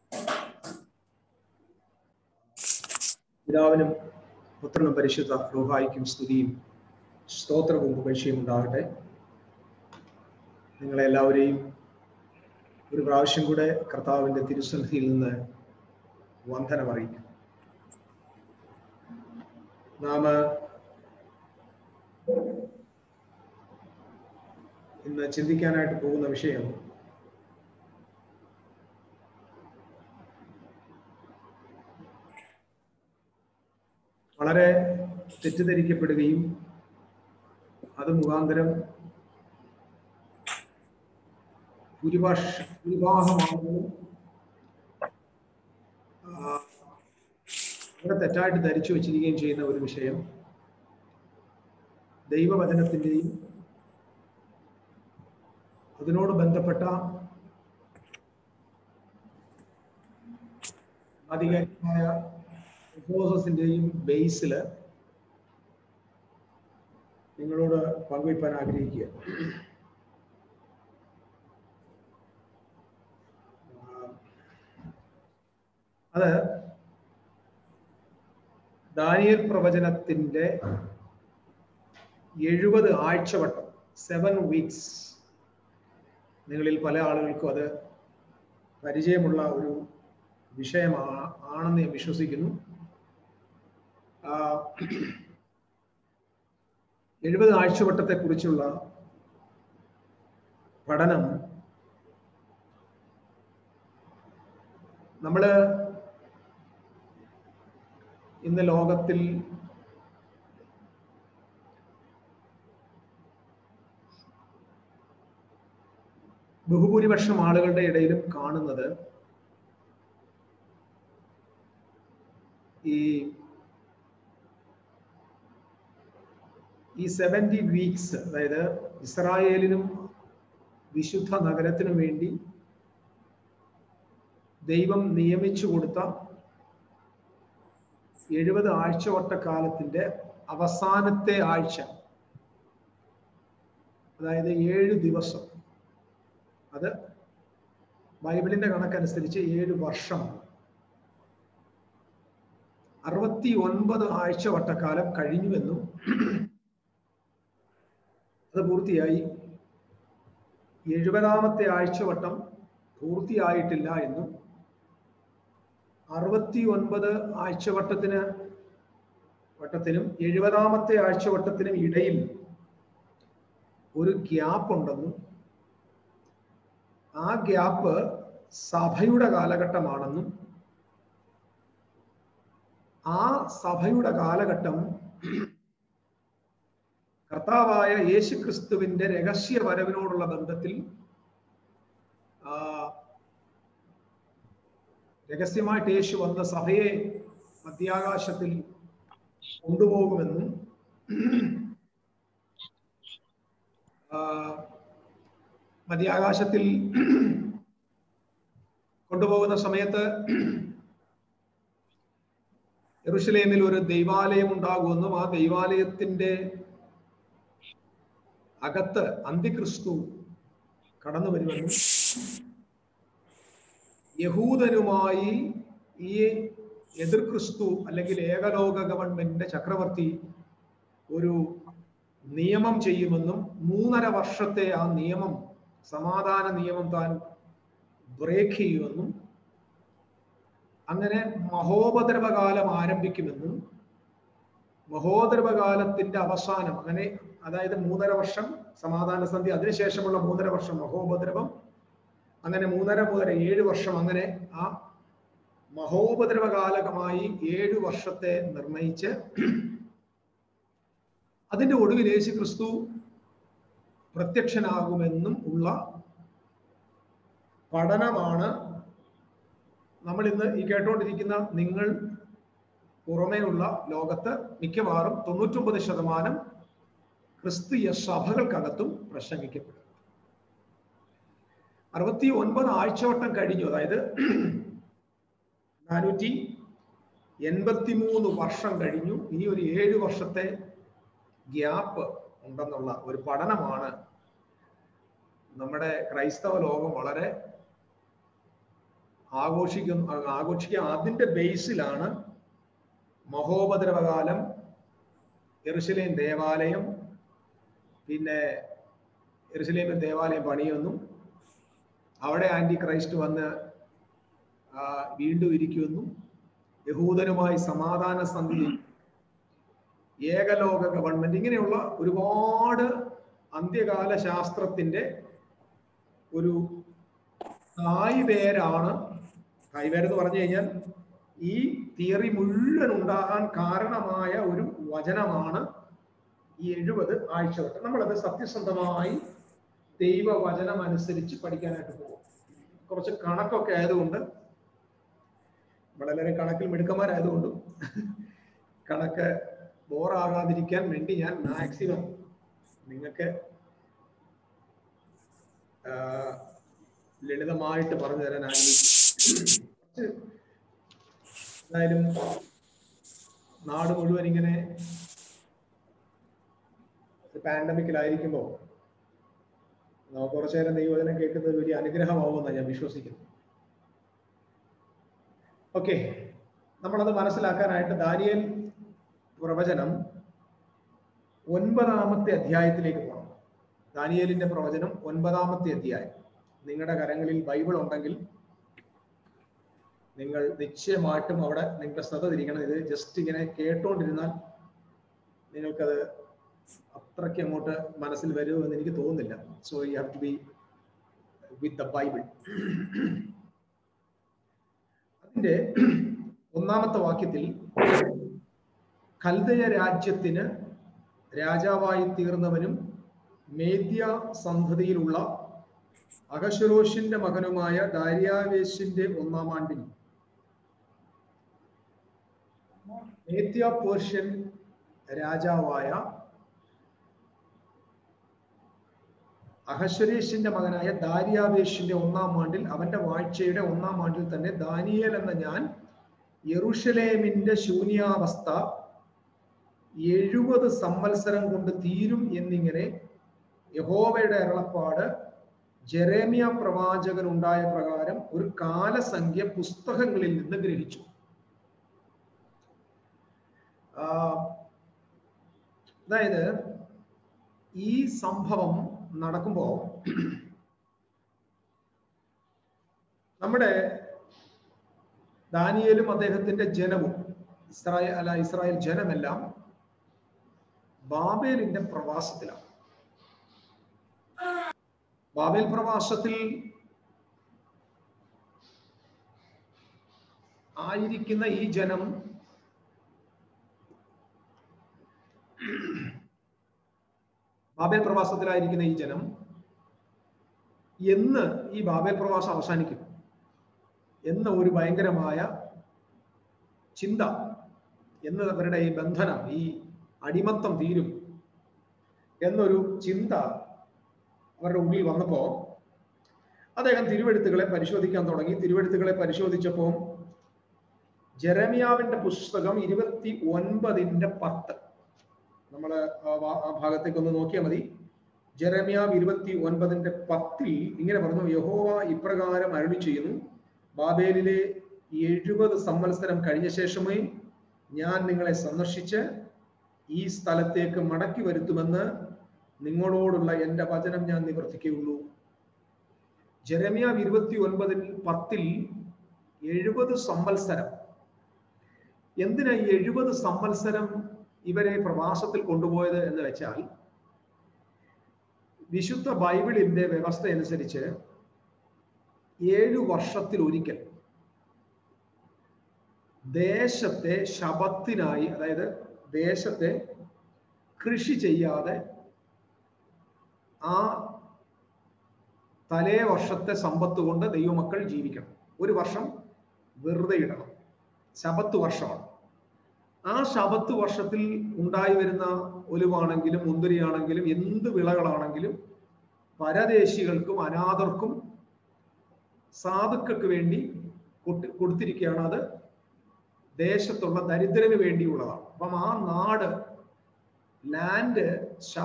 പിതാവിനും പുത്രനും പരിശുദ്ധ റൂഹായിക്കും സ്തുതിയും സ്തോത്രവും പുകഴ്ചയും ഉണ്ടാകട്ടെ നിങ്ങളെ എല്ലാവരെയും ഒരു പ്രാവശ്യം കൂടെ കർത്താവിന്റെ തിരുസന്ധിയിൽ നിന്ന് വന്ദനം അറിയിക്കും നാം ഇന്ന് ചിന്തിക്കാനായിട്ട് പോകുന്ന വിഷയം വളരെ തെറ്റിദ്ധരിക്കപ്പെടുകയും അത് മുഖാന്തരം ഭൂരിഭാഷ ഭൂരിഭാഗം ആളുകളും വളരെ തെറ്റായിട്ട് ധരിച്ചു വച്ചിരിക്കുകയും ചെയ്യുന്ന ഒരു വിഷയം ദൈവവചനത്തിൻ്റെയും അതിനോട് ബന്ധപ്പെട്ട ആധികാരികമായ പ്രോസസിന്റെയും ബേസിൽ നിങ്ങളോട് പങ്കുവയ്പ്പാൻ ആഗ്രഹിക്കുക അത് ദാനിയൽ പ്രവചനത്തിന്റെ എഴുപത് ആഴ്ചവട്ടം സെവൻ വീക്സ് നിങ്ങളിൽ പല ആളുകൾക്കും അത് പരിചയമുള്ള ഒരു വിഷയമാണ് ആണെന്ന് ഞാൻ വിശ്വസിക്കുന്നു എഴുപത് ആഴ്ചവട്ടത്തെ കുറിച്ചുള്ള പഠനം നമ്മള് ഇന്ന് ലോകത്തിൽ ബഹുഭൂരിപക്ഷം ആളുകളുടെ ഇടയിലും കാണുന്നത് ഈ ഈ സെവൻറ്റി വീക്സ് അതായത് ഇസ്രായേലിനും വിശുദ്ധ നഗരത്തിനും വേണ്ടി ദൈവം നിയമിച്ചു കൊടുത്ത എഴുപത് ആഴ്ചവട്ടക്കാലത്തിന്റെ അവസാനത്തെ ആഴ്ച അതായത് ഏഴ് ദിവസം അത് ബൈബിളിന്റെ കണക്കനുസരിച്ച് ഏഴ് വർഷമാണ് അറുപത്തി ഒൻപത് ആഴ്ചവട്ടക്കാലം കഴിഞ്ഞുവെന്നും അത് പൂർത്തിയായി എഴുപതാമത്തെ ആഴ്ചവട്ടം പൂർത്തിയായിട്ടില്ല എന്നും അറുപത്തി ഒൻപത് ആഴ്ചവട്ടത്തിന് വട്ടത്തിനും എഴുപതാമത്തെ ആഴ്ചവട്ടത്തിനും ഇടയിൽ ഒരു ഗ്യാപ്പ് ഉണ്ടെന്നും ആ ഗ്യാപ്പ് സഭയുടെ കാലഘട്ടമാണെന്നും ആ സഭയുടെ കാലഘട്ടം കർത്താവായ യേശു ക്രിസ്തുവിന്റെ രഹസ്യ വരവിനോടുള്ള ബന്ധത്തിൽ രഹസ്യമായിട്ട് യേശു വന്ന സഭയെ മധ്യാകാശത്തിൽ കൊണ്ടുപോകുമെന്നും മധ്യാകാശത്തിൽ കൊണ്ടുപോകുന്ന സമയത്ത് യെറുഷലേമിൽ ഒരു ദൈവാലയം ഉണ്ടാകുമെന്നും ആ ദൈവാലയത്തിന്റെ അകത്ത് അന്തിക്രിസ്തു കടന്നു വരുമെന്നും യഹൂദനുമായി ഈ എതിർ ക്രിസ്തു അല്ലെങ്കിൽ ഏകലോക ഗവൺമെന്റിന്റെ ചക്രവർത്തി ഒരു നിയമം ചെയ്യുമെന്നും മൂന്നര വർഷത്തെ ആ നിയമം സമാധാന നിയമം താൻ ബ്രേക്ക് ചെയ്യുമെന്നും അങ്ങനെ മഹോപദ്രവകാലം ആരംഭിക്കുമെന്നും മഹോദരവകാലത്തിന്റെ അവസാനം അങ്ങനെ അതായത് മൂന്നര വർഷം സമാധാന സന്ധി അതിനുശേഷമുള്ള മൂന്നര വർഷം മഹോപദ്രവം അങ്ങനെ മൂന്നര മുതൽ ഏഴ് വർഷം അങ്ങനെ ആ മഹോപദ്രവകാലകമായി ഏഴു വർഷത്തെ നിർണയിച്ച് അതിന്റെ ഒടുവിൽ യേശു ക്രിസ്തു പ്രത്യക്ഷനാകുമെന്നും ഉള്ള പഠനമാണ് നമ്മൾ ഇന്ന് ഈ കേട്ടുകൊണ്ടിരിക്കുന്ന നിങ്ങൾ പുറമേയുള്ള ലോകത്ത് മിക്കവാറും തൊണ്ണൂറ്റൊമ്പത് ശതമാനം ക്രിസ്തീയ സഭകൾക്കകത്തും പ്രസംഗിക്കപ്പെടും അറുപത്തി ഒൻപത് ആഴ്ചവട്ടം കഴിഞ്ഞു അതായത് നാനൂറ്റി എൺപത്തി മൂന്ന് വർഷം കഴിഞ്ഞു ഇനി ഒരു ഏഴ് വർഷത്തെ ഗ്യാപ്പ് ഉണ്ടെന്നുള്ള ഒരു പഠനമാണ് നമ്മുടെ ക്രൈസ്തവ ലോകം വളരെ ആഘോഷിക്കുന്നു ആഘോഷിക്കുക അതിന്റെ ബേസിലാണ് മഹോപദ്രവകാലം എറുസലേം ദേവാലയം പിന്നെ എറുസലേമിൽ ദേവാലയം പണിയുന്നു അവിടെ ആന്റി ക്രൈസ്റ്റ് വന്ന് ആ, വീണ്ടും ഇരിക്കുമെന്നും യഹൂദനുമായി സമാധാന സന്ധി ഏകലോക ഗവൺമെന്റ് ഇങ്ങനെയുള്ള ഒരുപാട് അന്ത്യകാല ശാസ്ത്രത്തിന്റെ ഒരു കായ്വേരാണ് കായ്വേരെന്ന് പറഞ്ഞു കഴിഞ്ഞാൽ ഈ തിയറി മുഴുവൻ ഉണ്ടാകാൻ കാരണമായ ഒരു വചനമാണ് ഈ എഴുപത് ആഴ്ചവട്ടം നമ്മളത് സത്യസന്ധമായി ദൈവവചനം അനുസരിച്ച് പഠിക്കാനായിട്ട് പോകും കുറച്ച് കണക്കൊക്കെ ആയതുകൊണ്ട് നമ്മളെല്ലാവരും കണക്കിൽ മിടുക്കന്മാരായതുകൊണ്ടും കണക്ക് ബോറാകാതിരിക്കാൻ വേണ്ടി ഞാൻ മാക്സിമം നിങ്ങൾക്ക് ആ, ലളിതമായിട്ട് പറഞ്ഞു തരാൻ ആഗ്രഹിക്കും കുറച്ച് എന്തായാലും നാട് മുഴുവൻ ഇങ്ങനെ പാൻഡമിക്കിലായിരിക്കുമ്പോൾ നമുക്ക് കുറച്ചു നേരം ദൈവവചനം കേൾക്കുന്നത് വലിയ അനുഗ്രഹമാവുമെന്നാണ് ഞാൻ വിശ്വസിക്കുന്നു ഓക്കെ നമ്മളത് മനസ്സിലാക്കാനായിട്ട് ദാനിയൽ പ്രവചനം ഒൻപതാമത്തെ അധ്യായത്തിലേക്ക് പോകണം ദാനിയേലിന്റെ പ്രവചനം ഒൻപതാമത്തെ അധ്യായം നിങ്ങളുടെ കരങ്ങളിൽ ബൈബിൾ ഉണ്ടെങ്കിൽ നിങ്ങൾ നിശ്ചയമായിട്ടും അവിടെ നിങ്ങളുടെ ശ്രദ്ധ തിരിക്കണം ഇത് ജസ്റ്റ് ഇങ്ങനെ കേട്ടോണ്ടിരുന്നാൽ നിങ്ങൾക്കത് അത്രയ്ക്ക് അങ്ങോട്ട് മനസ്സിൽ വരുമെന്ന് എനിക്ക് തോന്നുന്നില്ല so you have to be with the Bible അതിന്റെ ഒന്നാമത്തെ വാക്യത്തിൽ കൽദയ രാജ്യത്തിന് രാജാവായി തീർന്നവനും മേദ്യ സന്ധതിയിലുള്ള അഹശ്വരോഷിന്റെ മകനുമായ ദാര്യാവേശിന്റെ ഒന്നാം ആണ്ടിൽ മേദ്യ പേർഷ്യൻ രാജാവായ അഹശ്വരേഷിന്റെ മകനായ ദാര്യാവേശിന്റെ ഒന്നാം ആണ്ടിൽ അവന്റെ വാഴ്ചയുടെ ഒന്നാം ആണ്ടിൽ തന്നെ ദാനിയേൽ എന്ന ഞാൻ യെറുഷലേമിന്റെ ശൂന്യാവസ്ഥ എഴുപത് സംവത്സരം കൊണ്ട് തീരും എന്നിങ്ങനെ യഹോവയുടെ അരുളപ്പാട് ജെറേമിയ പ്രവാചകൻ ഉണ്ടായ പ്രകാരം ഒരു കാലസംഖ്യ പുസ്തകങ്ങളിൽ നിന്ന് ഗ്രഹിച്ചു ആ, അതായത് ഈ സംഭവം നടക്കുമ്പോ നമ്മുടെ ദാനിയേലും അദ്ദേഹത്തിന്റെ ജനവും ഇസ്രായേൽ അല്ല ഇസ്രായേൽ ജനമെല്ലാം ബാബേലിന്റെ പ്രവാസത്തിലാണ് ബാബേൽ പ്രവാസത്തിൽ ആയിരിക്കുന്ന ഈ ജനം ബാബേൽ പ്രവാസത്തിലായിരിക്കുന്ന ഈ ജനം എന്ന് ഈ ബാബേൽ പ്രവാസം അവസാനിക്കും എന്ന ഒരു ഭയങ്കരമായ ചിന്ത എന്ന് അവരുടെ ഈ ബന്ധനം ഈ അടിമത്തം തീരും എന്നൊരു ചിന്ത അവരുടെ ഉള്ളിൽ വന്നപ്പോ അദ്ദേഹം തിരുവെഴുത്തുകളെ പരിശോധിക്കാൻ തുടങ്ങി തിരുവെഴുത്തുകളെ പരിശോധിച്ചപ്പോൾ ജെറമിയാവിന്റെ പുസ്തകം ഇരുപത്തി ഒൻപതിന്റെ പത്ത് നമ്മൾ ആ ഭാഗത്തേക്ക് ഒന്ന് നോക്കിയാൽ മതി ജെറമിയാവ് ഇരുപത്തി ഒൻപതിന്റെ പത്തിൽ ഇങ്ങനെ പറഞ്ഞു യഹോവ ഇപ്രകാരം അരുളി ചെയ്യുന്നു ബാബേലിലെ എഴുപത് സംവത്സരം കഴിഞ്ഞ ശേഷമേ ഞാൻ നിങ്ങളെ സന്ദർശിച്ച് ഈ സ്ഥലത്തേക്ക് മടക്കി വരുത്തുമെന്ന് നിങ്ങളോടുള്ള എൻ്റെ വചനം ഞാൻ നിവർത്തിക്കുകയുള്ളൂ ജെറമിയാവ് ഇരുപത്തി ഒൻപതിൽ പത്തിൽ എഴുപത് സംവത്സരം എന്തിനാ ഈ എഴുപത് സംവത്സരം ഇവരെ പ്രവാസത്തിൽ കൊണ്ടുപോയത് എന്ന് വെച്ചാൽ വിശുദ്ധ ബൈബിളിന്റെ വ്യവസ്ഥ അനുസരിച്ച് ഏഴു വർഷത്തിൽ ഒരിക്കൽ ദേശത്തെ ശബത്തിനായി അതായത് ദേശത്തെ കൃഷി ചെയ്യാതെ ആ തലേ വർഷത്തെ സമ്പത്ത് കൊണ്ട് ദൈവമക്കൾ ജീവിക്കണം ഒരു വർഷം വെറുതെ ഇടണം ശബത്ത് വർഷമാണ് ആ ശബത്ത് വർഷത്തിൽ ഉണ്ടായി വരുന്ന ഒലിവാണെങ്കിലും മുന്തിരിയാണെങ്കിലും എന്ത് വിളകളാണെങ്കിലും പരദേശികൾക്കും അനാഥർക്കും സാധുക്കൾക്ക് വേണ്ടി കൊടു- കൊടുത്തിരിക്കുകയാണ് അത് ദേശത്തുള്ള ദരിദ്രന് വേണ്ടിയുള്ളതാണ് അപ്പം ആ നാട് ലാൻഡ്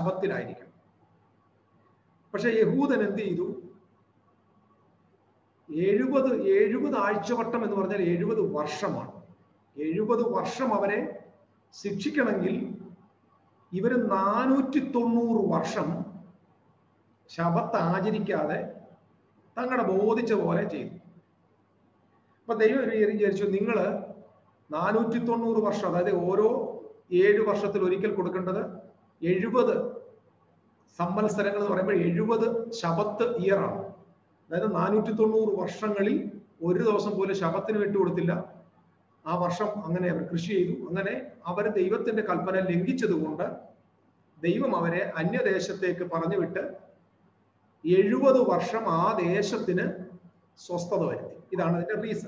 ശബത്തിലായിരിക്കണം പക്ഷെ യഹൂദൻ എന്ത് ചെയ്തു എഴുപത് എഴുപത് ആഴ്ചവട്ടം എന്ന് പറഞ്ഞാൽ എഴുപത് വർഷമാണ് എഴുപത് വർഷം അവരെ ശിക്ഷിക്കണമെങ്കിൽ ഇവര് നാനൂറ്റി തൊണ്ണൂറ് വർഷം ശബത്ത് ആചരിക്കാതെ തങ്ങളുടെ ബോധിച്ച പോലെ ചെയ്തു അപ്പൊ ദൈവം ഒരു കാര്യം വിചാരിച്ചു നിങ്ങൾ നാനൂറ്റി തൊണ്ണൂറ് വർഷം അതായത് ഓരോ ഏഴ് വർഷത്തിൽ ഒരിക്കൽ കൊടുക്കേണ്ടത് എഴുപത് സംവത്സരങ്ങൾ എന്ന് പറയുമ്പോൾ എഴുപത് ശബത്ത് ഇയർ ആണ് അതായത് നാനൂറ്റി തൊണ്ണൂറ് വർഷങ്ങളിൽ ഒരു ദിവസം പോലും ശബത്തിന് വിട്ടുകൊടുത്തില്ല ആ വർഷം അങ്ങനെ അവർ കൃഷി ചെയ്തു അങ്ങനെ അവർ ദൈവത്തിന്റെ കൽപ്പന ലംഘിച്ചത് കൊണ്ട് ദൈവം അവരെ അന്യദേശത്തേക്ക് പറഞ്ഞു വിട്ട് എഴുപത് വർഷം ആ ദേശത്തിന് സ്വസ്ഥത വരുത്തി ഇതാണ് അതിന്റെ റീസൺ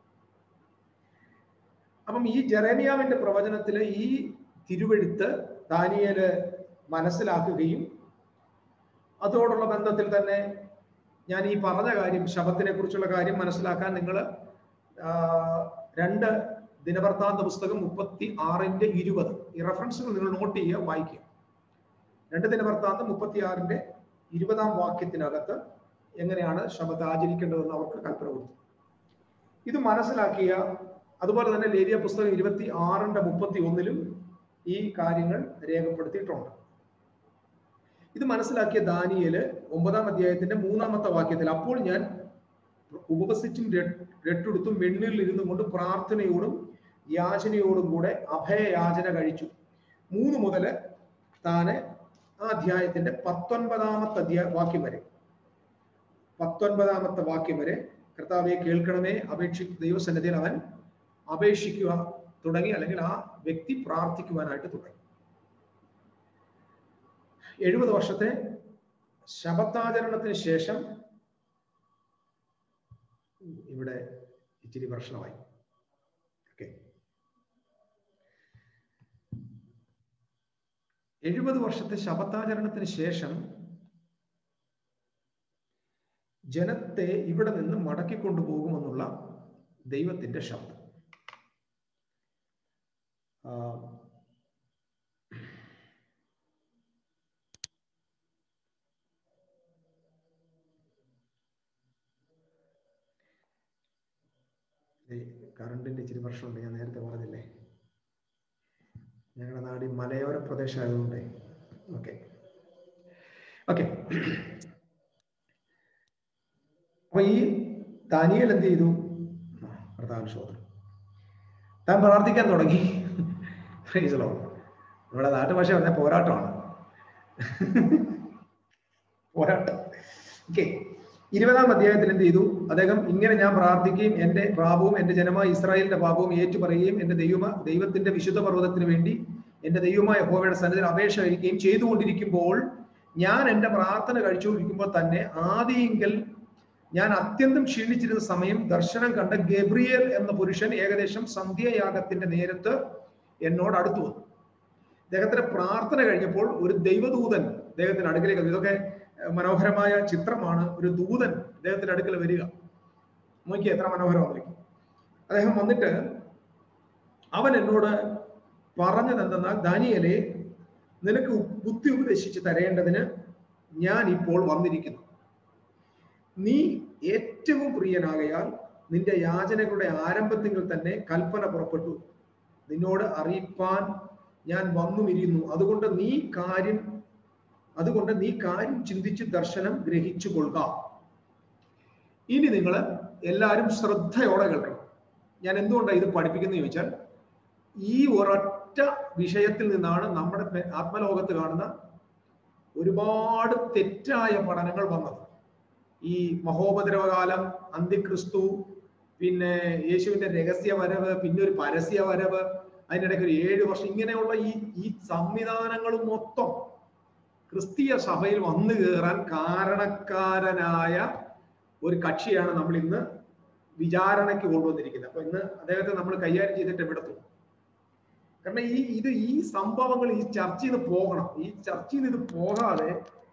അപ്പം ഈ ജെറേമിയാവിന്റെ പ്രവചനത്തിലെ ഈ തിരുവെഴുത്ത് ദാനിയേല് മനസ്സിലാക്കുകയും അതോടുള്ള ബന്ധത്തിൽ തന്നെ ഞാൻ ഈ പറഞ്ഞ കാര്യം ശബത്തിനെ കുറിച്ചുള്ള കാര്യം മനസ്സിലാക്കാൻ നിങ്ങൾ രണ്ട് ദിനവൃത്താന്ത പുസ്തകം മുപ്പത്തി ആറിന്റെ ഇരുപത് ഈ റെഫറൻസുകൾ നിങ്ങൾ നോട്ട് ചെയ്യുക വായിക്കുക രണ്ട് ദിനവൃത്താന്തം മുപ്പത്തി ആറിന്റെ ഇരുപതാം വാക്യത്തിനകത്ത് എങ്ങനെയാണ് ശബത്ത് ആചരിക്കേണ്ടതെന്ന് അവർക്ക് കൽപ്പന കൊടുത്തു ഇത് മനസ്സിലാക്കിയ അതുപോലെ തന്നെ ലേവിയ പുസ്തകം ഇരുപത്തി ആറിന്റെ മുപ്പത്തി ഒന്നിലും ഈ കാര്യങ്ങൾ രേഖപ്പെടുത്തിയിട്ടുണ്ട് ഇത് മനസ്സിലാക്കിയ ദാനിയല് ഒമ്പതാം അധ്യായത്തിന്റെ മൂന്നാമത്തെ വാക്യത്തിൽ അപ്പോൾ ഞാൻ ഉപവസിച്ചും രട്ടെടുത്തും വെണ്ണീരിൽ ഇരുന്നു കൊണ്ട് പ്രാർത്ഥനയോടും യാചനയോടും കൂടെ അഭയയാചന കഴിച്ചു മൂന്ന് മുതൽ താനെ ആ അധ്യായത്തിന്റെ പത്തൊൻപതാമത്തെ അധ്യായ വാക്യം വരെ പത്തൊൻപതാമത്തെ വാക്യം വരെ കർത്താവെ കേൾക്കണമേ അപേക്ഷി ദൈവസന്നിധിയിൽ അവൻ അപേക്ഷിക്കുക തുടങ്ങി അല്ലെങ്കിൽ ആ വ്യക്തി പ്രാർത്ഥിക്കുവാനായിട്ട് തുടങ്ങി എഴുപത് വർഷത്തെ ശബത്താചരണത്തിന് ശേഷം ഇവിടെ ഇച്ചിരി പ്രശ്നമായി ഓക്കെ എഴുപത് വർഷത്തെ ശബത്താചരണത്തിന് ശേഷം ജനത്തെ ഇവിടെ നിന്ന് മടക്കിക്കൊണ്ടുപോകുമെന്നുള്ള ദൈവത്തിന്റെ ശബ്ദം കറണ്ടിന്റെ ഇച്ചിരി പ്രശ്നമുണ്ട് ഞാൻ നേരത്തെ പറഞ്ഞില്ലേ ഞങ്ങളുടെ നാട് ഈ മലയോര പ്രദേശമായതുകൊണ്ട് ഓക്കെ ഓക്കെ അപ്പൊ ഈ ദാനിയൽ എന്ത് ചെയ്തു പ്രധാന ശോധന താൻ പ്രാർത്ഥിക്കാൻ തുടങ്ങി ഫ്രൈസലോ നമ്മുടെ നാട്ടുഭാഷ പറഞ്ഞ പോരാട്ടമാണ് പോരാട്ടം ഓക്കെ ഇരുപതാം അധ്യായത്തിൽ എന്ത് ചെയ്തു അദ്ദേഹം ഇങ്ങനെ ഞാൻ പ്രാർത്ഥിക്കുകയും എന്റെ പാപവും എന്റെ ജനമായ ഇസ്രായേലിന്റെ പാപവും ഏറ്റുപറയുകയും എന്റെ ദൈവമ ദൈവത്തിന്റെ വിശുദ്ധ പർവ്വതത്തിന് വേണ്ടി എന്റെ ദൈവമായ ഹോവയുടെ സന്നിധിയിൽ അപേക്ഷ കഴിക്കുകയും ചെയ്തുകൊണ്ടിരിക്കുമ്പോൾ ഞാൻ എന്റെ പ്രാർത്ഥന കഴിച്ചുകൊണ്ടിരിക്കുമ്പോൾ തന്നെ ആദിയെങ്കിൽ ഞാൻ അത്യന്തം ക്ഷീണിച്ചിരുന്ന സമയം ദർശനം കണ്ട ഗബ്രിയേൽ എന്ന പുരുഷൻ ഏകദേശം സന്ധ്യായാഗത്തിന്റെ നേരത്ത് എന്നോട് അടുത്തു വന്നു അദ്ദേഹത്തിന്റെ പ്രാർത്ഥന കഴിഞ്ഞപ്പോൾ ഒരു ദൈവദൂതൻ അദ്ദേഹത്തിന്റെ അടുക്കലേക്ക് വന്നു. ഇതൊക്കെ മനോഹരമായ ചിത്രമാണ് ഒരു ദൂതൻ അദ്ദേഹത്തിന്റെ അടുക്കൽ വരിക നോക്കി എത്ര മനോഹരമായിരിക്കും അദ്ദേഹം വന്നിട്ട് അവൻ എന്നോട് പറഞ്ഞത് എന്തെന്നാൽ ദാനിയലെ നിനക്ക് ബുദ്ധി ഉപദേശിച്ച് തരേണ്ടതിന് ഞാൻ ഇപ്പോൾ വന്നിരിക്കുന്നു നീ ഏറ്റവും പ്രിയനാകയാൽ നിന്റെ യാചനകളുടെ ആരംഭത്തിൽ തന്നെ കൽപ്പന പുറപ്പെട്ടു നിന്നോട് അറിയിപ്പാൻ ഞാൻ വന്നുമിരിക്കുന്നു അതുകൊണ്ട് നീ കാര്യം അതുകൊണ്ട് നീ കാര്യം ചിന്തിച്ച് ദർശനം ഗ്രഹിച്ചു കൊള്ളുക ഇനി നിങ്ങൾ എല്ലാവരും ശ്രദ്ധയോടെ കേൾക്കണം ഞാൻ എന്തുകൊണ്ടാണ് ഇത് പഠിപ്പിക്കുന്നത് ചോദിച്ചാൽ ഈ ഒരൊറ്റ വിഷയത്തിൽ നിന്നാണ് നമ്മുടെ ആത്മലോകത്ത് കാണുന്ന ഒരുപാട് തെറ്റായ പഠനങ്ങൾ വന്നത് ഈ മഹോപദ്രവകാലം അന്തിക്രിസ്തു പിന്നെ യേശുവിന്റെ രഹസ്യ വരവ് പിന്നെ ഒരു പരസ്യ വരവ് അതിനിടയ്ക്ക് ഒരു ഏഴ് വർഷം ഇങ്ങനെയുള്ള ഈ ഈ സംവിധാനങ്ങൾ മൊത്തം ക്രിസ്തീയ സഭയിൽ വന്നു കയറാൻ കാരണക്കാരനായ ഒരു കക്ഷിയാണ് നമ്മൾ ഇന്ന് വിചാരണയ്ക്ക് കൊണ്ടുവന്നിരിക്കുന്നത് അപ്പൊ ഇന്ന് അദ്ദേഹത്തെ നമ്മൾ കൈകാര്യം ചെയ്തിട്ട് എവിടത്തു കാരണം ഈ ഇത് ഈ സംഭവങ്ങൾ ഈ ചർച്ച ചെയ്ത് പോകണം ഈ ചർച്ച ചെയ്ത് ഇത് പോകാതെ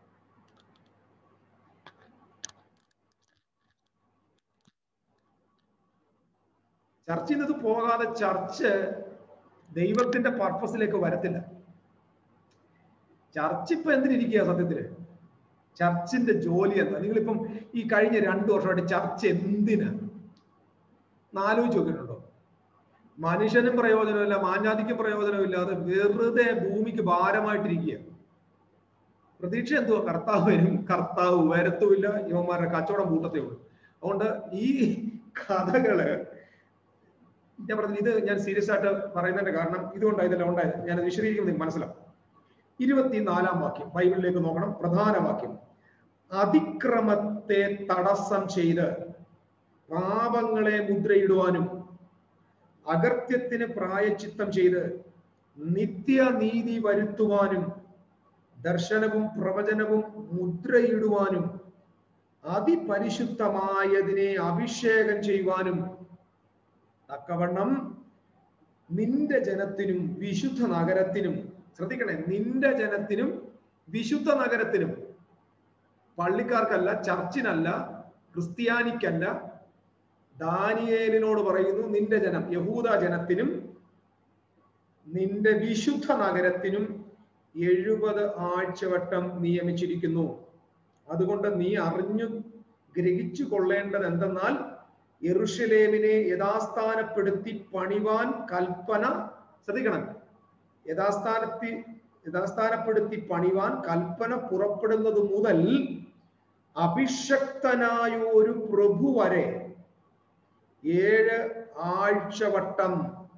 ചർച്ച ചെയ്തത് പോകാതെ ചർച്ച് ദൈവത്തിന്റെ പർപ്പസിലേക്ക് വരത്തില്ല ചർച്ച ഇപ്പൊ എന്തിനിരിക്കുക സത്യത്തില് ചർച്ചിന്റെ ജോലി എന്താ നിങ്ങളിപ്പം ഈ കഴിഞ്ഞ രണ്ടു വർഷമായിട്ട് ചർച്ച എന്തിനാ നാലോചിച്ച് നോക്കിയിട്ടുണ്ടോ മനുഷ്യനും പ്രയോജനമില്ല മാഞ്ഞാതിക്കും പ്രയോജനമില്ലാതെ വെറുതെ ഭൂമിക്ക് ഭാരമായിട്ടിരിക്കുക പ്രതീക്ഷ എന്തുവാ കർത്താവ് വരും കർത്താവ് വരത്തുമില്ല യുവന്മാരുടെ കച്ചവടം കൂട്ടത്തേ ഉള്ളൂ അതുകൊണ്ട് ഈ കഥകള് ഞാൻ പറഞ്ഞത് ഇത് ഞാൻ സീരിയസ് ആയിട്ട് പറയുന്നതിന്റെ കാരണം ഇതുകൊണ്ടാണ് ഇതെല്ലാം ഉണ്ടായത് ഞാൻ വിശദീകരിക്കുന്നത് മനസ്സിലാവും ഇരുപത്തിനാലാം വാക്യം ബൈബിളിലേക്ക് നോക്കണം പ്രധാന വാക്യം അതിക്രമത്തെ തടസ്സം ചെയ്ത് പാപങ്ങളെ മുദ്രയിടുവാനും അകർത്യത്തിന് പ്രായച്ചിത്തം ചെയ്ത് നിത്യനീതി വരുത്തുവാനും ദർശനവും പ്രവചനവും മുദ്രയിടുവാനും അതിപരിശുദ്ധമായതിനെ അഭിഷേകം ചെയ്യുവാനും തക്കവണ്ണം നിന്റെ ജനത്തിനും വിശുദ്ധ നഗരത്തിനും ശ്രദ്ധിക്കണേ നിന്റെ ജനത്തിനും വിശുദ്ധ നഗരത്തിനും പള്ളിക്കാർക്കല്ല ചർച്ചിനല്ല ക്രിസ്ത്യാനിക്കല്ല ദാനിയേലിനോട് പറയുന്നു നിന്റെ ജനം യഹൂദ ജനത്തിനും നിന്റെ വിശുദ്ധ നഗരത്തിനും എഴുപത് ആഴ്ചവട്ടം നിയമിച്ചിരിക്കുന്നു അതുകൊണ്ട് നീ അറിഞ്ഞു ഗ്രഹിച്ചു കൊള്ളേണ്ടത് എന്തെന്നാൽ യെറുഷലേമിനെ യഥാസ്ഥാനപ്പെടുത്തി പണിവാൻ കൽപ്പന ശ്രദ്ധിക്കണം യഥാസ്ഥാനത്തി യഥാസ്ഥാനപ്പെടുത്തി പണിവാൻ കൽപ്പന പുറപ്പെടുന്നത് മുതൽ അഭിഷക്തനായ ഒരു പ്രഭു വരെ ഏഴ് ആഴ്ചവട്ടം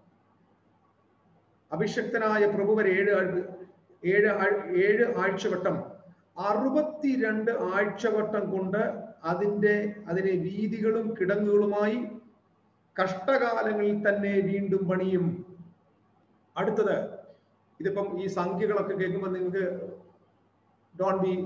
അഭിഷക്തനായ പ്രഭു വരെ ഏഴ് ആഴ്ച- ഏഴ് ആഴ്- ഏഴ് ആഴ്ചവട്ടം അറുപത്തിരണ്ട് ആഴ്ചവട്ടം കൊണ്ട് അതിൻ്റെ അതിനെ വീതികളും കിടങ്ങുകളുമായി കഷ്ടകാലങ്ങളിൽ തന്നെ വീണ്ടും പണിയും അടുത്തത് ഇതിപ്പം ഈ സംഖ്യകളൊക്കെ കേൾക്കുമ്പോൾ നിങ്ങൾക്ക് ഡോൺ ബി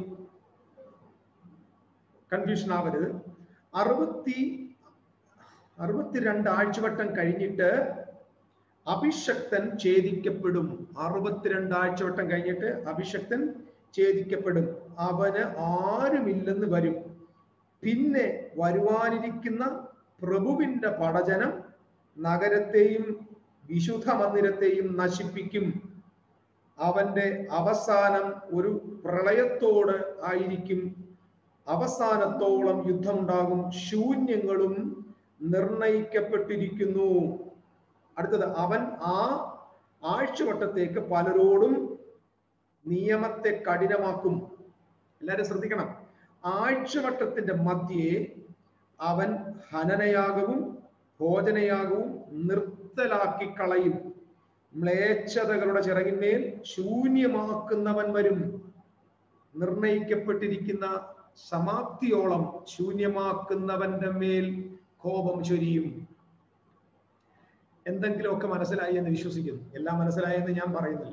കൺഫ്യൂഷൻ ആവരുത് അറുപത്തി അറുപത്തിരണ്ട് ആഴ്ചവട്ടം കഴിഞ്ഞിട്ട് അഭിഷക്തൻ ഛേദിക്കപ്പെടും അറുപത്തിരണ്ട് ആഴ്ചവട്ടം കഴിഞ്ഞിട്ട് അഭിഷക്തൻ ഛേദിക്കപ്പെടും അവന് ആരുമില്ലെന്ന് വരും പിന്നെ വരുവാനിരിക്കുന്ന പ്രഭുവിന്റെ പടജനം നഗരത്തെയും വിശുദ്ധ മന്ദിരത്തെയും നശിപ്പിക്കും അവന്റെ അവസാനം ഒരു പ്രളയത്തോട് ആയിരിക്കും അവസാനത്തോളം യുദ്ധമുണ്ടാകും ശൂന്യങ്ങളും നിർണയിക്കപ്പെട്ടിരിക്കുന്നു അടുത്തത് അവൻ ആ ആഴ്ചവട്ടത്തേക്ക് പലരോടും നിയമത്തെ കഠിനമാക്കും എല്ലാരും ശ്രദ്ധിക്കണം ആഴ്ചവട്ടത്തിന്റെ മധ്യേ അവൻ ഹനനയാഗവും ഭോജനയാഗവും നിർത്തലാക്കി കളയും മ്ലേച്ഛതകളുടെ ചിറകിന്മേൽ ശൂന്യമാക്കുന്നവൻ വരും നിർണയിക്കപ്പെട്ടിരിക്കുന്ന സമാപ്തിയോളം ശൂന്യമാക്കുന്നവന്റെ മേൽ കോപം ചൊരിയും എന്തെങ്കിലുമൊക്കെ മനസ്സിലായി എന്ന് വിശ്വസിക്കുന്നു എല്ലാം മനസ്സിലായി എന്ന് ഞാൻ പറയുന്നില്ല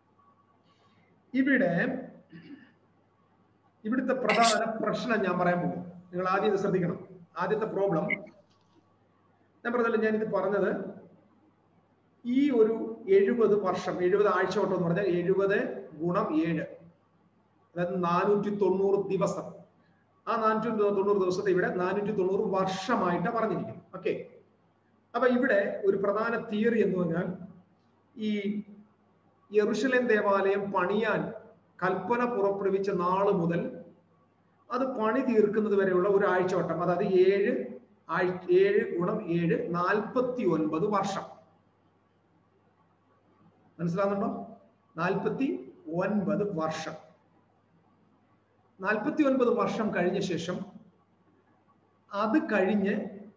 ഇവിടെ ഇവിടുത്തെ പ്രധാന പ്രശ്നം ഞാൻ പറയാൻ പോകും നിങ്ങൾ ആദ്യം ഇത് ശ്രദ്ധിക്കണം ആദ്യത്തെ പ്രോബ്ലം ഞാൻ പറഞ്ഞല്ലോ ഞാൻ ഇത് പറഞ്ഞത് ഈ ഒരു എഴുപത് വർഷം എഴുപത് ആഴ്ചവട്ടം എന്ന് പറഞ്ഞാൽ എഴുപത് ഗുണം ഏഴ് അതായത് നാനൂറ്റി തൊണ്ണൂറ് ദിവസം ആ നാനൂറ്റി തൊണ്ണൂറ് ദിവസത്തെ ഇവിടെ നാനൂറ്റി തൊണ്ണൂറ് വർഷമായിട്ടാണ് പറഞ്ഞിരിക്കുന്നത് ഓക്കെ അപ്പൊ ഇവിടെ ഒരു പ്രധാന തിയറി എന്ന് പറഞ്ഞാൽ ഈ യെറുഷലേം ദേവാലയം പണിയാൻ കൽപ്പന പുറപ്പെടുവിച്ച നാള് മുതൽ അത് പണി തീർക്കുന്നത് വരെയുള്ള ഒരു ആഴ്ചവട്ടം അതായത് ഏഴ് ആഴ്ച ഏഴ് ഗുണം ഏഴ് നാൽപ്പത്തി ഒൻപത് വർഷം മനസ്സിലാകുന്നുണ്ടോ നാൽപ്പത്തി ഒൻപത് വർഷം നാൽപ്പത്തി ഒൻപത് വർഷം കഴിഞ്ഞ ശേഷം അത് കഴിഞ്ഞ്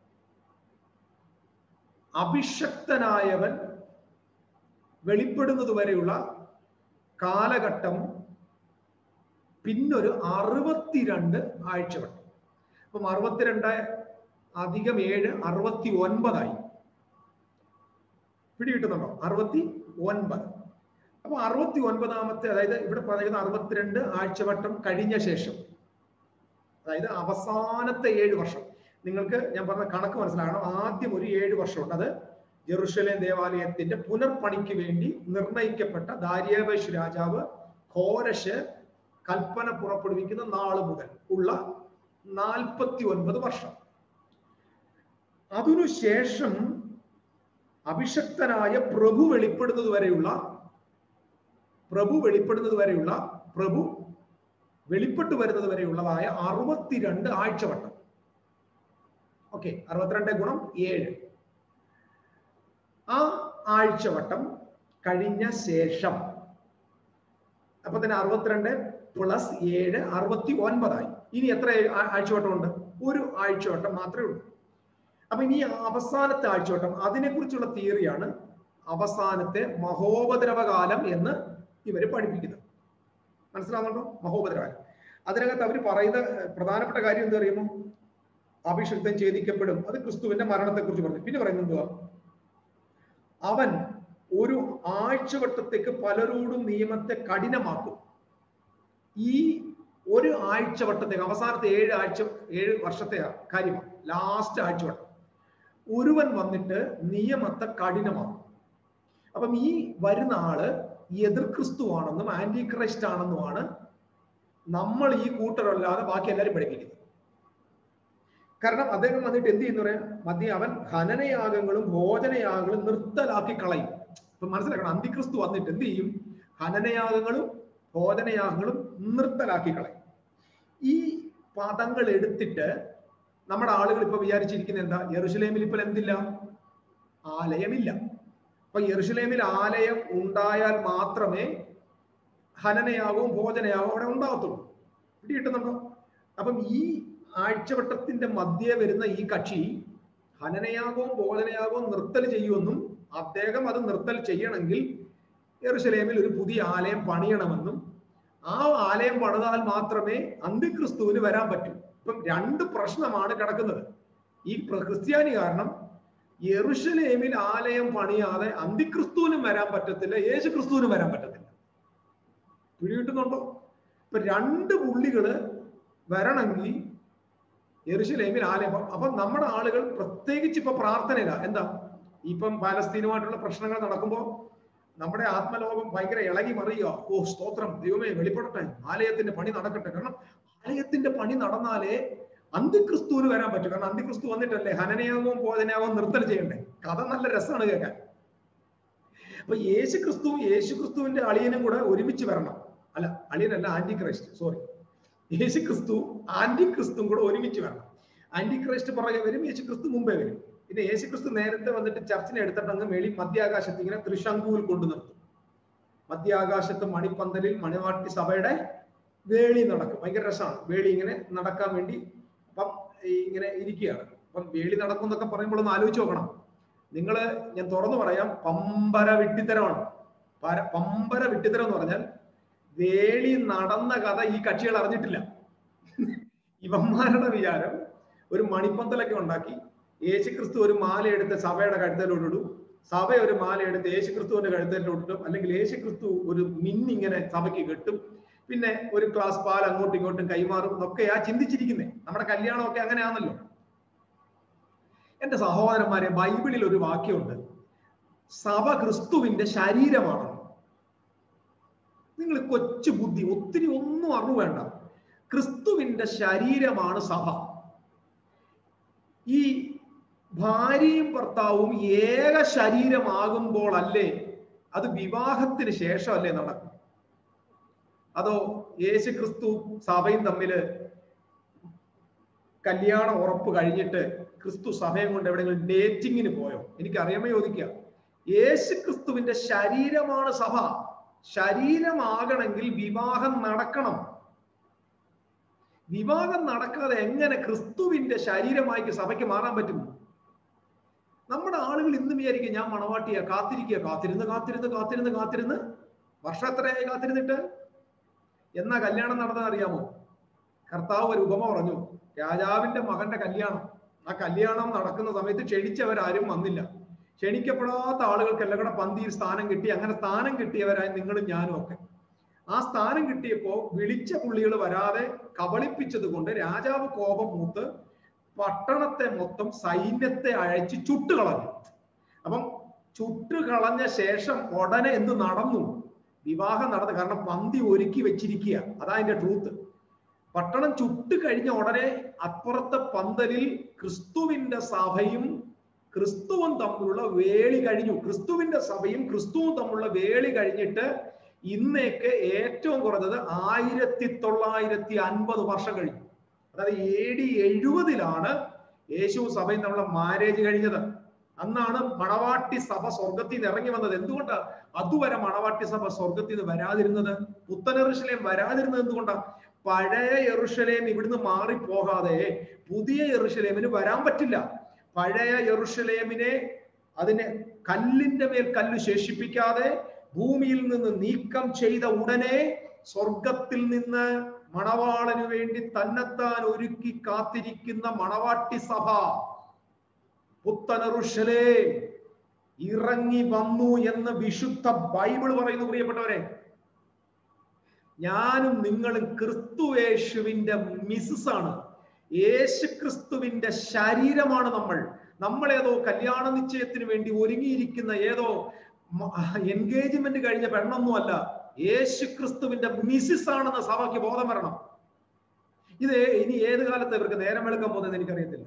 അഭിഷക്തനായവൻ വെളിപ്പെടുന്നത് വരെയുള്ള കാലഘട്ടം പിന്നൊരു അറുപത്തിരണ്ട് ആഴ്ചവട്ടം അപ്പം അറുപത്തിരണ്ട് അധികം ഏഴ് അറുപത്തി ഒൻപതായി പിടികിട്ടുന്നുണ്ടോ അറുപത്തി ഒൻപത് അപ്പൊ അറുപത്തി ഒൻപതാമത്തെ അതായത് ഇവിടെ പറയുന്ന അറുപത്തിരണ്ട് ആഴ്ചവട്ടം കഴിഞ്ഞ ശേഷം അതായത് അവസാനത്തെ ഏഴ് വർഷം നിങ്ങൾക്ക് ഞാൻ പറഞ്ഞ കണക്ക് മനസ്സിലാകണം ആദ്യം ഒരു ഏഴ് വർഷമുണ്ട് അത് ജെറുസലേം ദേവാലയത്തിന്റെ പുനർപണിക്ക് വേണ്ടി നിർണയിക്കപ്പെട്ട ദാരിയാവേശ് രാജാവ് ഘോരശ് കൽപ്പന പുറപ്പെടുവിക്കുന്ന നാള് മുതൽ ഉള്ള നാൽപ്പത്തി ഒൻപത് വർഷം അതിനുശേഷം അഭിഷക്തനായ പ്രഭു വെളിപ്പെടുന്നത് വരെയുള്ള പ്രഭു വെളിപ്പെടുന്നത് വരെയുള്ള പ്രഭു വെളിപ്പെട്ട് വരുന്നത് വരെയുള്ളതായ അറുപത്തിരണ്ട് ആഴ്ചവട്ടം ഓക്കെ അറുപത്തിരണ്ട് ഗുണം ഏഴ് ആ ആഴ്ചവട്ടം കഴിഞ്ഞ ശേഷം അപ്പൊ തന്നെ അറുപത്തിരണ്ട് പ്ലസ് ഏഴ് അറുപത്തി ഒൻപതായി ഇനി എത്ര ആ- ആഴ്ചവട്ടമുണ്ട് ഒരു ആഴ്ചവട്ടം മാത്രമേ ഉള്ളൂ അപ്പൊ ഇനി അവസാനത്തെ ആഴ്ചവട്ടം അതിനെക്കുറിച്ചുള്ള തിയറിയാണ് അവസാനത്തെ മഹോപദ്രവകാലം എന്ന് ഇവര് പഠിപ്പിക്കുന്നത് മനസ്സിലാവുന്നുണ്ടോ മഹോപദ്രവകാലം അതിനകത്ത് അവർ പറയുന്ന ഏർ, പ്രധാനപ്പെട്ട കാര്യം എന്താ അറിയുമോ അഭിഷിക്തം ഛേദിക്കപ്പെടും അത് ക്രിസ്തുവിന്റെ മരണത്തെ കുറിച്ച് പറഞ്ഞു പിന്നെ പറയുന്നത് എന്തുവാ അവൻ ഒരു ആഴ്ചവട്ടത്തേക്ക് പലരോടും നിയമത്തെ കഠിനമാക്കും ഈ ഒരു ആഴ്ചവട്ടത്തേക്ക് അവസാനത്തെ ഏഴ് ആഴ്ച ഏഴ് വർഷത്തെ കാര്യമാണ് ലാസ്റ്റ് ആഴ്ചവട്ടം ഒരുവൻ വന്നിട്ട് നിയമത്തെ കഠിനമാക്കും അപ്പം ഈ വരുന്ന ആള് എതിർ ക്രിസ്തുവാണെന്നും ആന്റി ക്രൈസ്റ്റ് ആണെന്നുമാണ് നമ്മൾ ഈ കൂട്ടരല്ലാതെ ബാക്കി എല്ലാവരും പഠിപ്പിക്കുന്നത് കാരണം അദ്ദേഹം വന്നിട്ട് എന്ത് ചെയ്യുന്ന പറയാ മധ്യ അവൻ ഹനനയാഗങ്ങളും ഭോജനയാഗങ്ങളും നിർത്തലാക്കി കളയും ഇപ്പൊ മനസ്സിലാക്കണം അന്തിക്രിസ്തു വന്നിട്ട് എന്ത് ചെയ്യും ഹനനയാഗങ്ങളും ഭോജനയാഗങ്ങളും നിർത്തലാക്കി കളയും ഈ പദങ്ങൾ എടുത്തിട്ട് നമ്മുടെ ആളുകൾ ഇപ്പൊ വിചാരിച്ചിരിക്കുന്നത് എന്താ യെറുഷലേമിൽ ഇപ്പോൾ എന്തില്ല ആലയമില്ല അപ്പൊ യെറുഷലേമിൽ ആലയം ഉണ്ടായാൽ മാത്രമേ ഹനനയാകവും ഭോജനയാകവും അവിടെ ഉണ്ടാകത്തുള്ളൂ പിടി കിട്ടുന്നുണ്ടോ അപ്പം ഈ ആഴ്ചവട്ടത്തിന്റെ മധ്യേ വരുന്ന ഈ കക്ഷി ഹനനയാകവും ഭോജനയാകവും നിർത്തൽ ചെയ്യുമെന്നും അദ്ദേഹം അത് നിർത്തൽ ചെയ്യണമെങ്കിൽ യെറുശലേമിൽ ഒരു പുതിയ ആലയം പണിയണമെന്നും ആ ആലയം പണിതാൽ മാത്രമേ അന്തിക്രിസ്തുവിന് വരാൻ പറ്റൂ ഇപ്പം രണ്ട് പ്രശ്നമാണ് കിടക്കുന്നത് ഈ പ്ര- ക്രിസ്ത്യാനി കാരണം യെറുശലേമിൽ ആലയം പണിയാതെ അന്തിക്രിസ്തുവിനും വരാൻ പറ്റത്തില്ല യേശു ക്രിസ്തുവിനും വരാൻ പറ്റത്തില്ല പിടികിട്ടുന്നുണ്ടോ ഇപ്പൊ രണ്ട് പുള്ളികള് വരണമെങ്കിൽ യെറുശലേമിൽ ആലയം അപ്പൊ നമ്മുടെ ആളുകൾ പ്രത്യേകിച്ച് ഇപ്പൊ പ്രാർത്ഥനയില്ല എന്താ ഇപ്പം പാലസ്തീനുമായിട്ടുള്ള പ്രശ്നങ്ങൾ നടക്കുമ്പോൾ നമ്മുടെ ആത്മലോകം ഭയങ്കര ഇളകി മറിയുക ഓ സ്തോത്രം ദൈവമേ വെളിപ്പെടട്ടെ ആലയത്തിന്റെ പണി നടക്കട്ടെ കാരണം ആലയത്തിന്റെ പണി നടന്നാലേ അന്തിക്രിസ്തുവിന് വരാൻ പറ്റും കാരണം അന്തിക്രിസ്തു വന്നിട്ടല്ലേ ഹനനയാകവും ബോധനയാകവും നിർത്തൽ ചെയ്യണ്ടേ കഥ നല്ല രസമാണ് കേൾക്കാൻ അപ്പൊ യേശു ക്രിസ്തുവും യേശു ക്രിസ്തുവിന്റെ അളിയനും കൂടെ ഒരുമിച്ച് വരണം അല്ല അളിയനല്ല antichrist sorry Yeshu Kristu ആന്റി ക്രിസ്തുവും കൂടെ ഒരുമിച്ച് വരണം ആന്റി ക്രൈസ്റ്റ് പുറകെ വരും യേശു ക്രിസ്തു മുമ്പേ വരും പിന്നെ യേശു ക്രിസ്തു നേരത്തെ വന്നിട്ട് ചർച്ചിനെ എടുത്തിട്ട് അങ്ങ് മേളി മധ്യാകാശത്ത് ഇങ്ങനെ തൃശങ്കുവിൽ കൊണ്ടു നിർത്തും മധ്യാകാശത്ത് മണിപ്പന്തലിൽ മണിവാട്ടി സഭയുടെ വേളി നടക്കും ഭയങ്കര രസമാണ് വേളി ഇങ്ങനെ നടക്കാൻ വേണ്ടി അപ്പം ഈ ഇങ്ങനെ ഇരിക്കുകയാണ് അപ്പം വേളി നടക്കും എന്നൊക്കെ പറയുമ്പോൾ ഒന്ന് ആലോചിച്ച് നോക്കണം നിങ്ങൾ ഞാൻ തുറന്നു പറയാം പമ്പര വിട്ടിത്തരമാണ് പര- പമ്പര വിട്ടിത്തരം എന്ന് പറഞ്ഞാൽ വേളി നടന്ന കഥ ഈ കക്ഷികൾ അറിഞ്ഞിട്ടില്ല ഇവന്മാരുടെ വിചാരം ഒരു മണിപ്പന്തലൊക്കെ ഉണ്ടാക്കി യേശുക്രിസ്തു ഒരു മാല എടുത്ത് സഭയുടെ കഴുത്തലോട്ടിടും സഭ ഒരു മാല എടുത്ത് യേശുക്രിസ്തുവിന്റെ കഴുത്തലോട്ടിട്ടും അല്ലെങ്കിൽ യേശുക്രിസ്തു ഒരു മിന്നിങ്ങനെ സഭയ്ക്ക് കെട്ടും പിന്നെ ഒരു ഗ്ലാസ് പാൽ അങ്ങോട്ടും ഇങ്ങോട്ടും കൈമാറും എന്നൊക്കെയാ ചിന്തിച്ചിരിക്കുന്നത് നമ്മുടെ കല്യാണമൊക്കെ അങ്ങനെയാണല്ലോ എന്റെ സഹോദരന്മാരെ ബൈബിളിൽ ഒരു വാക്യമുണ്ട് സഭ ക്രിസ്തുവിന്റെ ശരീരമാണ് നിങ്ങൾ കൊച്ചു ബുദ്ധി ഒത്തിരി ഒന്നും അറിവ് വേണ്ട ക്രിസ്തുവിന്റെ ശരീരമാണ് സഭ ഈ ഭാര്യയും ഭർത്താവും ഏക ശരീരമാകുമ്പോൾ അല്ലേ അത് വിവാഹത്തിന് ശേഷമല്ലേ നടക്കും അതോ യേശു ക്രിസ്തു സഭയും തമ്മില് കല്യാണം ഉറപ്പ് കഴിഞ്ഞിട്ട് ക്രിസ്തു സഭയും കൊണ്ട് എവിടെയെങ്കിലും ഡേറ്റിങ്ങിന് പോയോ എനിക്ക് അറിയാമോ ചോദിക്കുക യേശു ക്രിസ്തുവിന്റെ ശരീരമാണ് സഭ ശരീരമാകണമെങ്കിൽ വിവാഹം നടക്കണം വിവാഹം നടക്കാതെ എങ്ങനെ ക്രിസ്തുവിന്റെ ശരീരമായി സഭയ്ക്ക് മാറാൻ പറ്റും നമ്മുടെ ആളുകൾ ഇന്നും വിചാരിക്കും ഞാൻ മണവാട്ടിയ കാത്തിരിക്കുക കാത്തിരുന്ന് കാത്തിരുന്ന് കാത്തിരുന്ന് കാത്തിരുന്ന് വർഷം എത്രയായി കാത്തിരുന്നിട്ട് എന്നാ കല്യാണം നടന്നത് അറിയാമോ കർത്താവ് ഒരു ഉപമ പറഞ്ഞു രാജാവിന്റെ മകന്റെ കല്യാണം ആ കല്യാണം നടക്കുന്ന സമയത്ത് ക്ഷണിച്ചവരാരും വന്നില്ല ക്ഷണിക്കപ്പെടാത്ത ആളുകൾക്കെല്ലാം കൂടെ പന്തിയിൽ സ്ഥാനം കിട്ടി അങ്ങനെ സ്ഥാനം കിട്ടിയവരായി നിങ്ങളും ഞാനും ഒക്കെ ആ സ്ഥാനം കിട്ടിയപ്പോ വിളിച്ച പുള്ളികൾ വരാതെ കബളിപ്പിച്ചത് കൊണ്ട് രാജാവ് കോപം മൂത്ത് പട്ടണത്തെ മൊത്തം സൈന്യത്തെ അയച്ച് ചുട്ടുകളഞ്ഞു അപ്പം ചുട്ടുകളഞ്ഞ ശേഷം ഉടനെ എന്ത് നടന്നു വിവാഹം നടന്നു കാരണം പന്തി ഒരുക്കി വെച്ചിരിക്കുക അതാ അതിന്റെ ട്രൂത്ത് പട്ടണം ചുട്ട് കഴിഞ്ഞ ഉടനെ അപ്പുറത്തെ പന്തലിൽ ക്രിസ്തുവിന്റെ സഭയും ക്രിസ്തുവും തമ്മിലുള്ള വേളി കഴിഞ്ഞു ക്രിസ്തുവിന്റെ സഭയും ക്രിസ്തുവും തമ്മിലുള്ള വേളി കഴിഞ്ഞിട്ട് ഇന്നേക്ക് ഏറ്റവും കുറഞ്ഞത് ആയിരത്തി തൊള്ളായിരത്തി അൻപത് വർഷം കഴിഞ്ഞു അതായത് എ ഡി എഴുപതിലാണ് യേശു സഭയിൽ നമ്മളെ മാരേജ് കഴിഞ്ഞത് അന്നാണ് മണവാട്ടി സഭ സ്വർഗത്തിൽ നിന്ന് ഇറങ്ങി വന്നത് എന്തുകൊണ്ടാ അതുവരെ മണവാട്ടി സഭ സ്വർഗത്തിൽ നിന്ന് വരാതിരുന്നത് പുത്തൻ എറുഷലേം വരാതിരുന്നത് എന്തുകൊണ്ടാ പഴയ എറുഷലേം ഇവിടുന്ന് മാറിപ്പോകാതെ പുതിയ എറുഷലേമിന് വരാൻ പറ്റില്ല പഴയ എറുഷലേമിനെ അതിനെ കല്ലിന്റെ മേൽ കല്ല് ശേഷിപ്പിക്കാതെ ഭൂമിയിൽ നിന്ന് നീക്കം ചെയ്ത ഉടനെ സ്വർഗത്തിൽ നിന്ന് മണവാളന് വേണ്ടി തന്നെത്താൻ ഒരുക്കി കാത്തിരിക്കുന്ന മണവാട്ടി സഭ പുത്തനറുഷലേ ഇറങ്ങി വന്നു എന്ന് വിശുദ്ധ ബൈബിൾ പറയുന്നു പ്രിയപ്പെട്ടവരെ ഞാനും നിങ്ങളും ക്രിസ്തുവേശുവിന്റെ മിസ്സസ് ആണ് യേശു ക്രിസ്തുവിന്റെ ശരീരമാണ് നമ്മൾ നമ്മൾ ഏതോ കല്യാണ നിശ്ചയത്തിന് വേണ്ടി ഒരുങ്ങിയിരിക്കുന്ന ഏതോ എൻഗേജ്മെന്റ് കഴിഞ്ഞ പെണ്ണൊന്നും അല്ല യേശു ക്രിസ്തുവിന്റെ മിസിസ് ആണെന്ന സഭയ്ക്ക് ബോധം വരണം ഇത് ഇനി ഏത് കാലത്ത് ഇവർക്ക് നേരം വെളുക്കാൻ പോകുന്നത് എനിക്കറിയത്തില്ല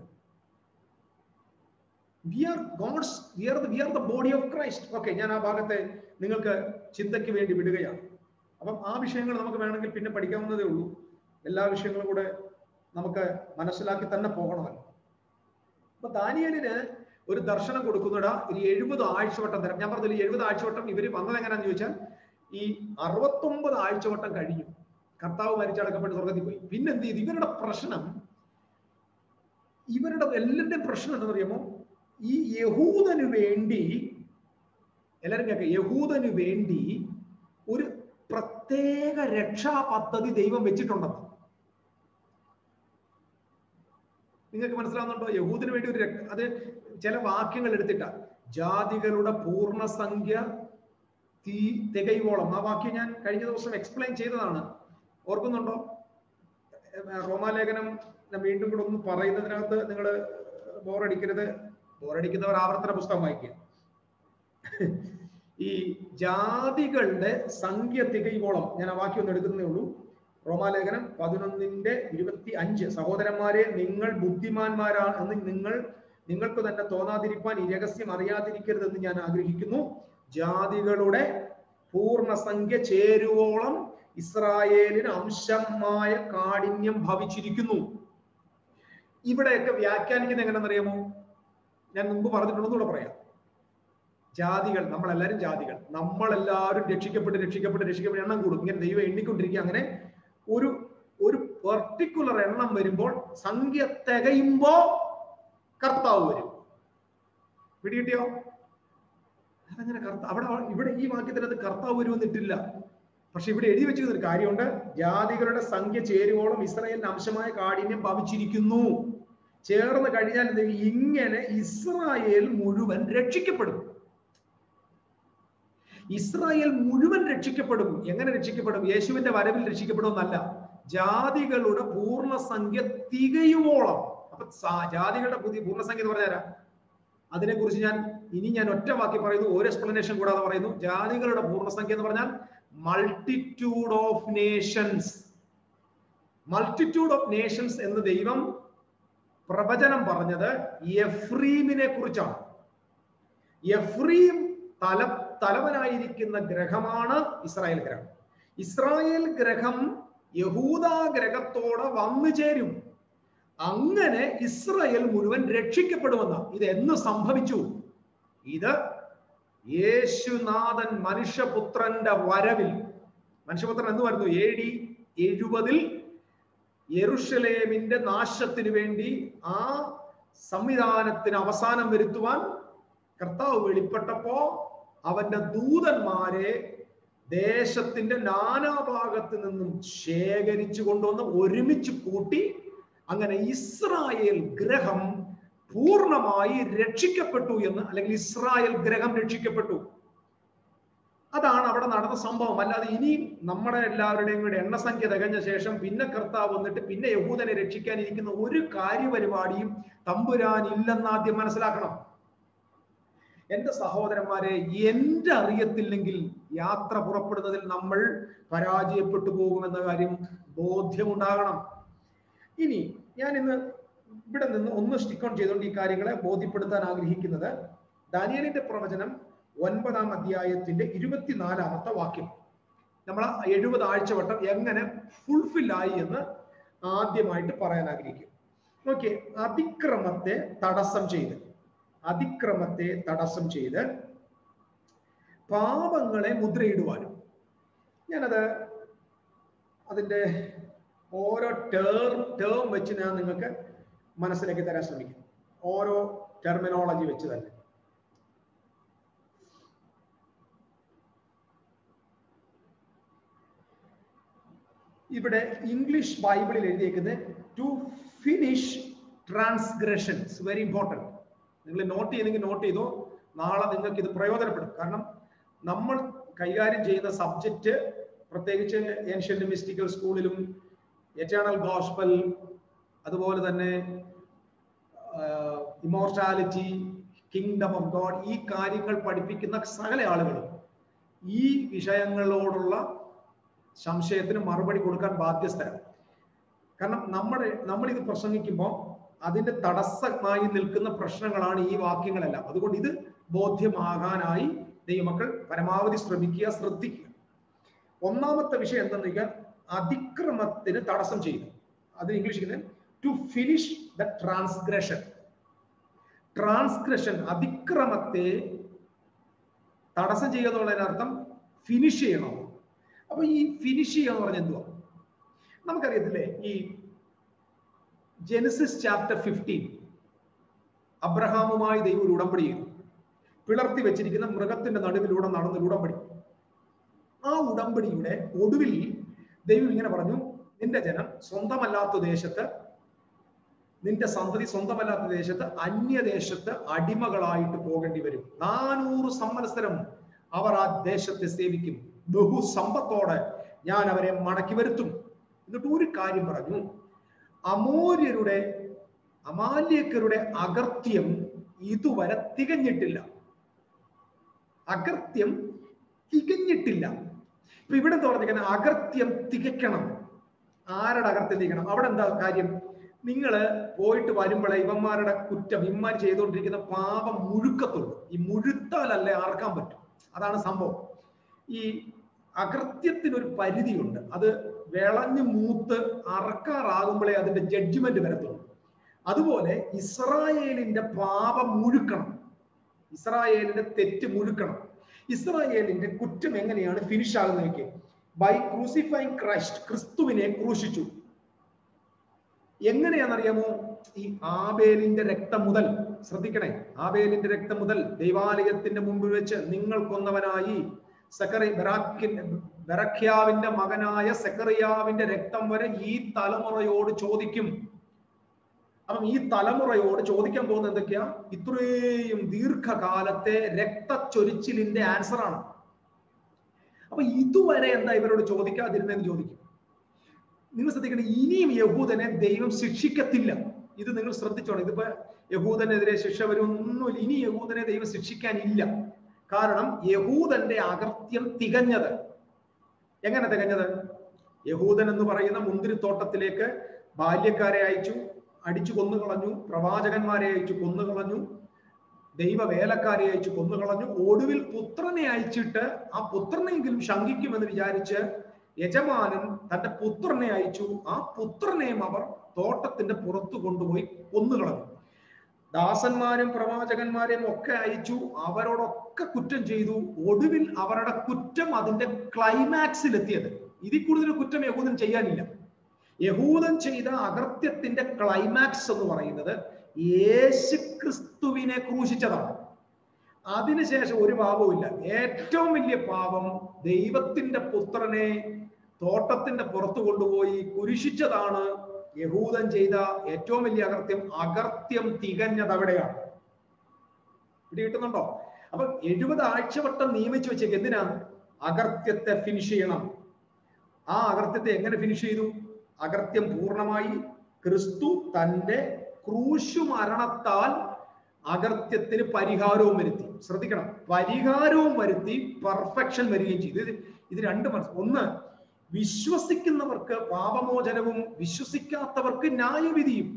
we are gods we are we are the body of Christ okay ഞാൻ ആ ഭാഗത്തെ നിങ്ങൾക്ക് ചിന്തയ്ക്ക് വേണ്ടി വിടുകയാണ് അപ്പം ആ വിഷയങ്ങൾ നമുക്ക് വേണമെങ്കിൽ പിന്നെ പഠിക്കാവുന്നതേ ഉള്ളൂ എല്ലാ വിഷയങ്ങളും കൂടെ നമുക്ക് മനസ്സിലാക്കി തന്നെ പോകണമല്ലോ അപ്പൊ ദാനിയലിന് ഒരു ദർശനം കൊടുക്കുന്നിട ഒരു എഴുപത് ആഴ്ചവട്ടം തരാം ഞാൻ പറഞ്ഞില്ല എഴുപത് ആഴ്ചവട്ടം ഇവര് വന്നത് എങ്ങനെയാന്ന് ചോദിച്ചാൽ ഈ അറുപത്തൊമ്പത് ആഴ്ചവട്ടം കഴിഞ്ഞു കർത്താവ് മരിച്ചടക്കപ്പെട്ട് സ്വർഗത്തിൽ പോയി പിന്നെ എന്ത് ചെയ്തു ഇവരുടെ പ്രശ്നം ഇവരുടെ എല്ലാവരുടെയും പ്രശ്നം എന്താണെന്ന് അറിയാമോ ഈ യഹൂദന് വേണ്ടി എല്ലാവരും കേൾക്കുക യഹൂദന് വേണ്ടി ഒരു പ്രത്യേക രക്ഷാ പദ്ധതി ദൈവം വെച്ചിട്ടുണ്ടെന്ന് നിങ്ങൾക്ക് മനസ്സിലാവുന്നുണ്ടോ യഹൂദിന് വേണ്ടി ഒരു അത് ചില വാക്യങ്ങൾ എടുത്തിട്ട ജാതികളുടെ പൂർണ്ണസംഖ്യ തീ തികയോളം ആ വാക്യം ഞാൻ കഴിഞ്ഞ ദിവസം എക്സ്പ്ലെയിൻ ചെയ്തതാണ് ഓർക്കുന്നുണ്ടോ റോമാലേഖനം ഞാൻ വീണ്ടും കൂടെ ഒന്ന് പറയുന്നതിനകത്ത് നിങ്ങൾ ബോറടിക്കരുത് ബോറടിക്കുന്നവർ ആവർത്തന പുസ്തകം വായിക്കുക ഈ ജാതികളുടെ സംഖ്യ തികയോളം ഞാൻ ആ വാക്യം ഒന്ന് എടുക്കുന്നേ ഉള്ളൂ റോമാലേഖനം പതിനൊന്നിന്റെ ഇരുപത്തി അഞ്ച് സഹോദരന്മാരെ നിങ്ങൾ ബുദ്ധിമാന്മാരാണ് എന്ന് നിങ്ങൾ നിങ്ങൾക്ക് തന്നെ തോന്നാതിരിക്കാൻ ഈ രഹസ്യം അറിയാതിരിക്കരുതെന്ന് ഞാൻ ആഗ്രഹിക്കുന്നു ജാതികളുടെ പൂർണ്ണസംഖ്യ ചേരുവോളം ഇസ്രായേലിന് അംശമായ കാഠിന്യം ഭവിച്ചിരിക്കുന്നു ഇവിടെയൊക്കെ വ്യാഖ്യാനിക്കുന്ന എങ്ങനെയെന്നറിയാമോ ഞാൻ മുമ്പ് പറഞ്ഞിട്ടുണ്ടെന്നൂടെ പറയാം ജാതികൾ നമ്മളെല്ലാവരും ജാതികൾ നമ്മളെല്ലാവരും രക്ഷിക്കപ്പെട്ട് രക്ഷിക്കപ്പെട്ട് രക്ഷിക്കപ്പെട്ട് എണ്ണം കൂടും ഇങ്ങനെ ദൈവം എണ്ണിക്കൊണ്ടിരിക്കുക അങ്ങനെ ഒരു ഒരു പെർട്ടിക്കുലർ എണ്ണം വരുമ്പോൾ സംഖ്യ തികയുമ്പോ കർത്താവ് വരും പിടികിട്ടിയോ അതങ്ങനെ കർത്താവ് അവിടെ ഇവിടെ ഈ വാക്യത്തിനകത്ത് കർത്താവ് വരുമെന്നിട്ടില്ല പക്ഷെ ഇവിടെ എഴുതി വെച്ചിരുന്ന ഒരു കാര്യമുണ്ട് ജാതികളുടെ സംഖ്യ ചേരുവോളം ഇസ്രായേലിന് അംശമായ കാഠിന്യം ഭവിച്ചിരിക്കുന്നു ചേർന്ന് കഴിഞ്ഞാൽ ഇങ്ങനെ ഇസ്രായേൽ മുഴുവൻ രക്ഷിക്കപ്പെടും ഇസ്രായേൽ മുഴുവൻ രക്ഷിക്കപ്പെടും എങ്ങനെ രക്ഷിക്കപ്പെടും യേശുവിന്റെ വരവിൽ രക്ഷിക്കപ്പെടുമെന്നല്ല ജാതികളുടെ പൂർണ്ണസംഖ്യ തികയുവോളം അപ്പൊ ജാതികളുടെ പുതിയ പൂർണ്ണസംഖ്യ എന്ന് പറഞ്ഞാരാ അതിനെക്കുറിച്ച് ഞാൻ ഇനി ഞാൻ ഒറ്റ വാക്കി പറയുന്നു ഒരു എക്സ്പ്ലനേഷൻ കൂടാതെ പറയുന്നു ജാതികളുടെ പൂർണ്ണസംഖ്യ എന്ന് പറഞ്ഞാൽ multitude of nations multitude of nations എന്ന് ദൈവം പ്രവചനം പറഞ്ഞത് എഫ്രീമിനെ കുറിച്ചാണ് എഫ്രീം തല തലവനായിരിക്കുന്ന ഗ്രഹമാണ് ഇസ്രായേൽ ഗ്രഹം ഇസ്രായേൽ ഗ്രഹം യഹൂദ ഗ്രഹത്തോടെ വന്നു ചേരും അങ്ങനെ ഇസ്രായേൽ മുഴുവൻ രക്ഷിക്കപ്പെടുമെന്ന ഇത് എന്ന് സംഭവിച്ചു ഇത് യേശുനാഥൻ മനുഷ്യപുത്രന്റെ വരവിൽ മനുഷ്യപുത്രൻ എന്ന് പറഞ്ഞു എ ഡി എഴുപതിൽ യെറുഷലേമിന്റെ നാശത്തിന് വേണ്ടി ആ സംവിധാനത്തിന് അവസാനം വരുത്തുവാൻ കർത്താവ് വെളിപ്പെട്ടപ്പോ അവന്റെ ദൂതന്മാരെ ദേശത്തിന്റെ നാനാഭാഗത്ത് നിന്നും ശേഖരിച്ചു കൊണ്ടുവന്ന് ഒരുമിച്ച് കൂട്ടി അങ്ങനെ ഇസ്രായേൽ ഗ്രഹം പൂർണ്ണമായി രക്ഷിക്കപ്പെട്ടു എന്ന് അല്ലെങ്കിൽ ഇസ്രായേൽ ഗ്രഹം രക്ഷിക്കപ്പെട്ടു അതാണ് അവിടെ നടന്ന സംഭവം അല്ലാതെ ഇനിയും നമ്മുടെ എല്ലാവരുടെയും കൂടെ എണ്ണസംഖ്യ തികഞ്ഞ ശേഷം പിന്നെ കർത്താവ് വന്നിട്ട് പിന്നെ യഹൂദനെ രക്ഷിക്കാനിരിക്കുന്ന ഒരു കാര്യപരിപാടിയും തമ്പുരാൻ ഇല്ലെന്ന് ആദ്യം മനസ്സിലാക്കണം എന്റെ സഹോദരന്മാരെ എന്റെ അറിയത്തില്ലെങ്കിൽ യാത്ര പുറപ്പെടുന്നതിൽ നമ്മൾ പരാജയപ്പെട്ടു പോകുമെന്ന കാര്യം ബോധ്യമുണ്ടാകണം ഇനി ഞാൻ ഇന്ന് ഇവിടെ നിന്ന് ഒന്ന് സ്റ്റിക്ക് ഓൺ ചെയ്തുകൊണ്ട് ഈ കാര്യങ്ങളെ ബോധ്യപ്പെടുത്താൻ ആഗ്രഹിക്കുന്നത് ദാനിയലിന്റെ പ്രവചനം ഒൻപതാം അധ്യായത്തിന്റെ ഇരുപത്തിനാലാമത്തെ വാക്യം നമ്മൾ ആ എഴുപത് ആഴ്ചവട്ടം എങ്ങനെ ഫുൾഫിൽ ആയി എന്ന് ആദ്യമായിട്ട് പറയാൻ ആഗ്രഹിക്കും ഓക്കെ അതിക്രമത്തെ തടസ്സം ചെയ്ത് അതിക്രമത്തെ തടസ്സം ചെയ്ത് പാപങ്ങളെ മുദ്രയിടുവാനും ഞാനത് അതിന്റെ ഓരോ ടേം ടേം വെച്ച് ഞാൻ നിങ്ങൾക്ക് മനസ്സിലാക്കി തരാൻ ശ്രമിക്കും ഓരോ ടെർമിനോളജി വെച്ച് തന്നെ ഇവിടെ ഇംഗ്ലീഷ് ബൈബിളിൽ എഴുതിയേക്കുന്നത് to finish transgressions very important നിങ്ങൾ നോട്ട് ചെയ്തെങ്കിൽ നോട്ട് ചെയ്തോ നാളെ നിങ്ങൾക്ക് ഇത് പ്രയോജനപ്പെടും കാരണം നമ്മൾ കൈകാര്യം ചെയ്യുന്ന സബ്ജക്റ്റ് പ്രത്യേകിച്ച് ഏൻഷ്യന്റ് മിസ്റ്റിക്കൽ സ്കൂളിലും എറ്റേണൽ ഗോസ്പൽ അതുപോലെ തന്നെ ഇമോർട്ടാലിറ്റി കിങ്ഡം ഓഫ് ഗോഡ് ഈ കാര്യങ്ങൾ പഠിപ്പിക്കുന്ന സകല ആളുകളും ഈ വിഷയങ്ങളോടുള്ള സംശയത്തിന് മറുപടി കൊടുക്കാൻ ബാധ്യസ്ഥരാണ് കാരണം നമ്മുടെ നമ്മൾ ഇത് പ്രസംഗിക്കുമ്പോൾ അതിന്റെ തടസ്സമായി നിൽക്കുന്ന പ്രശ്നങ്ങളാണ് ഈ വാക്യങ്ങളെല്ലാം അതുകൊണ്ട് ഇത് ബോധ്യമാകാനായി ദൈവമക്കൾ പരമാവധി ശ്രമിക്കുക ശ്രദ്ധിക്കുക ഒന്നാമത്തെ വിഷയം എന്തെന്ന് വെച്ചാൽ അതിക്രമത്തിന് തടസ്സം ചെയ്യുന്നു അത് ഇംഗ്ലീഷിൽ to finish the transgression transgression അതിക്രമത്തെ തടസ്സം ചെയ്യുക എന്നുള്ളതിനർത്ഥം ഫിനിഷ് ചെയ്യണം അപ്പൊ ഈ ഫിനിഷ് ചെയ്യുക എന്ന് പറഞ്ഞാൽ എന്തുവാ നമുക്കറിയത്തില്ലേ ഈ ജെനസിസ് ചാപ്റ്റർ ഫിഫ്റ്റീൻ അബ്രഹാമുമായി ദൈവം ഒരു ഉടമ്പടി ചെയ്തു പിളർത്തി വെച്ചിരിക്കുന്ന മൃഗത്തിന്റെ നടുവിലൂടെ നടന്നൊരു ഉടമ്പടി ആ ഉടമ്പടിയുടെ ഒടുവിൽ ദൈവം ഇങ്ങനെ പറഞ്ഞു നിന്റെ ജനം സ്വന്തമല്ലാത്ത ദേശത്ത് നിന്റെ സന്തതി സ്വന്തമല്ലാത്ത ദേശത്ത് അന്യദേശത്ത് അടിമകളായിട്ട് പോകേണ്ടി വരും നാനൂറ് സംവത്സരം അവർ ആ ദേശത്തെ സേവിക്കും ബഹുസമ്പത്തോടെ ഞാൻ അവരെ മടക്കി വരുത്തും എന്നിട്ട് ഒരു കാര്യം പറഞ്ഞു അമൂര്യരുടെ അമാല്യക്കരുടെ അകർത്യം ഇതുവരെ തികഞ്ഞിട്ടില്ല അകർത്യം തികഞ്ഞിട്ടില്ല ഇപ്പൊ ഇവിടെ എന്താ പറഞ്ഞിരിക്കുന്നത് അകർത്യം തികയ്ക്കണം ആരുടെ അകർത്യം തികക്കണം അവിടെ എന്താ കാര്യം നിങ്ങൾ പോയിട്ട് വരുമ്പോഴേ ഇവന്മാരുടെ കുറ്റം ഇവന്മാർ ചെയ്തുകൊണ്ടിരിക്കുന്ന പാപം മുഴുക്കത്തുള്ളൂ ഈ മുഴുത്താലല്ലേ അറക്കാൻ പറ്റും അതാണ് സംഭവം ഈ അകൃത്യത്തിന് ഒരു പരിധിയുണ്ട് അത് വിളഞ്ഞു മൂത്ത് അറക്കാറാകുമ്പോഴേ അതിന്റെ ജഡ്ജ്മെന്റ് വരത്തുള്ളൂ അതുപോലെ ഇസ്രായേലിന്റെ പാപം മുഴുക്കണം ഇസ്രായേലിന്റെ തെറ്റ് മുഴുക്കണം ഇസ്രായേലിന്റെ കുറ്റം എങ്ങനെയാണ് ഫിനിഷ് ആകുന്നതൊക്കെ ബൈ ക്രൂസിഫൈങ് ക്രൈസ്റ്റ് ക്രിസ്തുവിനെ ക്രൂശിച്ചു എങ്ങനെയാണെന്നറിയാമോ ഈ ആബേലിന്റെ രക്തം മുതൽ ശ്രദ്ധിക്കണേ ആബേലിന്റെ രക്തം മുതൽ ദൈവാലയത്തിന്റെ മുമ്പിൽ വെച്ച് നിങ്ങൾ കൊന്നവനായി സെക്കറി ബെറാക്കിന്റെ ബെറഖ്യാവിന്റെ മകനായ സെക്കറിയാവിന്റെ രക്തം വരെ ഈ തലമുറയോട് ചോദിക്കും അപ്പം ഈ തലമുറയോട് ചോദിക്കാൻ പോകുന്നത് എന്തൊക്കെയാ ഇത്രയും ദീർഘകാലത്തെ രക്തച്ചൊരിച്ചിലിന്റെ ആൻസർ ആണ് അപ്പൊ ഇതുവരെ എന്താ ഇവരോട് ചോദിക്കാതിരുന്നെന്ന് ചോദിക്കും നിങ്ങൾ ശ്രദ്ധിക്കണം ഇനിയും യഹൂദനെ ദൈവം ശിക്ഷിക്കത്തില്ല ഇത് നിങ്ങൾ ശ്രദ്ധിച്ചോണം ഇതിപ്പോ യഹൂദനെതിരെ ശിക്ഷ വരുമൊന്നുമില്ല ഇനി യഹൂദനെ ദൈവം ശിക്ഷിക്കാനില്ല കാരണം യഹൂദന്റെ അകർത്യം തികഞ്ഞത് എങ്ങനെ തികഞ്ഞത് യഹൂദൻ എന്ന് പറയുന്ന മുന്തിരിത്തോട്ടത്തിലേക്ക് ബാല്യക്കാരെ അയച്ചു അടിച്ചു കൊന്നുകളഞ്ഞു പ്രവാചകന്മാരെ അയച്ചു കൊന്നുകളഞ്ഞു ദൈവ വേലക്കാരെ അയച്ചു കൊന്നുകളഞ്ഞു ഒടുവിൽ പുത്രനെ അയച്ചിട്ട് ആ പുത്രനെങ്കിലും ശങ്കിക്കുമെന്ന് വിചാരിച്ച് യജമാനൻ തന്റെ പുത്രനെ അയച്ചു ആ പുത്രനെയും അവർ തോട്ടത്തിന്റെ പുറത്തു കൊണ്ടുപോയി കൊന്നുകളഞ്ഞു ദാസന്മാരും പ്രവാചകന്മാരെയും ഒക്കെ അയച്ചു അവരോടൊക്കെ കുറ്റം ചെയ്തു ഒടുവിൽ അവരുടെ കുറ്റം അതിന്റെ ക്ലൈമാക്സിൽ എത്തിയത് ഇതിൽ കൂടുതൽ കുറ്റം യഹൂദൻ ചെയ്യാനില്ല യഹൂദൻ ചെയ്ത അകൃത്യത്തിന്റെ ക്ലൈമാക്സ് എന്ന് പറയുന്നത് യേശു ക്രിസ്തുവിനെ ക്രൂശിച്ചതാണ് അതിനുശേഷം ഒരു പാപവുമില്ല ഏറ്റവും വലിയ പാപം ദൈവത്തിന്റെ പുത്രനെ തോട്ടത്തിന്റെ പുറത്തു കൊണ്ടുപോയി കുരിശിച്ചതാണ് യഹൂദൻ ചെയ്ത ഏറ്റവും വലിയ അകർത്യം അകർത്യം തികഞ്ഞത് അവിടെയാണ് ഇവിടെ കിട്ടുന്നുണ്ടോ അപ്പൊ എഴുപത് ആഴ്ചവട്ടം നിയമിച്ചു വെച്ചേക്ക് എന്തിനാ അകർത്യത്തെ ഫിനിഷ് ചെയ്യണം ആ അകർത്യത്തെ എങ്ങനെ ഫിനിഷ് ചെയ്തു അകർത്യം പൂർണ്ണമായി ക്രിസ്തു തന്റെ ക്രൂശു മരണത്താൽ അകർത്യത്തിന് പരിഹാരവും വരുത്തി ശ്രദ്ധിക്കണം പരിഹാരവും വരുത്തി പെർഫെക്ഷൻ വരികയും ചെയ്തു ഇത് ഇത് രണ്ട് മനസ്സ് ഒന്ന് വിശ്വസിക്കുന്നവർക്ക് പാപമോചനവും വിശ്വസിക്കാത്തവർക്ക് ന്യായവിധിയും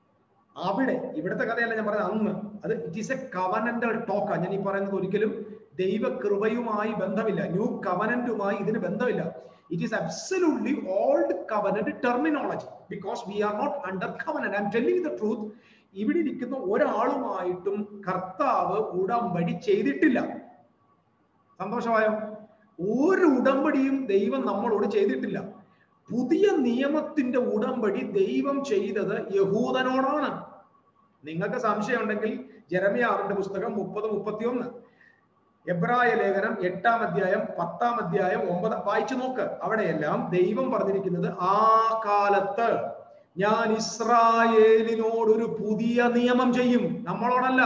അവിടെ ഇവിടുത്തെ കഥയല്ല ഞാൻ പറഞ്ഞത് അന്ന് അത് ഇറ്റ് ഈസ് എ കവനന്റൽ ടോക്കാ ഞാൻ ഈ പറയുന്നത് ഒരിക്കലും ദൈവകൃപയുമായി ബന്ധമില്ല ന്യൂ കവനന്റുമായി ഇതിന് ബന്ധമില്ല it is absolutely old covenant terminology because we are not under covenant I am telling the truth ഇവിടെ ഇരിക്കുന്ന ഒരാളുമായിട്ടും കർത്താവ് ഉടമ്പടി ചെയ്തിട്ടില്ല സന്തോഷമായോ ഒരു ഉടമ്പടിയും ദൈവം നമ്മളോട് ചെയ്തിട്ടില്ല പുതിയ നിയമത്തിന്റെ ഉടമ്പടി ദൈവം ചെയ്തത് യഹൂദനോടാണ് നിങ്ങൾക്ക് സംശയം ഉണ്ടെങ്കിൽ ജെറമിയാറിന്റെ പുസ്തകം മുപ്പത് മുപ്പത്തിയൊന്ന് എബ്രായ ലേഖനം എട്ടാം അധ്യായം പത്താം അധ്യായം ഒമ്പത് വായിച്ചു നോക്ക് അവിടെയെല്ലാം ദൈവം പറഞ്ഞിരിക്കുന്നത് ആ കാലത്ത് ഞാൻ ഇസ്രായേലിനോട് ഒരു പുതിയ നിയമം ചെയ്യും നമ്മളോടല്ല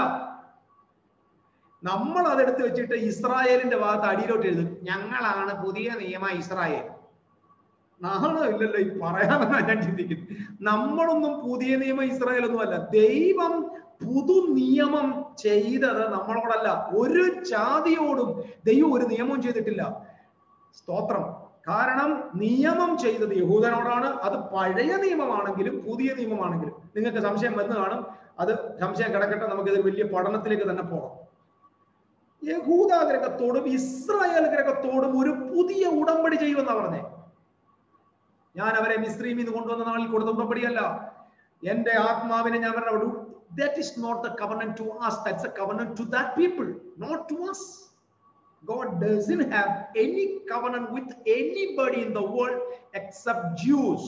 നമ്മൾ അതെടുത്ത് വെച്ചിട്ട് ഇസ്രായേലിന്റെ ഭാഗത്ത് അടിയിലോട്ട് എഴുതും ഞങ്ങളാണ് പുതിയ നിയമ ഇസ്രായേൽ നാണോ ഇല്ലല്ലോ ഈ പറയാമെന്നാണ് ഞാൻ ചിന്തിക്കുന്നത് നമ്മളൊന്നും പുതിയ നിയമ ഇസ്രായേൽ ഒന്നുമല്ല ദൈവം പുതു നിയമം ചെയ്തത് നമ്മളോടല്ല ഒരു ജാതിയോടും ദൈവം ഒരു നിയമവും ചെയ്തിട്ടില്ല സ്തോത്രം കാരണം നിയമം ചെയ്തത് യഹൂദനോടാണ് അത് പഴയ നിയമമാണെങ്കിലും പുതിയ നിയമമാണെങ്കിലും നിങ്ങൾക്ക് സംശയം വന്നു കാണും അത് സംശയം കിടക്കട്ടെ നമുക്കിത് വലിയ പഠനത്തിലേക്ക് തന്നെ പോകാം യഹൂദ ഗ്രഹത്തോടും ഇസ്രായേൽ ഗ്രഹത്തോടും ഒരു പുതിയ ഉടമ്പടി ചെയ്യുമെന്നാ പറഞ്ഞേ ഞാൻ അവരെ മിസ്ത്രീമിൽ നിന്ന് കൊണ്ടുവന്ന നാളിൽ കൊടുത്ത ഉടമ്പടിയല്ല എന്റെ ആത്മാവിനെ ഞാൻ പറഞ്ഞു that is not the covenant to us that's a covenant to that people not to us god doesn't have any covenant with anybody in the world except jews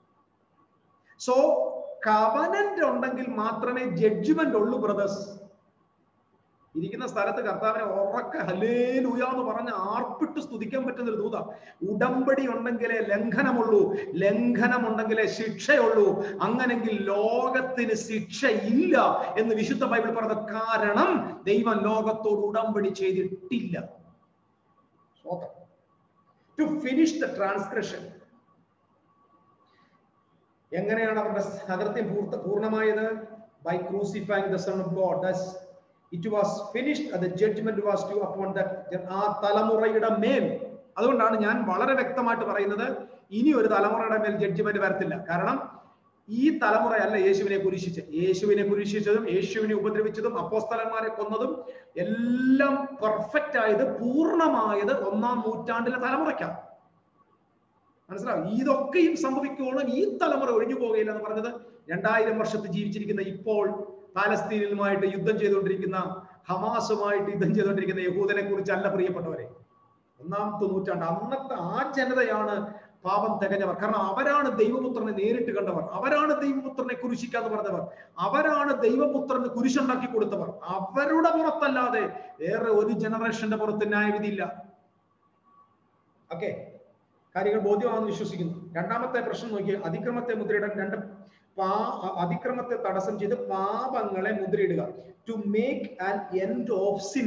so covenant ഉണ്ടെങ്കിൽ മാത്രമേ ജഡ്ജ്മെന്റ് ഉള്ളൂ brothers ഇരിക്കുന്ന സ്ഥലത്ത് കർത്താവിനെ ഉറക്കെ hallelujah എന്ന് പറഞ്ഞ് ആർപ്പിട്ട് സ്തുതിക്കാൻ പറ്റുന്ന ഒരു ദൂത ഉടമ്പടി ഉണ്ടെങ്കിലേ ലംഘനമുള്ളൂ ലംഘനമുണ്ടെങ്കിലേ ശിക്ഷയുള്ളൂ അങ്ങനെങ്കിൽ ലോകത്തിന് ശിക്ഷ ഇല്ല എന്ന് വിശുദ്ധ ബൈബിൾ പറഞ്ഞ കാരണം ദൈവം ലോകത്തോട് ഉടമ്പടി ചെയ്തിട്ടില്ല ടു ഫിനിഷ് ദ ട്രാൻസ്ക്രിപ്ഷൻ എങ്ങനെയാണ് അവരുടെ അകൃത്യം പൂർത്ത പൂർണ്ണമായത് by crucifying the son of God thus it was finished the judgement was to upon that ആ തലമുറയുടെ മേൽ അതുകൊണ്ടാണ് ഞാൻ വളരെ വ്യക്തമായിട്ട് പറയുന്നത് ഇനി ഒരു തലമുറയുടെ മേൽ ജഡ്ജ്മെന്റ് വരത്തില്ല കാരണം ഈ തലമുറയല്ല യേശുവിനെ കുരിശിച്ച് യേശുവിനെ കുരിശിച്ചതും യേശുവിനെ ഉപദ്രവിച്ചതും അപ്പോസ്തലന്മാരെ കൊന്നതും എല്ലാം പെർഫെക്റ്റ് ആയത് പൂർണ്ണമായത് ഒന്നാം നൂറ്റാണ്ടിലെ തലമുറയ്ക്കാണ് മനസ്സിലാവും ഇതൊക്കെയും സംഭവിക്കുവോളം ഈ തലമുറ ഒഴിഞ്ഞു പോവുകയില്ല എന്ന് പറഞ്ഞത് രണ്ടായിരം വർഷത്തിൽ ജീവിച്ചിരിക്കുന്ന ഇപ്പോൾ പാലസ്തീനിലുമായിട്ട് യുദ്ധം ചെയ്തുകൊണ്ടിരിക്കുന്ന ഹമാസുമായിട്ട് യുദ്ധം ചെയ്തുകൊണ്ടിരിക്കുന്ന യഹൂദനെ കുറിച്ചല്ല പ്രിയപ്പെട്ടവരെ ഒന്നാമത്തെ നൂറ്റാണ്ട് അന്നത്തെ ആ ജനതയാണ് പാപം തികഞ്ഞവർ കാരണം അവരാണ് ദൈവപുത്രനെ നേരിട്ട് കണ്ടവർ അവരാണ് ദൈവപുത്രനെ കുരിശിക്കാന്ന് പറഞ്ഞവർ അവരാണ് ദൈവപുത്രന് കുരിശുണ്ടാക്കി കൊടുത്തവർ അവരുടെ പുറത്തല്ലാതെ വേറെ ഒരു ജനറേഷന്റെ പുറത്ത് ന്യായവിധിയില്ല ഓക്കെ കാര്യങ്ങൾ ബോധ്യമാണെന്ന് വിശ്വസിക്കുന്നു രണ്ടാമത്തെ പ്രശ്നം നോക്കി അതിക്രമത്തെ മുദ്രയിടാൻ രണ്ട് പാ അതിക്രമത്തെ തടസ്സം ചെയ്ത് പാപങ്ങളെ മുദ്രയിടുക to make an end of sin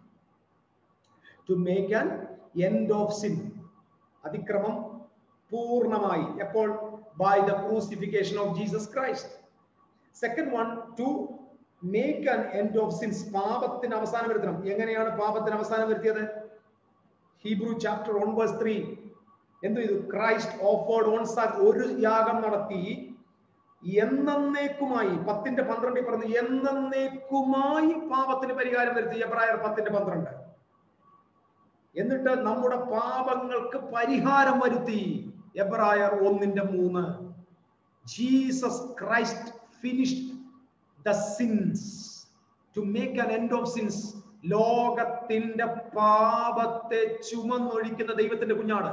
to make an end of sin അതിക്രമം പൂർണ്ണമായി എപ്പോൾ by the crucifixion of Jesus Christ second one to make an end of sins പാപത്തിന് അവസാനം വരുത്തണം എങ്ങനെയാണ് പാപത്തിന് അവസാനം വരുത്തിയത് Hebrew chapter one verse three എന്തു ചെയ്തു ക്രൈസ്റ്റ് ഓഫേർഡ് ഓൺ ഒരു യാഗം നടത്തി എന്നേക്കുമായി പത്തിന്റെ പന്ത്രണ്ടിൽ പറഞ്ഞു എന്നേക്കുമായി പാപത്തിന് പരിഹാരം വരുത്തി എബ്രായർ പത്തിന്റെ പന്ത്രണ്ട് എന്നിട്ട് നമ്മുടെ പാപങ്ങൾക്ക് പരിഹാരം വരുത്തി എബ്രായർ ഒന്നിന്റെ മൂന്ന് Jesus Christ finished the sins to make an end of sins ലോകത്തിന്റെ പാപത്തെ ചുമന്നൊഴിക്കുന്ന ദൈവത്തിന്റെ കുഞ്ഞാട്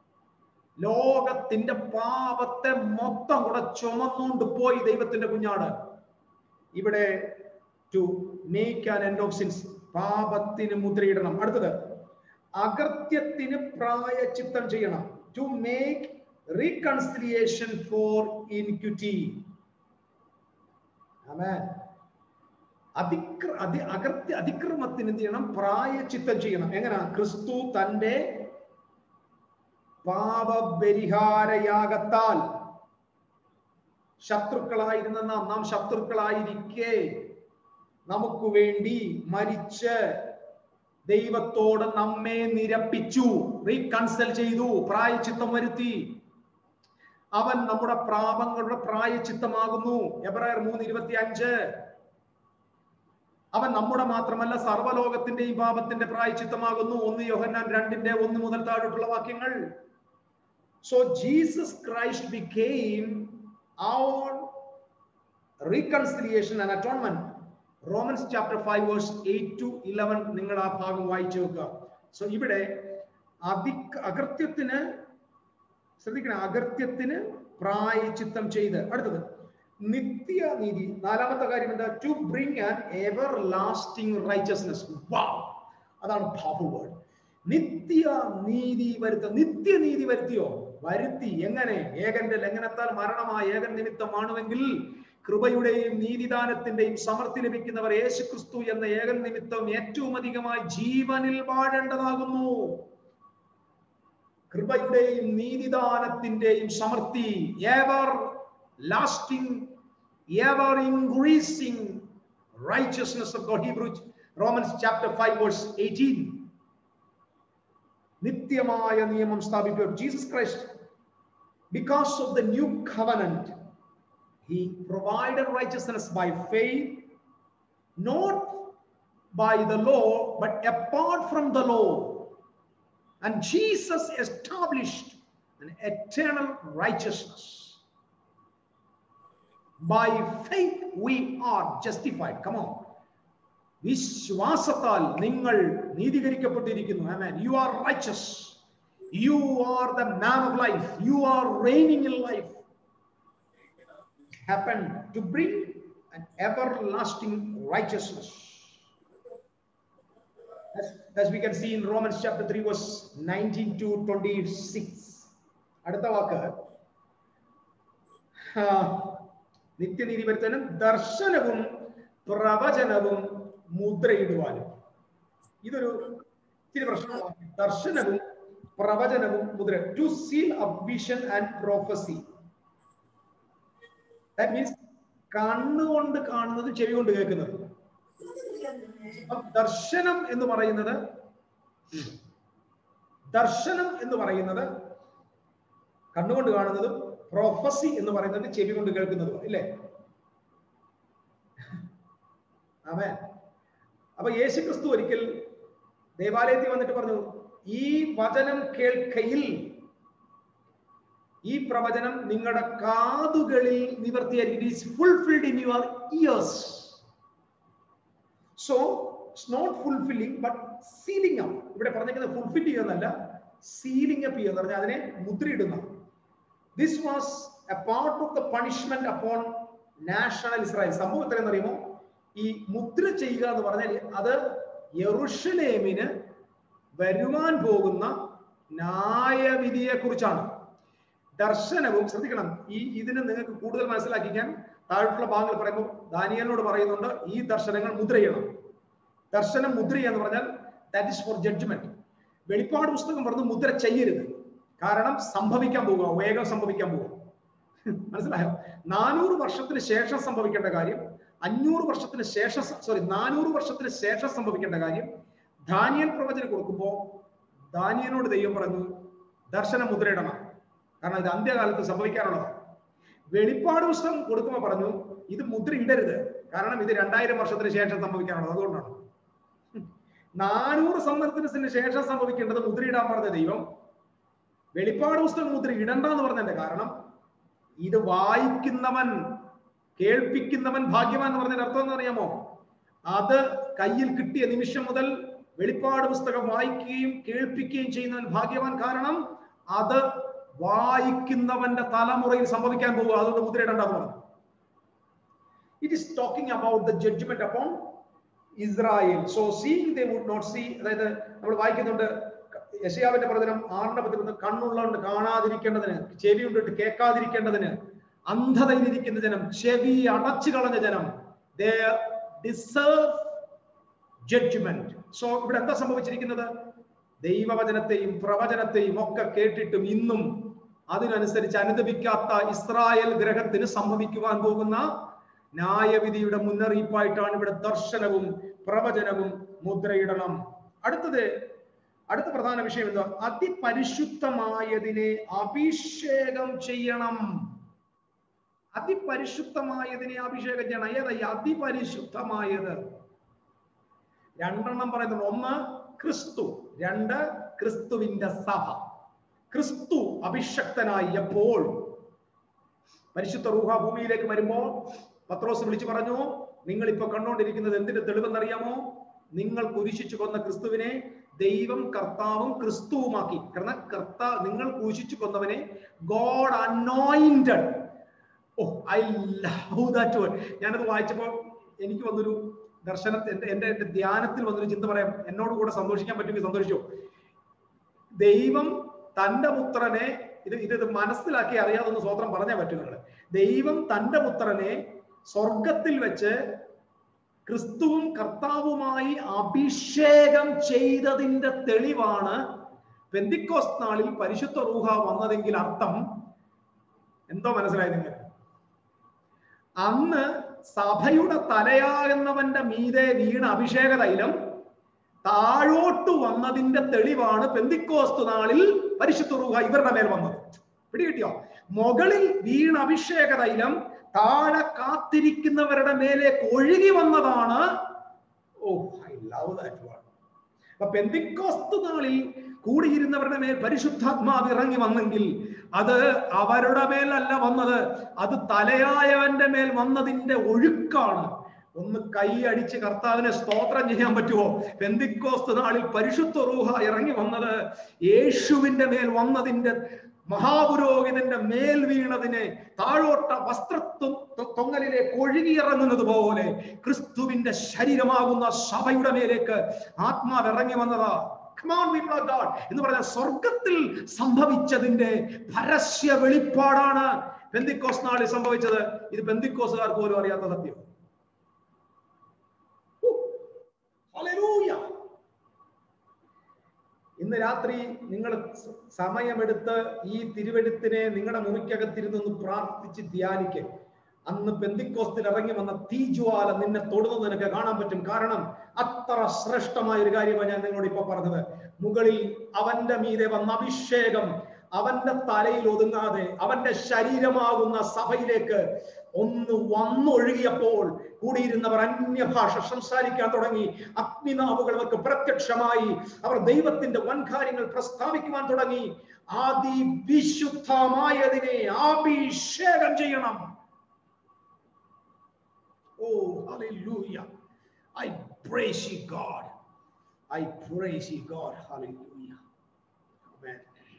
ലോകത്തിന്റെ പാപത്തെ മൊത്തം കൂടെ ചുമന്നുകൊണ്ട് പോയി ദൈവത്തിന്റെ കുഞ്ഞാട് ഇവിടെ to make an end of sins പാപത്തിന് മുദ്രയിടണം അടുത്തത് അകൃത്യത്തിന് പ്രായച്ചിത്തം ചെയ്യണം to make reconciliation for iniquity അതിക്ര അതി അകർത്യ അതിക്രമത്തിന് എന്ത് ചെയ്യണം പ്രായച്ചിത്തം ചെയ്യണം എങ്ങനെ ക്രിസ്തു തന്റെ പാപപരിഹാരയാകത്താൽ ശത്രുക്കളായിരുന്ന നാം നാം ശത്രുക്കളായിരിക്കെ നമുക്ക് വേണ്ടി മരിച്ച് ദൈവത്തോട് നമ്മെ നിരപ്പിച്ചു റീകൺസൽ ചെയ്തു പ്രായച്ചിത്തം വരുത്തി അവൻ നമ്മുടെ പാപങ്ങളുടെ പ്രായച്ചിത്തമാകുന്നു എബ്രായർ മൂന്ന് ഇരുപത്തി അഞ്ച് അവൻ നമ്മുടെ മാത്രമല്ല സർവ്വലോകത്തിന്റെയും പാപത്തിന്റെ പ്രായച്ചിത്തമാകുന്നു ഒന്ന് യോഹന്നാൻ രണ്ടിന്റെ ഒന്ന് മുതൽ താഴോട്ടുള്ള വാക്യങ്ങൾ so Jesus Christ became our reconciliation and atonement Romans chapter five verse eight to eleven നിങ്ങൾ ആ ഭാഗം വായിച്ചു നോക്കുക സോ ഇവിടെ അതി അകൃത്യത്തിന് ശ്രദ്ധിക്കണം അകൃത്യത്തിന് പ്രായച്ചിത്തം ചെയ്ത് അടുത്തത് നിത്യനീതി നാലാമത്തെ കാര്യം എന്താ to bring an everlasting righteousness അതാണ് പവർ വേർഡ് നിത്യ നീതി വരുത്ത നിത്യനീതി വരുത്തിയോ വരുത്തി എങ്ങനെ ഏകന്റെ ലംഘനത്താൽ മരണമായ ഏകൻ നിമിത്തമാണുവെങ്കിൽ കൃപയുടെയും നീതിദാനത്തിന്റെയും സമൃദ്ധി ലഭിക്കുന്നവർ യേശുക്രിസ്തു എന്ന ഏകൻ നിമിത്തം ഏറ്റവും അധികമായി ജീവനിൽ വാഴേണ്ടതാകുന്നു കൃപയുടെയും നീതിദാനത്തിന്റെയും സമൃദ്ധി everlasting ever increasing righteousness of God Hebrew Romans chapter 5 verse 18 നിത്യമായ നിയമം സ്ഥാപിക്കുക Jesus Christ because of the new covenant he provided righteousness by faith not by the law but apart from the law and jesus established an eternal righteousness by faith we are justified come on വിശ്വാസത്താൽ നിങ്ങൾ നീതീകരിക്കപ്പെട്ടിരിക്കുന്നു ആമേൻ you are righteous you are the man of life you are reigning in life happened to bring an everlasting righteousness. As, as we can see in Romans chapter 3, verse 19 to 26. അടുത്ത വാക്ക് നിത്യനീതി വരുത്താനും ദർശനവും പ്രവചനവും മുദ്രയിടുവാനും ഇതൊരു ഇത്തിരി പ്രശ്നമാണ് ദർശനവും പ്രവചനവും മുദ്ര to seal up vision and prophecy that means കണ്ണുകൊണ്ട് കാണുന്നത് ചെവി കൊണ്ട് കേൾക്കുന്നത് ദർശനം എന്ന് പറയുന്നത് ദർശനം എന്ന് പറയുന്നത് കണ്ണുകൊണ്ട് കാണുന്നതും പ്രൊഫസി എന്ന് പറയുന്നത് ചെവി കൊണ്ട് കേൾക്കുന്നതും ഇല്ലേ ആമേ അപ്പൊ യേശു ക്രിസ്തു ഒരിക്കൽ ദേവാലയത്തിൽ വന്നിട്ട് പറഞ്ഞു ഈ വചനം കേൾക്കയിൽ ഈ പ്രവചനം നിങ്ങളുടെ കാതുകളിൽ നിവർത്തിയായിരിക്കും it is fulfilled in your ears so it's not fulfilling but sealing up ഇവിടെ പറഞ്ഞിരിക്കുന്നത് ഫുൾഫിൽ ചെയ്യുന്നല്ല സീലിംഗ് അപ്പ് ചെയ്യുന്ന പറഞ്ഞാൽ അതിനെ മുദ്രയിടുന്ന this was a part of the punishment upon national Israel സംഭവം എത്രയെന്ന് അറിയുമോ ഈ മുദ്ര ചെയ്യുക എന്ന് പറഞ്ഞാൽ അത് യെറുഷലേമിന് വരുവാൻ പോകുന്ന ന്യായവിധിയെ കുറിച്ചാണ് ദർശനവും ശ്രദ്ധിക്കണം ഈ ഇതിന് നിങ്ങൾക്ക് കൂടുതൽ മനസ്സിലാക്കിക്കാൻ താഴെയുള്ള ഭാഗങ്ങൾ പറയുമ്പോൾ ദാനിയലിനോട് പറയുന്നുണ്ട് ഈ ദർശനങ്ങൾ മുദ്ര ചെയ്യണം ദർശനം മുദ്ര എന്ന് പറഞ്ഞാൽ ദാറ്റ് ഇസ് ഫോർ ജഡ്ജ്മെന്റ് വെളിപ്പാട് പുസ്തകം പറഞ്ഞു മുദ്ര ചെയ്യരുത് കാരണം സംഭവിക്കാൻ പോവുക വേഗം സംഭവിക്കാൻ പോവുക മനസ്സിലായോ നാനൂറ് വർഷത്തിന് ശേഷം സംഭവിക്കേണ്ട കാര്യം അഞ്ഞൂറ് വർഷത്തിന് ശേഷം സോറി നാനൂറ് വർഷത്തിന് ശേഷം സംഭവിക്കേണ്ട കാര്യം ദാനിയൽ പ്രവചനം കൊടുക്കുമ്പോൾ ദാനിയനോട് ദൈവം പറഞ്ഞു ദർശനം മുദ്രയിടണം കാരണം ഇത് അന്ത്യകാലത്ത് സംഭവിക്കാനുള്ളതാണ് വെളിപ്പാട് പുസ്തകം കൊടുക്കുമ്പോൾ പറഞ്ഞു ഇത് മുദ്ര ഇടരുത് കാരണം ഇത് രണ്ടായിരം വർഷത്തിന് ശേഷം സംഭവിക്കാനുള്ളത് അതുകൊണ്ടാണ് നാനൂറ് സന്ദർഭത്തിന് ശേഷം സംഭവിക്കേണ്ടത് മുദ്രയിടാൻ പറഞ്ഞ ദൈവം വെളിപ്പാട് പുസ്തകം മുദ്ര ഇടണ്ട എന്ന് പറഞ്ഞതിന്റെ കാരണം ഇത് വായിക്കുന്നവൻ കേൾപ്പിക്കുന്നവൻ ഭാഗ്യവാൻ എന്ന് പറഞ്ഞതിന്റെ അർത്ഥം എന്ന് അറിയാമോ അത് കയ്യിൽ കിട്ടിയ നിമിഷം മുതൽ വെളിപ്പാട് പുസ്തകം വായിക്കുകയും കേൾപ്പിക്കുകയും ചെയ്യുന്നവൻ ഭാഗ്യവാൻ കാരണം അത് വായിക്കുന്നവന്റെ തലമുറയിൽ സംഭവിക്കാൻ പോകുക അതുകൊണ്ട് മുദ്രയിടണ്ടെന്ന് പറഞ്ഞു it is talking about the judgement upon Israel so seeing they would not see അതായത് നമ്മൾ വായിക്കുന്നുണ്ട് യശയാവിന്റെ പ്രവചനം ആറിന്റെ പത്തിൽ കണ്ണുള്ളതുകൊണ്ട് കാണാതിരിക്കേണ്ടതിന് ചെവി കൊണ്ടിട്ട് കേൾക്കാതിരിക്കേണ്ടതിന് അന്ധതയിലിരിക്കുന്ന ജനം ചെവി അടച്ചു കളഞ്ഞ ജനം ദേ ഡിസേർവ് ജഡ്ജ്മെന്റ് സോ ഇവിടെ എന്താ സംഭവിച്ചിരിക്കുന്നത് ദൈവവചനത്തെയും പ്രവചനത്തെയും ഒക്കെ കേട്ടിട്ടും ഇന്നും അതിനനുസരിച്ച് അനുദപിക്കാത്ത ഇസ്രായേൽ ഗ്രഹത്തിന് സംഭവിക്കുവാൻ പോകുന്ന ന്യായവിധിയുടെ മുന്നറിയിപ്പായിട്ടാണ് ഇവിടെ ദർശനവും പ്രവചനവും മുദ്രയിടണം അടുത്തത് അടുത്ത പ്രധാന വിഷയം എന്താ അതിപരിശുദ്ധമായതിനെ അഭിഷേകം ചെയ്യണം അതിപരിശുദ്ധമായതിനെ അഭിഷേകം ചെയ്യണം ഏതാ ഈ അതിപരിശുദ്ധമായത് രണ്ടെണ്ണം പറയുന്നുണ്ട് ഒന്ന് ക്രിസ്തു രണ്ട് ക്രിസ്തുവിന്റെ സഭ ക്രിസ്തു അഭിഷക്തനായി എപ്പോൾ പരിശുദ്ധ റൂഹ ഭൂമിയിലേക്ക് വരുമ്പോൾ പത്രോസ് വിളിച്ചു പറഞ്ഞു നിങ്ങൾ ഇപ്പൊ കണ്ടുകൊണ്ടിരിക്കുന്നത് എന്തിന്റെ തെളിവെന്നറിയാമോ നിങ്ങൾ കുരിശിച്ചു കൊന്ന ക്രിസ്തുവിനെ ദൈവം കർത്താവും ക്രിസ്തുവുമാക്കി കാരണം കർത്താ നിങ്ങൾ കുരിശിച്ചു കൊന്നവനെ God anointed oh I love that word ഞാനത് വായിച്ചപ്പോൾ എനിക്ക് വന്നൊരു ദർശനത്തിൽ എന്റെ എന്റെ എന്റെ ധ്യാനത്തിൽ വന്നൊരു ചിന്ത പറയാം എന്നോട് കൂടെ സന്തോഷിക്കാൻ പറ്റുമെങ്കിൽ സന്തോഷിച്ചു ദൈവം തന്റെ പുത്രനെ ഇത് ഇത് ഇത് മനസ്സിലാക്കി അറിയാതൊന്ന് സ്വത്രം പറഞ്ഞാൽ പറ്റും നിങ്ങൾ ദൈവം തന്റെ പുത്രനെ സ്വർഗത്തിൽ വെച്ച് ക്രിസ്തുവും കർത്താവുമായി അഭിഷേകം ചെയ്തതിന്റെ തെളിവാണ് പെന്തിക്കോസ് നാളിൽ പരിശുദ്ധ റൂഹ വന്നതെങ്കിൽ അർത്ഥം എന്തോ മനസ്സിലായി നിങ്ങൾക്ക് അന്ന് സഭയുടെ തലയാകുന്നവന്റെ മീതെ വീണ അഭിഷേക തൈലം താഴോട്ട് വന്നതിന്റെ തെളിവാണ് പെന്തിക്കോസ്തു നാളിൽ പരിശുദ്ധ റൂഹ ഇവരുടെ മേൽ വന്നത് പിടികിട്ടിയോ മുകളിൽ വീണ അഭിഷേക തൈലം താഴെ കാത്തിരിക്കുന്നവരുടെ മേലേക്ക് ഒഴുകി വന്നതാണ് oh I love that word അപ്പൊ പെന്തിക്കോസ്തു നാളിൽ കൂടിയിരുന്നവരുടെ മേൽ പരിശുദ്ധാത്മാവ് ഇറങ്ങി വന്നെങ്കിൽ അത് അവരുടെ മേലല്ല വന്നത് അത് തലയായവന്റെ മേൽ വന്നതിന്റെ ഒഴുക്കാണ് ഒന്ന് കൈ അടിച്ച് കർത്താവിനെ സ്തോത്രം ചെയ്യാൻ പറ്റുമോ പെന്തിക്കോസ്തു നാളിൽ പരിശുദ്ധ റൂഹ ഇറങ്ങി വന്നത് യേശുവിന്റെ മേൽ വന്നതിന്റെ മഹാപുരോഹിതന്റെ മേൽ വീണതിനെ താഴോട്ട വസ്ത്രത്വം തൊങ്ങലിലേക്ക് ഒഴുകിയിറങ്ങുന്നത് പോലെ ക്രിസ്തുവിന്റെ ശരീരമാകുന്ന സഭയുടെ മേലേക്ക് ആത്മാവ് ഇറങ്ങി വന്നതാ Come on, people of God. എന്ന് പറഞ്ഞാൽ സ്വർഗത്തിൽ സംഭവിച്ചതിന്റെ പരസ്യ വെളിപ്പാടാണ് പെന്തിക്കോസ് നാളിൽ സംഭവിച്ചത് ഇത് പെന്തിക്കോസുകാർക്ക് പോലും അറിയാത്ത സത്യം Hallelujah. ഇന്ന് രാത്രി നിങ്ങൾ സമയമെടുത്ത് ഈ തിരുവെഴുത്തിനെ നിങ്ങളുടെ മുറിക്കകത്തിരുന്ന് പ്രാർത്ഥിച്ച് ധ്യാനിക്ക് അന്ന് പെന്തിക്കോസ്തിൽ ഇറങ്ങി വന്ന തീജ്വാല നിന്നെ തൊടുന്നത് നിനക്ക് കാണാൻ പറ്റും കാരണം അത്ര ശ്രേഷ്ഠമായ ഒരു കാര്യമാണ് ഞാൻ നിങ്ങളോട് ഇപ്പൊ പറഞ്ഞത് മുകളിൽ അവന്റെ മീതെ വന്ന അഭിഷേകം അവന്റെ തലയിൽ ഒതുങ്ങാതെ അവന്റെ ശരീരമാകുന്ന സഭയിലേക്ക് ഒന്ന് വന്നൊഴുകിയപ്പോൾ കൂടിയിരുന്നവർ അന്യഭാഷ സംസാരിക്കാൻ തുടങ്ങി അഗ്നിനാവുകൾ അവർക്ക് പ്രത്യക്ഷമായി അവർ ദൈവത്തിന്റെ വൻകാര്യങ്ങൾ പ്രസ്താവിക്കുവാൻ തുടങ്ങി അതിവിശുദ്ധമായതിനെ അഭിഷേകം ചെയ്യണം ഓ hallelujah I praise you God I praise you God hallelujah amen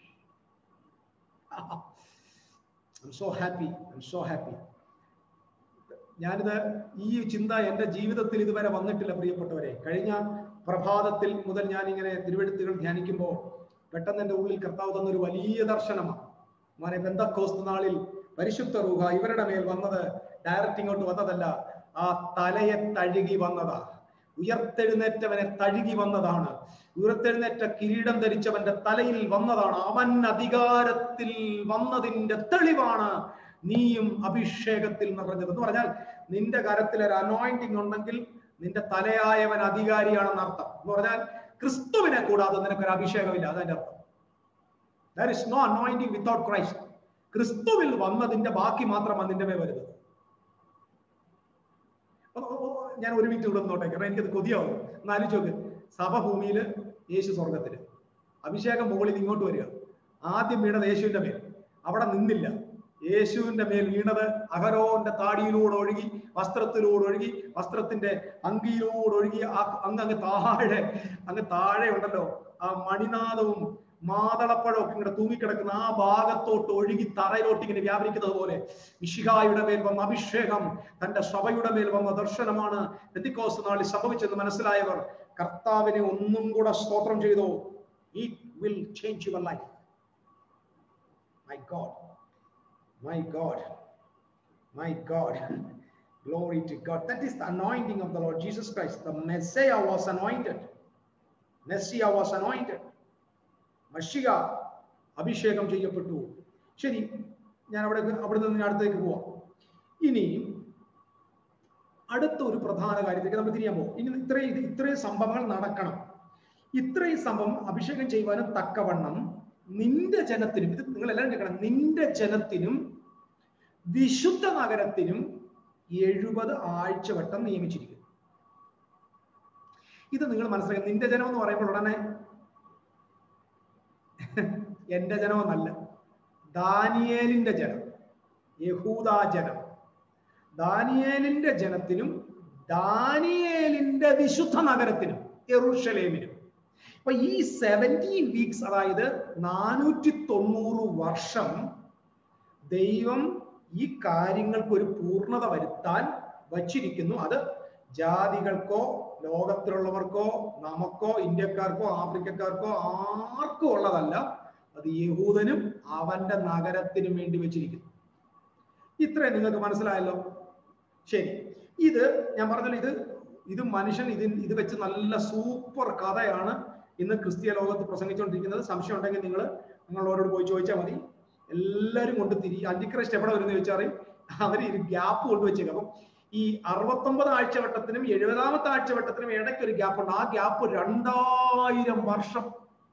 I'm so happy I'm so happy ഞാനിത് ഈ ചിന്ത എൻ്റെ ജീവിതത്തിൽ ഇതുവരെ വന്നിട്ടില്ല പ്രിയപ്പെട്ടവരെ കഴിഞ്ഞ പ്രഭാതത്തിൽ മുതൽ ഞാൻ ഇങ്ങനെ തിരുവെഴുത്തുകൾ ധ്യാനിക്കുമ്പോൾ പെട്ടെന്ന് എൻ്റെ ഉള്ളിൽ കർത്താവ് തന്നൊരു വലിയ ദർശനമാണ് മോനെ ബന്ധക്കോസ്ത് നാളിൽ പരിശുദ്ധ റൂഹ ഇവരുടെ മേൽ വന്നത് ഡയറക്റ്റ് ഇങ്ങോട്ട് വന്നതല്ല ആ തലയെ തഴുകി വന്നതാ ഉയർത്തെഴുന്നേറ്റവനെ തഴുകി വന്നതാണ് ഉയർത്തെഴുന്നേറ്റ കിരീടം ധരിച്ചവന്റെ തലയിൽ വന്നതാണ് അവൻ അധികാരത്തിൽ വന്നതിന്റെ തെളിവാണ് നീയും അഭിഷേകത്തിൽ നിറഞ്ഞത് എന്ന് പറഞ്ഞാൽ നിന്റെ കരത്തിൽ ഒരു അനോയിന്റിങ് ഉണ്ടെങ്കിൽ നിന്റെ തലയായവൻ അധികാരിയാണെന്ന് അർത്ഥം എന്ന് പറഞ്ഞാൽ ക്രിസ്തുവിനെ കൂടാതെ നിനക്കൊരു അഭിഷേകമില്ല അതതിന്റെ അർത്ഥം there is no anointing without Christ ക്രിസ്തുവിൽ വന്നതിന്റെ ബാക്കി മാത്രമാണ് നിന്റെ മേൽ വരുന്നത് ഞാൻ ഒരു മിനിറ്റ് ഇവിടെ നോട്ടെ കാരണം എനിക്കത് കൊതിയാവും എന്നാലും ചോക്ക് സഭ ഭൂമിയിൽ യേശു സ്വർഗത്തില് അഭിഷേകം മുകളിൽ ഇങ്ങോട്ട് വരിക ആദ്യം വീണത് യേശുവിന്റെ മേൽ അവിടെ നിന്നില്ല യേശുവിന്റെ മേൽ വീണത് അഹരോന്റെ താടിയിലൂടെ ഒഴുകി വസ്ത്രത്തിലൂടെ ഒഴുകി വസ്ത്രത്തിന്റെ അങ്കിയിലൂടെ ഒഴുകി ആ അങ്ങ് അങ്ങ് താഴെ അങ്ങ് താഴെ ഉണ്ടല്ലോ ആ മണിനാദവും മാതളപ്പഴവും ഒക്കെ ഇങ്ങനെ തൂങ്ങിക്കിടക്കുന്ന ആ ഭാഗത്തോട്ട് ഒഴുകി തറയിലോട്ട് ഇങ്ങനെ വ്യാപരിക്കുന്നത് പോലെ മിഷിഹായുടെ മേൽ വന്ന അഭിഷേകം തന്റെ സഭയുടെ മേൽ വന്ന ദർശനമാണ് പെന്തിക്കോസ് നാളിൽ സംഭവിച്ചെന്ന് മനസ്സിലായവർ കർത്താവിനെ ഒന്നും കൂടെ സ്തോത്രം ചെയ്തു it will change your life my God my God my God Glory to God. That is the anointing of the Lord Jesus Christ. The Messiah was anointed. Messiah was anointed. മഷിക അഭിഷേകം ചെയ്യപ്പെട്ടു ശരി ഞാൻ അവിടെ അവിടെ നിന്ന് അടുത്തേക്ക് പോവാം ഇനി അടുത്ത ഒരു പ്രധാന കാര്യത്തിലേക്ക് നമ്മൾ തിരിയാൻ പോകും ഇനി ഇത്രയും ഇത് ഇത്രയും സംഭവങ്ങൾ നടക്കണം ഇത്രയും സംഭവം അഭിഷേകം ചെയ്യുവാനും തക്കവണ്ണം നിന്റെ ജനത്തിനും ഇത് നിങ്ങൾ എല്ലാവരും കേൾക്കണം നിന്റെ ജനത്തിനും വിശുദ്ധ നഗരത്തിനും എഴുപത് ആഴ്ചവട്ടം നിയമിച്ചിരിക്കുന്നു ഇത് നിങ്ങൾ മനസ്സിലാക്കുക നിന്റെ ജനം എന്ന് പറയുമ്പോൾ ഉടനെ എന്റെ ജനമെന്നല്ല ദാനിയേലിന്റെ ജനം യഹൂദാ ജനം ദാനിയേലിന്റെ ജനത്തിനും ദാനിയേലിന്റെ വിശുദ്ധ നഗരത്തിനും യെറൂഷലേമിനും അപ്പൊ ഈ സെവൻറ്റീൻ വീക്സ് അതായത് നാനൂറ്റി തൊണ്ണൂറ് വർഷം ദൈവം ഈ കാര്യങ്ങൾക്ക് ഒരു പൂർണ്ണത വരുത്താൻ വച്ചിരിക്കുന്നു അത് ജാതികൾക്കോ ലോകത്തിലുള്ളവർക്കോ നമുക്കോ ഇന്ത്യക്കാർക്കോ ആഫ്രിക്കക്കാർക്കോ ആർക്കും ഉള്ളതല്ല അത് യഹൂദനും അവന്റെ നഗരത്തിനും വേണ്ടി വെച്ചിരിക്കുന്നു ഇത്രയും നിങ്ങൾക്ക് മനസ്സിലായല്ലോ ശരി ഇത് ഞാൻ പറഞ്ഞല്ലോ ഇത് ഇത് മനുഷ്യൻ ഇത് ഇത് വെച്ച് നല്ല സൂപ്പർ കഥയാണ് ഇന്ന് ക്രിസ്തീയ ലോകത്ത് പ്രസംഗിച്ചുകൊണ്ടിരിക്കുന്നത് സംശയം ഉണ്ടെങ്കിൽ നിങ്ങൾ നിങ്ങളോരോട് പോയി ചോദിച്ചാൽ മതി എല്ലാവരും കൊണ്ട് തിരി അന്റിക്രൈസ്റ്റ് എവിടെ വരുന്നത് ചോദിച്ചാൽ അവർ ഒരു ഗ്യാപ്പ് കൊണ്ട് വെച്ചേക്കും അപ്പം ഈ അറുപത്തൊമ്പത് ആഴ്ചവട്ടത്തിനും എഴുപതാമത്തെ ആഴ്ചവട്ടത്തിനും ഇടയ്ക്ക് ഒരു ഗ്യാപ്പ് ഉണ്ട് ആ ഗ്യാപ്പ് രണ്ടായിരം വർഷം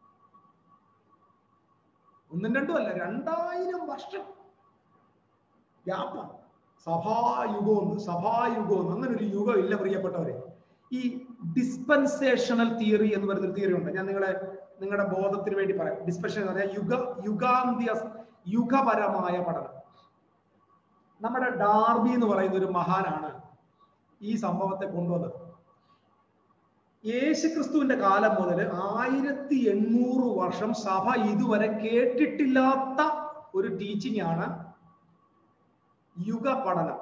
ഒന്നും രണ്ടും അല്ല രണ്ടായിരം വർഷം ഗ്യാപ്പ് സഭായുഗം സഭായുഗം അങ്ങനെ ഒരു യുഗം ഇല്ല പ്രിയപ്പെട്ടവരെ ഈ ഡിസ്പെൻസേഷണൽ തിയറി എന്ന് പറയുന്ന തിയറി ഉണ്ട് ഞാൻ നിങ്ങളെ നിങ്ങളുടെ ബോധത്തിന് വേണ്ടി പറയാം ഡിസ്പെൻഷൻ എന്ന് പറഞ്ഞാൽ യുഗ യുഗാന്ത്യ യുഗപരമായ പഠനം നമ്മുടെ ഡാർബി എന്ന് പറയുന്ന ഒരു മഹാനാണ് ഈ സംഭവത്തെ കൊണ്ടുവന്നത് യേശുക്രിസ്തുവിന്റെ കാലം മുതൽ ആയിരത്തി എണ്ണൂറ് വർഷം സഭ ഇതുവരെ കേട്ടിട്ടില്ലാത്ത ഒരു ടീച്ചിങ് ആണ് യുഗ പഠനം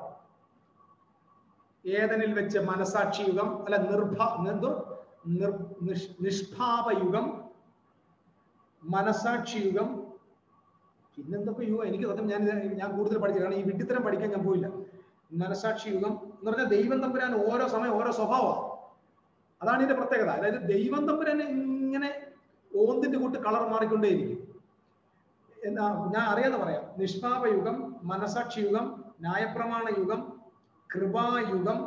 ഏതനിൽ വെച്ച് മനസാക്ഷി യുഗം അല്ല നിർഭ എന്തോ നിർ നിഷ് നിഷ്ഭാവ യുഗം മനസാക്ഷി യുഗം പിന്നെന്തൊക്കെ യുഗം എനിക്ക് സത്യം ഞാൻ ഇത് ഞാൻ കൂടുതൽ പഠിച്ചു കാരണം ഈ വിഡ്ഢിത്തരം പഠിക്കാൻ ഞാൻ പോയില്ല മനസാക്ഷി യുഗം എന്ന് പറഞ്ഞാൽ ദൈവം തമ്പുരാൻ ഓരോ സമയം ഓരോ സ്വഭാവമാണ് അതാണ് ഇതിന്റെ പ്രത്യേകത അതായത് ദൈവം തമ്പുരാൻ ഇങ്ങനെ ഓന്തിന്റെ കൂട്ട് കളർ മാറിക്കൊണ്ടേയിരിക്കും എന്നാ ഞാൻ അറിയാതെ പറയാം നിഷ്പാപ യുഗം മനസാക്ഷി യുഗം ന്യായപ്രമാണ യുഗം കൃപായുഗം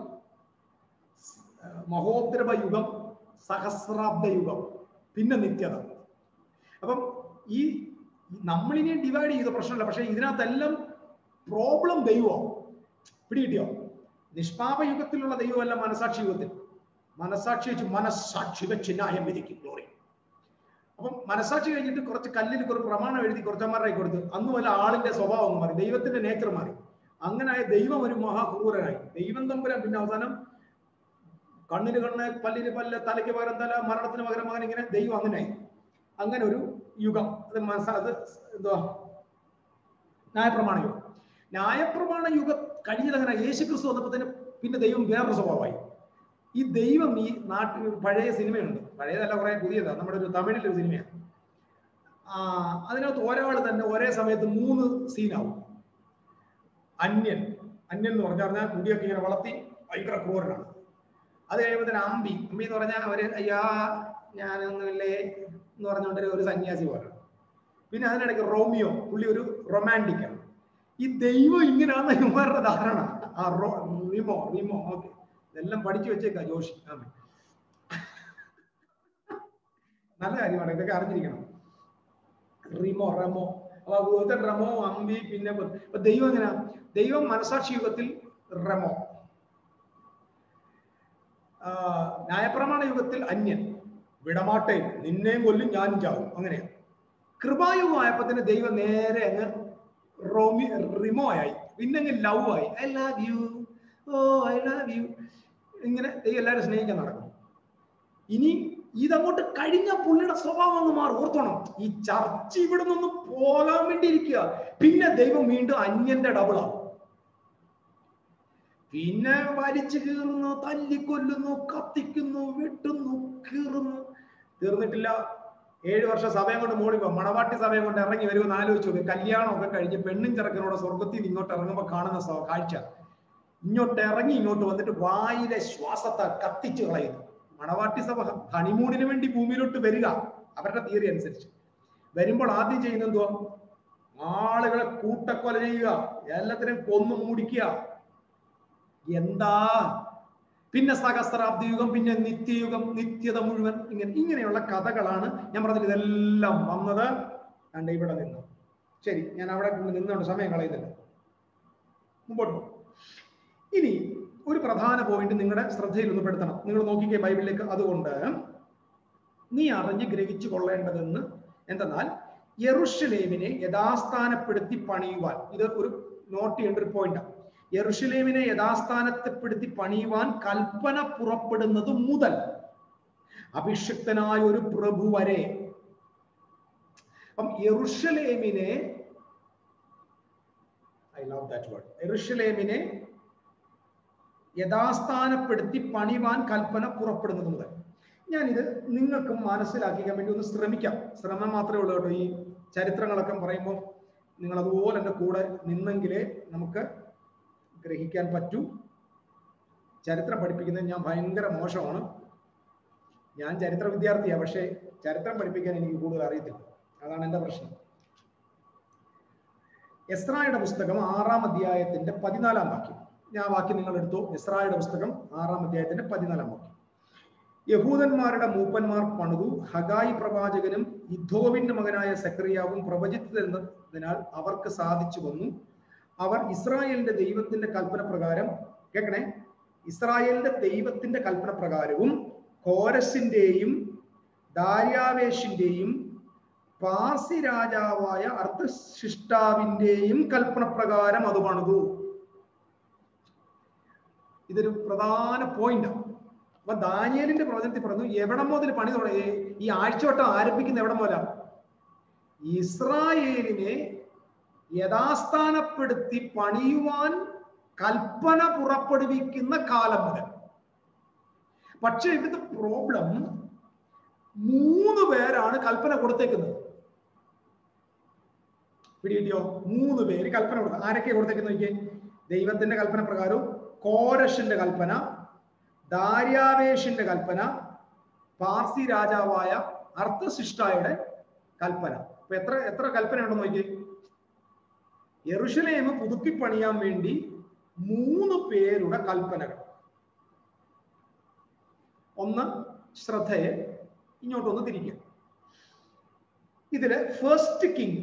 മഹോദ്രവ യുഗം സഹസ്രാബ്ദ യുഗം പിന്നെ നിത്യത അപ്പം ഈ നമ്മളിനെ ഡിവൈഡ് ചെയ്ത പ്രശ്നമില്ല പക്ഷെ ഇതിനകത്തെല്ലാം പ്രോബ്ലം ദൈവം പിടികിട്ടിയോ നിഷ്പാപ യുഗത്തിലുള്ള ദൈവമല്ല മനസാക്ഷി യുഗത്തിൽ മനസാക്ഷി വെച്ച് മനസാക്ഷി വെച്ച് ന്യായം വിധിക്കും ഗ്ലോറി അപ്പം മനസാക്ഷി കഴിഞ്ഞിട്ട് കുറച്ച് കല്ലിൽ കുറച്ച് പ്രമാണം എഴുതി കുറച്ചന്മാരായി കൊടുത്ത് അന്ന് വല്ല ആളിന്റെ സ്വഭാവം മാറി ദൈവത്തിന്റെ നേച്ചർ മാറി അങ്ങനായ ദൈവം ഒരു മഹാക്രൂരനായി ദൈവം തമ്പുരാൻ പിന്നെ അവസാനം കണ്ണിന് കണ്ണ് പല്ലിന് പല്ല് തലയ്ക്ക് പകരം തല മരണത്തിന് പകരം മകൻ ഇങ്ങനെ ദൈവം അങ്ങനെയായി അങ്ങനെ ഒരു യുഗം അത് മനസ്സാ അത് എന്തുവാ ന്യായപ്രമാണ യുഗം ന്യായപ്രമാണ യുഗം കഴിഞ്ഞത് അങ്ങനെ യേശു ക്രിസ്തു വന്നപ്പോ തന്നെ പിന്നെ ദൈവം വേറൊരു സ്വഭാവമായി ഈ ദൈവം ഈ നാട്ടിൽ പഴയ സിനിമയുണ്ട് പഴയതല്ല കുറെ പുതിയതാണ് നമ്മുടെ ഒരു തമിഴിലൊരു സിനിമയാണ് ആ അതിനകത്ത് ഒരാൾ തന്നെ ഒരേ സമയത്ത് മൂന്ന് സീനാവും അന്യൻ അന്യൻ എന്ന് പറഞ്ഞാൽ പറഞ്ഞാൽ മുടിയൊക്കെ ഇങ്ങനെ വളർത്തി ഭയങ്കര ക്രൂരനാണ് അത് കഴിയുമ്പോൾ തന്നെ അമ്പി അമ്പി എന്ന് പറഞ്ഞാൽ അവര് അയ്യാ ഞാനൊന്നുമില്ലേ എന്ന് പറഞ്ഞുകൊണ്ട് ഒരു സന്യാസി പോലെ പിന്നെ അതിനിടയ്ക്ക് റോമിയോ പുള്ളി ഒരു റൊമാൻറ്റിക് ആണ് ഈ ദൈവം ഇങ്ങനെയാണെന്ന് ഇവരുടെ ധാരണ ആ റോ റിമോ റിമോ ഓക്കെ ഇതെല്ലാം പഠിച്ചു വെച്ചേക്കാ ജോഷി ആമേ നല്ല കാര്യമാണ് ഇതൊക്കെ അറിഞ്ഞിരിക്കണം റിമോ റമോ അപ്പൊ ഒരുത്തൻ റമോ അമ്പി പിന്നെ ഇപ്പൊ ദൈവം എങ്ങനെയാ ദൈവം മനസാക്ഷി യുഗത്തിൽ റമോ ന്യായപ്രമാണ യുഗത്തിൽ അന്യൻ വിടമാട്ടെ നിന്നെയും കൊല്ലും ഞാനും ചാവും അങ്ങനെയാ കൃപായുഗമായപ്പോ തന്നെ ദൈവം നേരെ അങ്ങ് റോമി റിമോ ആയി പിന്നെ അങ്ങ് ലവ് ആയി I love you oh I love you ഇങ്ങനെ ദൈവം എല്ലാവരും സ്നേഹിക്കാൻ നടക്കും ഇനി ഇതങ്ങോട്ട് കഴിഞ്ഞ പുള്ളിയുടെ സ്വഭാവം അങ്ങ് മാറും ഓർത്തോണം ഈ ചർച്ച ഇവിടെ നിന്ന് പോകാൻ വേണ്ടി ഇരിക്കുക പിന്നെ ദൈവം വീണ്ടും അന്യന്റെ ഡബിളാവും പിന്നെ വലിച്ചു കീറുന്നു തല്ലിക്കൊല്ലുന്നു കത്തിക്കുന്നു വെട്ടുന്നു കീറുന്നു തീർന്നിട്ടില്ല ഏഴ് വർഷം സമയം കൊണ്ട് മോളി പോകും മണവാട്ടി സമയം കൊണ്ട് ഇറങ്ങി വരുമെന്ന് ആലോചിച്ചു നോക്കി കല്യാണം ഒക്കെ കഴിഞ്ഞ് പെണ്ണും ചെറുക്കനോട് സ്വർഗത്തിൽ നിന്ന് ഇങ്ങോട്ട് ഇറങ്ങുമ്പോൾ കാണുന്ന സ്വ- കാഴ്ച ഇങ്ങോട്ട് ഇറങ്ങി ഇങ്ങോട്ട് വന്നിട്ട് വായിലെ ശ്വാസത്തെ കത്തിച്ചു കളയുന്നു മണവാട്ടി സഭ ഹണിമൂണിന് വേണ്ടി ഭൂമിയിലോട്ട് വരിക അവരുടെ തിയറി അനുസരിച്ച് വരുമ്പോൾ ആദ്യം ചെയ്യുന്ന എന്തുവാ ആളുകളെ കൂട്ടക്കൊല ചെയ്യുക എല്ലാത്തിനും കൊന്നു മൂടിക്കുക എന്താ പിന്നെ സഹസ്രാബ്ദ യുഗം പിന്നെ നിത്യയുഗം നിത്യത മുഴുവൻ ഇങ്ങനെ ഇങ്ങനെയുള്ള കഥകളാണ് ഞാൻ പറഞ്ഞത് ഇതെല്ലാം വന്നത് കണ്ട് ഇവിടെ നിന്നു ശരി ഞാൻ അവിടെ കൊണ്ട് നിന്നുകൊണ്ട് സമയം കളയുന്നില്ല മുമ്പോട്ട് പോകും ഇനി ഒരു പ്രധാന പോയിന്റ് നിങ്ങളുടെ ശ്രദ്ധയിൽ ഒന്ന് പെടുത്തണം നിങ്ങൾ നോക്കിക്കേ ബൈബിളിലേക്ക് അതുകൊണ്ട് നീ അറിഞ്ഞ് ഗ്രഹിച്ചു കൊള്ളേണ്ടതെന്ന് എന്തെന്നാൽ യെറുഷലേമിനെ യഥാസ്ഥാനപ്പെടുത്തി പണിയുവാൻ ഇത് ഒരു നോട്ട് ചെയ്യേണ്ട ഒരു പോയിന്റാണ് യെറുഷലേമിനെ യഥാസ്ഥാനത്തെപ്പെടുത്തി പണിയുവാൻ കൽപ്പന പുറപ്പെടുന്നത് മുതൽ അഭിഷിക്തനായ ഒരു പ്രഭു വരെ അപ്പം യെറുഷലേമിനെ ഐ ലവ് ദാറ്റ് വേർഡ് യെറുഷലേമിനെ യഥാസ്ഥാനപ്പെടുത്തി പണിവാൻ കൽപ്പന പുറപ്പെടുന്നത് മുതൽ ഞാനിത് നിങ്ങൾക്ക് മനസ്സിലാക്കിക്കാൻ വേണ്ടി ഒന്ന് ശ്രമിക്കാം ശ്രമം മാത്രമേ ഉള്ളൂ കേട്ടോ ഈ ചരിത്രങ്ങളൊക്കെ പറയുമ്പോൾ നിങ്ങൾ അതുപോലെ എൻ്റെ കൂടെ നിന്നെങ്കിലേ നമുക്ക് ഗ്രഹിക്കാൻ പറ്റൂ ചരിത്രം പഠിപ്പിക്കുന്നത് ഞാൻ ഭയങ്കര മോശമാണ് ഞാൻ ചരിത്ര വിദ്യാർത്ഥിയാണ് പക്ഷേ ചരിത്രം പഠിപ്പിക്കാൻ എനിക്ക് കൂടുതൽ അറിയത്തില്ല അതാണ് എൻ്റെ പ്രശ്നം എസ്രായുടെ പുസ്തകം ആറാം അധ്യായത്തിന്റെ പതിനാലാം വാക്യം ഞാൻ ആ വാക്യം നിങ്ങൾ എടുത്തു എസ്രായുടെ പുസ്തകം ആറാം അധ്യായത്തിന്റെ പതിനാലാം വാക്യം യഹൂദന്മാരുടെ മൂപ്പന്മാർ പണിതു ഹഗായി പ്രവാചകനും ഇദ്ധോവിന്റെ മകനായ സക്രിയാവും പ്രവചിച്ചതെന്നതിനാൽ അവർക്ക് സാധിച്ചു വന്നു അവർ ഇസ്രായേലിന്റെ ദൈവത്തിന്റെ കൽപ്പന പ്രകാരം കേൾക്കണേ ഇസ്രായേലിന്റെ ദൈവത്തിന്റെ കൽപ്പന പ്രകാരവും കോരസിന്റെയും ദാര്യാവേഷിന്റെയും പാർസി രാജാവായ അർത്ഥശിഷ്ടാവിന്റെയും കൽപ്പന പ്രകാരം അത് പണിതു ഇതൊരു പ്രധാന പോയിന്റാണ് അപ്പൊ ദാനിയലിന്റെ പ്രവചനത്തിൽ പറഞ്ഞു എവിടം മുതൽ പണി തുടങ്ങി ഈ ആഴ്ചവട്ടം ആരംഭിക്കുന്ന എവിടം മുതല ഇസ്രായേലിനെ യഥാസ്ഥാനപ്പെടുത്തി പണിയുവാൻ കൽപ്പന പുറപ്പെടുവിക്കുന്ന കാലം മുതൽ പക്ഷെ ഇവിടുത്തെ പ്രോബ്ലം മൂന്ന് പേരാണ് കൽപ്പന കൊടുത്തേക്കുന്നത് പിടികിട്ടിയോ മൂന്ന് പേര് കൽപ്പന കൊടുത്തു ആരൊക്കെ കൊടുത്തേക്കുന്നത് നോക്കിയേ ദൈവത്തിന്റെ കൽപ്പന പ്രകാരവും കോരഷിന്റെ കൽപ്പന ദാര്യാവേഷിന്റെ കൽപ്പന പാർസി രാജാവായ അർത്ഥശിഷ്ടായുടെ കൽപ്പന അപ്പൊ എത്ര എത്ര കൽപ്പന ഉണ്ടെന്ന് നോക്കിയേ യെറുഷലേം പുതുക്കി പണിയാൻ വേണ്ടി മൂന്ന് പേരുടെ കൽപ്പനകൾ ഒന്ന് ശ്രദ്ധയെ ഇങ്ങോട്ടൊന്ന് തിരിക്കുക ഇതില് ഫസ്റ്റ് കിങ്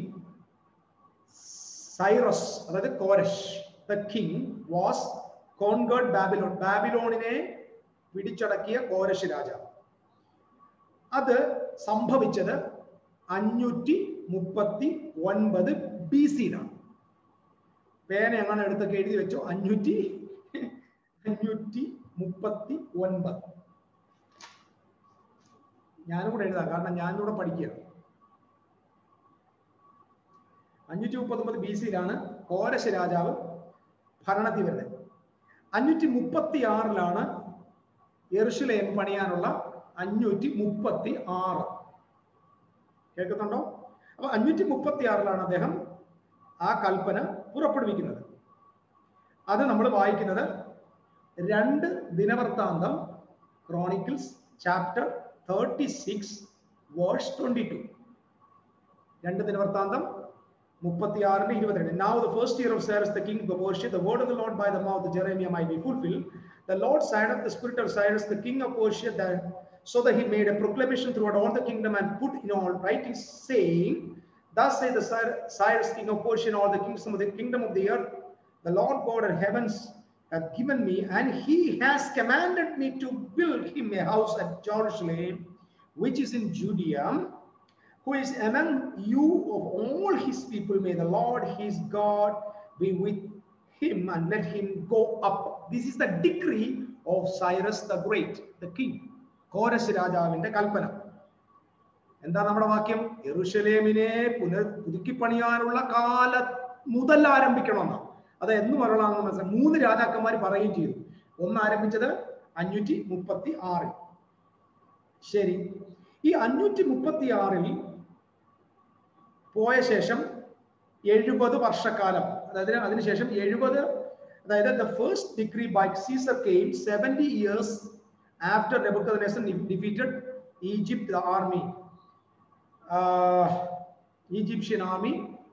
സൈറസ് അതായത് കോരഷ് the king was conquered Babylon ബാബിലോണിനെ പിടിച്ചടക്കിയ കോരഷ് രാജാവ് അത് സംഭവിച്ചത് അഞ്ഞൂറ്റി മുപ്പത്തി ഒൻപത് ബി സിയിലാണ് പേന അങ്ങനെ എടുത്തൊക്കെ എഴുതി വെച്ചോ അഞ്ഞൂറ്റി അഞ്ഞൂറ്റി മുപ്പത്തി ഒൻപത് ഞാനും കൂടെ എഴുതാം കാരണം ഞാനും കൂടെ പഠിക്കുകയാണ് അഞ്ഞൂറ്റി മുപ്പത്തൊമ്പത് ബി സിയിലാണ് കോരശ രാജാവ് ഭരണത്തിൽ വരുന്നത് അഞ്ഞൂറ്റി മുപ്പത്തി ആറിലാണ് എറുഷലേം പണിയാനുള്ള അഞ്ഞൂറ്റി മുപ്പത്തി ആറ് കേൾക്കുന്നുണ്ടോ അപ്പൊ അഞ്ഞൂറ്റി മുപ്പത്തി ആറിലാണ് അദ്ദേഹം ആ കൽപ്പന പുറപ്പെടുവിക്കുന്നത് അത് നമ്മൾ വായിക്കുന്നത് രണ്ട് ദിനവൃത്താന്തം Chronicles chapter thirty six verse twenty two രണ്ട് ദിനവൃത്താന്തം മുപ്പത്തിയാറിന് ഇരുപത്തിരണ്ട് Now the first year of Cyrus the king of Persia, the word of the Lord by the mouth of Jeremiah might be fulfilled. The Lord signed up the spirit of Cyrus the king of Persia that so that he made a proclamation throughout all the kingdom and put in all writings saying, Thus say the Cyrus king of Persia and all the kingdoms of the kingdom of the earth, the Lord God of heavens hath given me, and he has commanded me to build him a house at Jerusalem, which is in Judea, who is among you of all his people. May the Lord his God be with him and let him go up. This is the decree of Cyrus the Great, the king. കോരസ് രാജാവിന്റെ കൽപ്പന എന്താ നമ്മുടെ വാക്യം യെറുഷലേമിനെ പുനർ പുതുക്കി പണിയാനുള്ള കാല മുതൽ ആരംഭിക്കണമെന്നാണ് അത് എന്ന് പറയണമെന്ന് മനസ്സിലായി മൂന്ന് രാജാക്കന്മാർ പറയുകയും ചെയ്തു ഒന്ന് ആരംഭിച്ചത് അഞ്ഞൂറ്റി മുപ്പത്തി ആറിൽ ശരി ഈ അഞ്ഞൂറ്റി മുപ്പത്തി ആറിൽ പോയ ശേഷം എഴുപത് വർഷക്കാലം അതായത് അതിനുശേഷം എഴുപത് അതായത് the first decree by Caesar came seventy years after Nebuchadnezzar defeated Egypt the army Egyptian army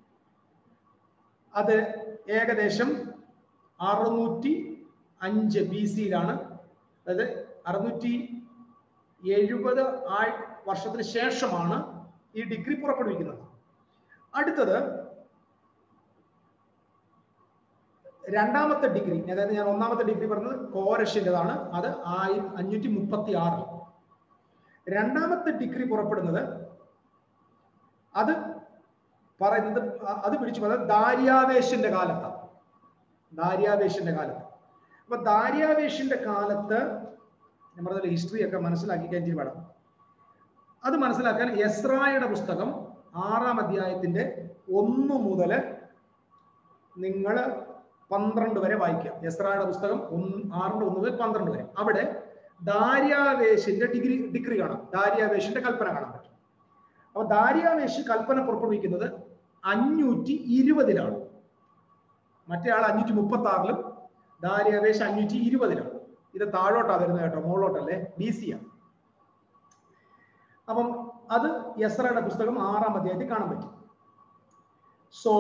അത് ഏകദേശം അറുന്നൂറ്റി അഞ്ച് ബി സിയിലാണ് അതായത് അറുന്നൂറ്റി എഴുപത് ആ വർഷത്തിന് ശേഷമാണ് ഈ ഡിഗ്രി പുറപ്പെടുവിക്കുന്നത് അടുത്തത് രണ്ടാമത്തെ ഡിഗ്രി അതായത് ഞാൻ ഒന്നാമത്തെ ഡിഗ്രി പറഞ്ഞത് കോരഷിൻ്റെതാണ് അത് ആയി അഞ്ഞൂറ്റി മുപ്പത്തി ആറിൽ രണ്ടാമത്തെ ഡിഗ്രി പുറപ്പെടുന്നത് അത് പറയുന്നത് അ- അത് പിടിച്ചു പറയുന്നത് ദാര്യാവേശിന്റെ കാലത്താണ് ദാര്യാവേശിന്റെ കാലത്ത് അപ്പൊ ദാര്യാവേശിന്റെ കാലത്ത് ഞാൻ പറഞ്ഞ ഹിസ്റ്ററി ഒക്കെ മനസ്സിലാക്കി കഴിഞ്ഞിട്ട് വേണം അത് മനസ്സിലാക്കാൻ എസ്രായുടെ പുസ്തകം ആറാം അധ്യായത്തിന്റെ ഒന്ന് മുതൽ നിങ്ങൾ പന്ത്രണ്ട് വരെ വായിക്കാം എസ്രായുടെ പുസ്തകം ഒന്ന് ആറിന്റെ ഒന്ന് മുതൽ പന്ത്രണ്ട് വരെ അവിടെ ദാര്യാവേശിന്റെ ഡിഗ്രി ഡിഗ്രി കാണാം ദാര്യാവേശിന്റെ കൽപ്പന കാണാൻ പറ്റും അപ്പൊ ദാര്യാവേശ് കൽപ്പന പുറപ്പെടുവിക്കുന്നത് അഞ്ഞൂറ്റി ഇരുപതിലാണ് മറ്റേ ആൾ അഞ്ഞൂറ്റി മുപ്പത്തി ആറിലും ദാര്യാവേശ് അഞ്ഞൂറ്റി ഇരുപതിലാണ് ഇത് താഴോട്ടാ വരുന്നത് കേട്ടോ മുകളിലോട്ടല്ലേ ബി സി ആണ് അപ്പം അത് യസ്രയുടെ പുസ്തകം ആറാം അധ്യായത്തിൽ കാണാൻ പറ്റും സോ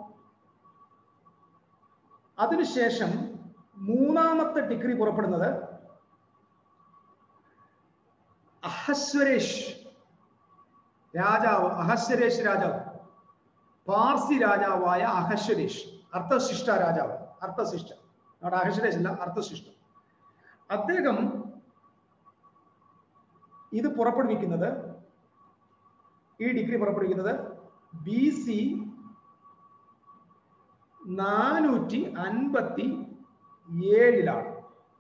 അതിനുശേഷം മൂന്നാമത്തെ ഡിഗ്രി പുറപ്പെടുന്നത് അഹസ്വരേഷ് രാജാവ് അഹസ്വരേഷ് രാജാവ് പാർസി രാജാവായ അഹശ്വരേഷ് അർത്ഥശിഷ്ട രാജാവ് അർത്ഥശിഷ്ട അവിടെ അഹശ്വരേഷ് അല്ല അർത്ഥശിഷ്ട അദ്ദേഹം ഇത് പുറപ്പെടുവിക്കുന്നത് ഈ ഡിഗ്രി പുറപ്പെടുവിക്കുന്നത് ബി സി നാനൂറ്റി അൻപത്തി ഏഴിലാണ്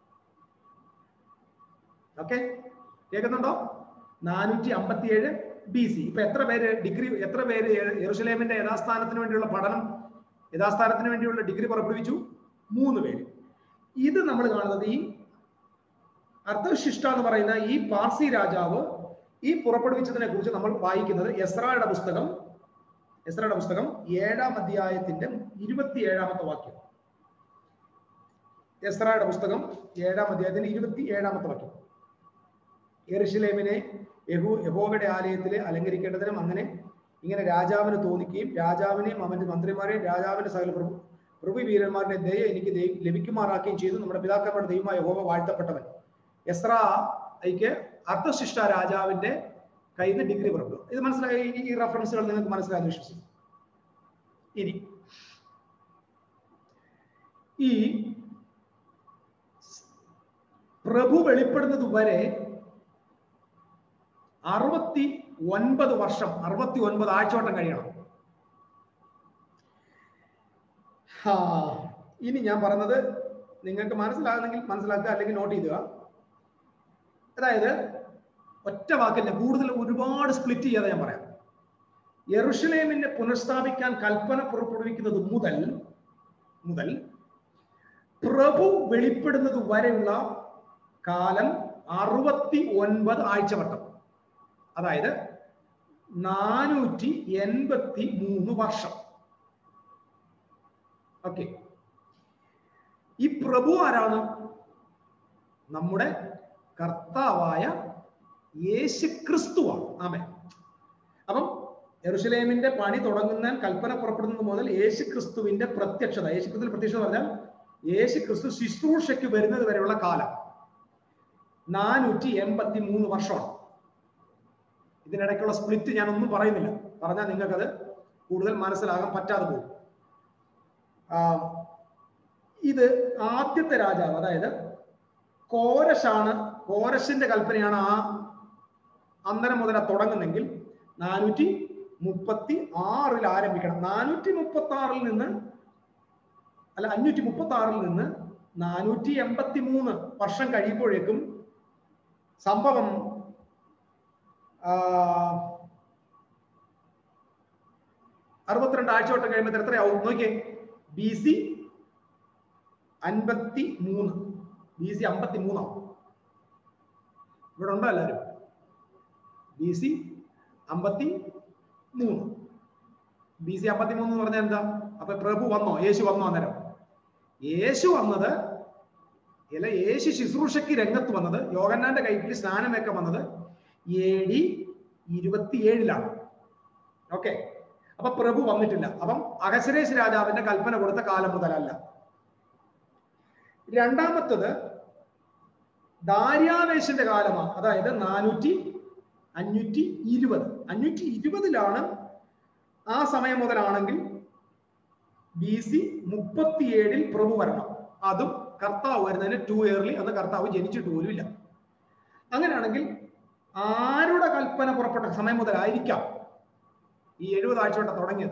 ഓക്കെ കേൾക്കുന്നുണ്ടോ നാനൂറ്റി അമ്പത്തി ഏഴ് ബി സി ഇപ്പൊ എത്ര പേര് ഡിഗ്രി എത്ര പേര് യെറുസലേമിന്റെ യഥാസ്ഥാനത്തിന് വേണ്ടിയുള്ള പഠനം യഥാസ്ഥാനത്തിന് വേണ്ടിയുള്ള ഡിഗ്രി പുറപ്പെടുവിച്ചു മൂന്ന് പേര് ഇത് നമ്മൾ കാണുന്നത് ഈ അർത്ഥശിഷ്ട എന്ന് പറയുന്ന ഈ പാർസി രാജാവ് ഈ പുറപ്പെടുവിച്ചതിനെ കുറിച്ച് നമ്മൾ വായിക്കുന്നത് എസ്രായുടെ പുസ്തകം എസ്രായുടെ പുസ്തകം ഏഴാം അധ്യായത്തിന്റെ ഇരുപത്തി ഏഴാമത്തെ വാക്യം എസ്രായുടെ പുസ്തകം ഏഴാം അധ്യായത്തിന്റെ ഇരുപത്തി ഏഴാമത്തെ വാക്യം എറുഷലേമിനെ യഹൂ യഹോവയുടെ ആലയത്തിൽ അലങ്കരിക്കേണ്ടതിനും അങ്ങനെ ഇങ്ങനെ രാജാവിന് തോന്നിക്കുകയും രാജാവിനെയും അവന്റെ മന്ത്രിമാരെയും രാജാവിന്റെ സകല പ്രഭു പ്രഭു വീരന്മാരുടെ ദയ എനിക്ക് ദൈ- ലഭിക്കുമാറാക്കുകയും ചെയ്തു നമ്മുടെ പിതാക്കന്മാരുടെ ദൈവമായ യഹോവ വാഴ്ത്തപ്പെട്ടവൻ എസ്രായ്ക്ക് അർത്ഥശിഷ്ട രാജാവിന്റെ കയ്യിൽ നിന്ന് ഡിഗ്രി പുറപ്പെടും ഇത് മനസ്സിലായി ഈ- ഈ റെഫറൻസുകൾ നിങ്ങൾക്ക് മനസ്സിലായെന്ന് വിശ്വസിക്കും ഇനി ഈ പ്രഭു വെളിപ്പെടുന്നത് വരെ അറുപത്തി ഒൻപത് വർഷം അറുപത്തി ഒൻപത് ആഴ്ചവട്ടം കഴിയണം ഹാ, ഇനി ഞാൻ പറഞ്ഞത് നിങ്ങൾക്ക് മനസ്സിലാകുന്നെങ്കിൽ മനസ്സിലാക്കുക അല്ലെങ്കിൽ നോട്ട് ചെയ്യുക അതായത് ഒറ്റ വാക്കില്ല കൂടുതൽ ഒരുപാട് സ്പ്ലിറ്റ് ചെയ്യാതെ ഞാൻ പറയാം യെറുഷലേമിനെ പുനഃസ്ഥാപിക്കാൻ കൽപ്പന പുറപ്പെടുവിക്കുന്നത് മുതൽ മുതൽ പ്രഭു വെളിപ്പെടുന്നത് വരെയുള്ള കാലം അറുപത്തി ഒൻപത് ആഴ്ചവട്ടം അതായത് നാനൂറ്റി എൺപത്തി മൂന്ന് വർഷം ഓക്കെ ഈ പ്രഭു ആരാണ് നമ്മുടെ കർത്താവായ യേശു ക്രിസ്തുവാണ് ആമേ അപ്പം യെറുഷലേമിന്റെ പണി തുടങ്ങുന്ന കൽപ്പന പുറപ്പെടുന്നത് മുതൽ യേശു ക്രിസ്തുവിന്റെ പ്രത്യക്ഷത യേശു ക്രിസ്തുവിന്റെ പ്രത്യക്ഷത പറഞ്ഞാൽ യേശു ക്രിസ്തു ശുശ്രൂഷയ്ക്ക് വരുന്നത് വരെയുള്ള കാലം നാനൂറ്റി എൺപത്തി മൂന്ന് വർഷമാണ് ഇതിനിടയ്ക്കുള്ള സ്പ്ലിറ്റ് ഞാൻ ഒന്നും പറയുന്നില്ല പറഞ്ഞാൽ നിങ്ങൾക്കത് കൂടുതൽ മനസ്സിലാകാൻ പറ്റാതെ പോകും ആ, ഇത് ആദ്യത്തെ രാജാവ് അതായത് കോരശാണ് കോരശിന്റെ കൽപ്പനയാണ് ആ അന്നരം മുതൽ തുടങ്ങുന്നെങ്കിൽ നാനൂറ്റി മുപ്പത്തി ആറിൽ ആരംഭിക്കണം നാനൂറ്റി മുപ്പത്തി ആറിൽ നിന്ന് അല്ല അഞ്ഞൂറ്റി മുപ്പത്തി ആറിൽ നിന്ന് നാനൂറ്റി എൺപത്തി മൂന്ന് വർഷം കഴിയുമ്പോഴേക്കും സംഭവം ആ, അറുപത്തിരണ്ട് ആഴ്ചവട്ടം കഴിയുമ്പോൾ എത്രയാവും നോക്കിയേ ബി സി അൻപത്തി മൂന്ന് ബി സി അമ്പത്തി മൂന്നാവും ഇവിടെ ഉണ്ടോ എല്ലാവരും ബി സി അമ്പത്തി മൂന്ന് ബി സി അമ്പത്തി മൂന്ന് എന്ന് പറഞ്ഞാൽ എന്താ അപ്പൊ പ്രഭു വന്നോ യേശു വന്നോ അന്നേരം യേശു വന്നത് അല്ല യേശു ശുശ്രൂഷയ്ക്ക് രംഗത്ത് വന്നത് യോഗന്നാന്റെ കൈപ്പിൽ സ്നാനമൊക്കെ വന്നത് എ ഡി ഇരുപത്തിയേഴിലാണ് ഓക്കെ അപ്പൊ പ്രഭു വന്നിട്ടില്ല അപ്പം അഹസരേശ് രാജാവിന്റെ കൽപ്പന കൊടുത്ത കാലം മുതലല്ല രണ്ടാമത്തത് ദാര്യാവേശിന്റെ കാലമാണ് അതായത് നാനൂറ്റി അഞ്ഞൂറ്റി ഇരുപത് അഞ്ഞൂറ്റി ഇരുപതിലാണ് ആ സമയം മുതലാണെങ്കിൽ ബി സി മുപ്പത്തിയേഴിൽ പ്രഭു വരണം അതും കർത്താവ് വരുന്നതിന് ടു ഇയർലി അന്ന് കർത്താവ് ജനിച്ചിട്ട് പോലും ഇല്ല അങ്ങനെയാണെങ്കിൽ ആരുടെ കൽപ്പന പുറപ്പെട്ട സമയം മുതലായിരിക്കാം ഈ എഴുപത് ആഴ്ചവട്ടം തുടങ്ങിയത്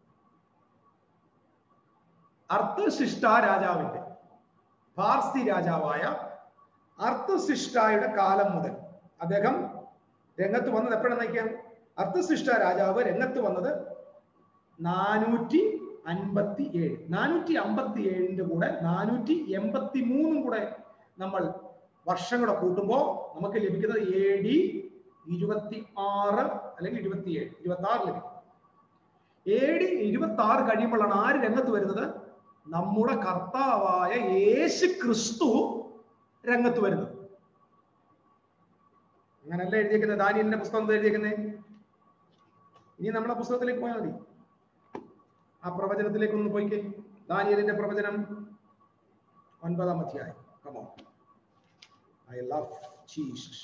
അർത്ഥശിഷ്ട രാജാവിന്റെ പാർസി രാജാവായ അർത്ഥശിഷ്ടായുടെ കാലം മുതൽ അദ്ദേഹം രംഗത്ത് വന്നത് എപ്പോഴാണ് നയിക്കാം അർത്ഥശിഷ്ട രാജാവ് രംഗത്ത് വന്നത് നാനൂറ്റി അൻപത്തി ഏഴ് നാനൂറ്റി അമ്പത്തി ഏഴിന്റെ കൂടെ നാനൂറ്റി എൺപത്തി മൂന്നും കൂടെ നമ്മൾ വർഷം കൂടെ കൂട്ടുമ്പോൾ നമുക്ക് ലഭിക്കുന്നത് എ ഡി ഇരുപത്തി ആറ് അല്ലെങ്കിൽ ഇരുപത്തിയേഴ് ഇരുപത്തി ആറ് ലഭിക്കും എ ഡി ഇരുപത്തി ആറ് കഴിയുമ്പോഴാണ് ആര് രംഗത്ത് വരുന്നത് നമ്മുടെ കർത്താവായ യേശു ക്രിസ്തു രംഗത്ത് വരുന്നത് അങ്ങനല്ല എഴുതിയേക്കുന്നത് ദാനിയലിന്റെ പുസ്തകം എഴുതിയേക്കുന്നത് ഇനി നമ്മുടെ പുസ്തകത്തിലേക്ക് പോയാൽ മതി ആ പ്രവചനത്തിലേക്ക് ഒന്ന് പോയിക്കേ ദാനിയലിന്റെ പ്രവചനം ഒൻപതാം അധ്യായം കമോ ഐ ലവ് ജീസസ്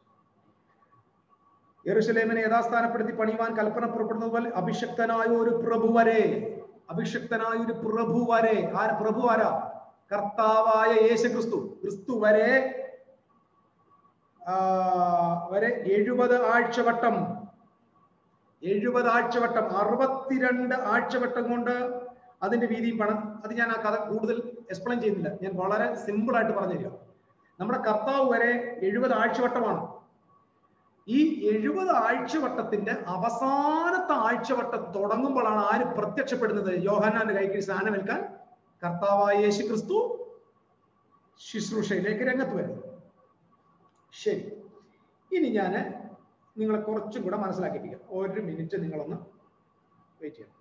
യെറുശലേമിനെ യഥാസ്ഥാനപ്പെടുത്തി പണിയുവാൻ കൽപ്പന പുറപ്പെടുന്നത് പോലെ അഭിഷക്തനായ ഒരു പ്രഭു വരെ അഭിഷക്തനായ ഒരു പ്രഭു വരെ ആര് പ്രഭു ആരാ കർത്താവായ യേശു ക്രിസ്തു ക്രിസ്തു വരെ ആ, വരെ എഴുപത് ആഴ്ചവട്ടം എഴുപത് ആഴ്ചവട്ടം അറുപത്തിരണ്ട് ആഴ്ചവട്ടം കൊണ്ട് അതിന്റെ വീതിയും പണം അത് ഞാൻ ആ കഥ കൂടുതൽ എക്സ്പ്ലെയിൻ ചെയ്യുന്നില്ല ഞാൻ വളരെ സിമ്പിൾ ആയിട്ട് പറഞ്ഞുതരാം നമ്മുടെ കർത്താവ് വരെ എഴുപത് ആഴ്ചവട്ടമാണ് ഈ എഴുപത് ആഴ്ചവട്ടത്തിന്റെ അവസാനത്തെ ആഴ്ചവട്ടം തുടങ്ങുമ്പോഴാണ് ആര് പ്രത്യക്ഷപ്പെടുന്നത് യോഹന്നാന്റെ കൈക്ക് സ്നാനമേൽക്കാൻ കർത്താവായ യേശു ക്രിസ്തു ശുശ്രൂഷയിലേക്ക് രംഗത്ത് വരുന്നത് ശരി ഇനി ഞാൻ നിങ്ങളെ കുറച്ചും കൂടെ മനസ്സിലാക്കിപ്പിക്കാം ഒരു മിനിറ്റ് നിങ്ങളൊന്ന് വെയിറ്റ് ചെയ്യണം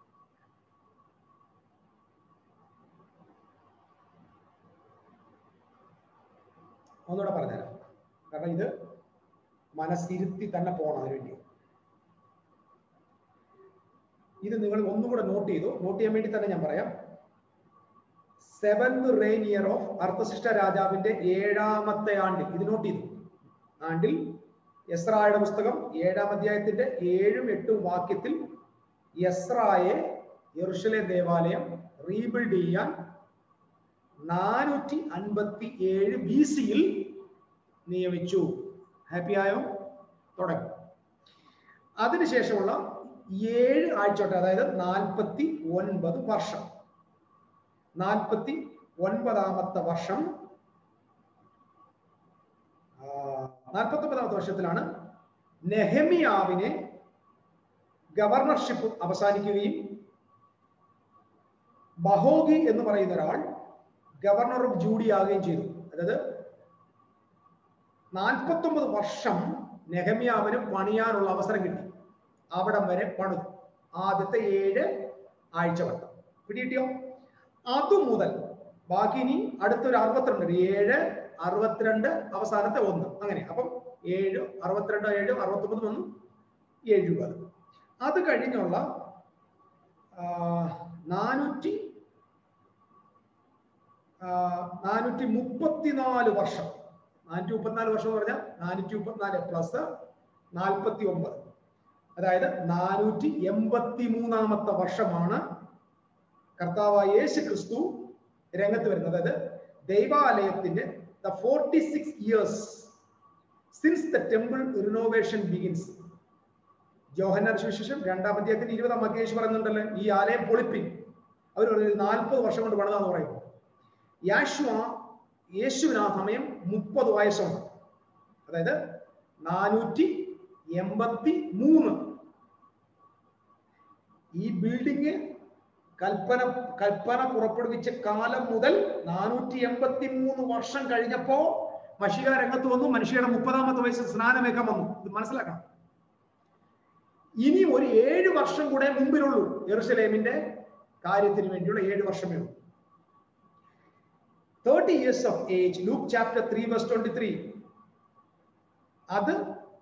ഒന്നുകൂടെ പറഞ്ഞുതരാം കാരണം ഇത് മനസ്സിരുത്തി തന്നെ പോകണം അതിന് വേണ്ടി ഇത് നിങ്ങൾ ഒന്നുകൂടെ നോട്ട് ചെയ്തു നോട്ട് ചെയ്യാൻ വേണ്ടി തന്നെ ഞാൻ പറയാം സെവൻത് റെയിൻ ഇയർ ഓഫ് അർത്ഥശിഷ്ട രാജാവിന്റെ ഏഴാമത്തെ ആണ്ടിൽ ഇത് നോട്ട് ചെയ്തു ആണ്ടിൽ യസ്രായുടെ പുസ്തകം ഏഴാം അധ്യായത്തിന്റെ ഏഴും എട്ടും വാക്യത്തിൽ യസ്രായെ യെറുഷലേം ദേവാലയം റീബിൽഡ് ചെയ്യാൻ നാനൂറ്റി അൻപത്തി ഏഴ് ബി സിയിൽ നിയമിച്ചു ഹാപ്പി ആയോ തുടങ്ങി അതിനുശേഷമുള്ള ഏഴ് ആഴ്ചവട്ടം അതായത് നാൽപ്പത്തി ഒൻപത് വർഷം നാൽപ്പത്തി ഒൻപതാമത്തെ വർഷം നാൽപ്പത്തി ഒമ്പതാമത്തെ വർഷത്തിലാണ് നെഹമിയാവിനെ ഗവർണർഷിപ്പ് അവസാനിക്കുകയും ബഹോഗി എന്ന് പറയുന്ന ഒരാൾ ഗവർണർ ഓഫ് ജൂഡി ആകുകയും ചെയ്തു അതായത് നാൽപ്പത്തൊമ്പത് വർഷം നെഹമ്യാവിന് പണിയാനുള്ള അവസരം കിട്ടി അവിടം വരെ പണിതു ആദ്യത്തെ ഏഴ് ആഴ്ചവട്ടം പിടികിട്ടിയോ അതു മുതൽ ബാക്കി ഇനി അടുത്തൊരു അറുപത്തിരണ്ട് ഏഴ് അറുപത്തിരണ്ട് അവസാനത്തെ ഒന്ന് അങ്ങനെ അപ്പം ഏഴ് അറുപത്തിരണ്ട് ഏഴ് അറുപത്തൊമ്പത് വന്നു എഴുപത് അത് കഴിഞ്ഞുള്ള ആ, നാനൂറ്റി ആ, നാനൂറ്റി മുപ്പത്തിനാല് വർഷം നാനൂറ്റി മുപ്പത്തിനാല് വർഷം എന്ന് പറഞ്ഞാൽ നാനൂറ്റി മുപ്പത്തിനാല് പ്ലസ് നാൽപ്പത്തി ഒമ്പത് അതായത് നാനൂറ്റി എൺപത്തി മൂന്നാമത്തെ വർഷമാണ് കർത്താവായ യേശു ക്രിസ്തു രംഗത്ത് വരുന്നത് അതായത് ദൈവാലയത്തിന്റെ the forty six years since the temple renovation begins ജോഹന്നാൻ സുവിശേഷം രണ്ടാം അധ്യായത്തിന് ഇരുപതാം അധ്യായം പറയുന്നുണ്ടല്ലോ ഈ ആലയം പൊളിപ്പിൻ അവർ പറയുന്നത് നാൽപ്പത് വർഷം കൊണ്ട് പണിതാന്ന് പറയുന്നു യാശുവ യേശുവിന് ആ സമയം മുപ്പത് വയസ്സുണ്ട് അതായത് നാനൂറ്റി എൺപത്തി മൂന്ന് ഈ ബിൽഡിങ് കൽപ്പന കൽപ്പന പുറപ്പെടുവിച്ച കാലം മുതൽ നാനൂറ്റി എൺപത്തി മൂന്ന് വർഷം കഴിഞ്ഞപ്പോ മഷിക രംഗത്ത് വന്നു മനുഷ്യയുടെ മുപ്പതാമത്തെ വയസ്സിൽ സ്നാനമേക്കാൻ വന്നു ഇത് മനസ്സിലാക്കണം ഇനി ഒരു ഏഴ് വർഷം കൂടെ മുമ്പിലുള്ളൂ യെറുസലേമിന്റെ കാര്യത്തിന് വേണ്ടിയുള്ള ഏഴ് വർഷമേ ഉള്ളൂ thirty years of age Luke chapter three verse twenty three അത്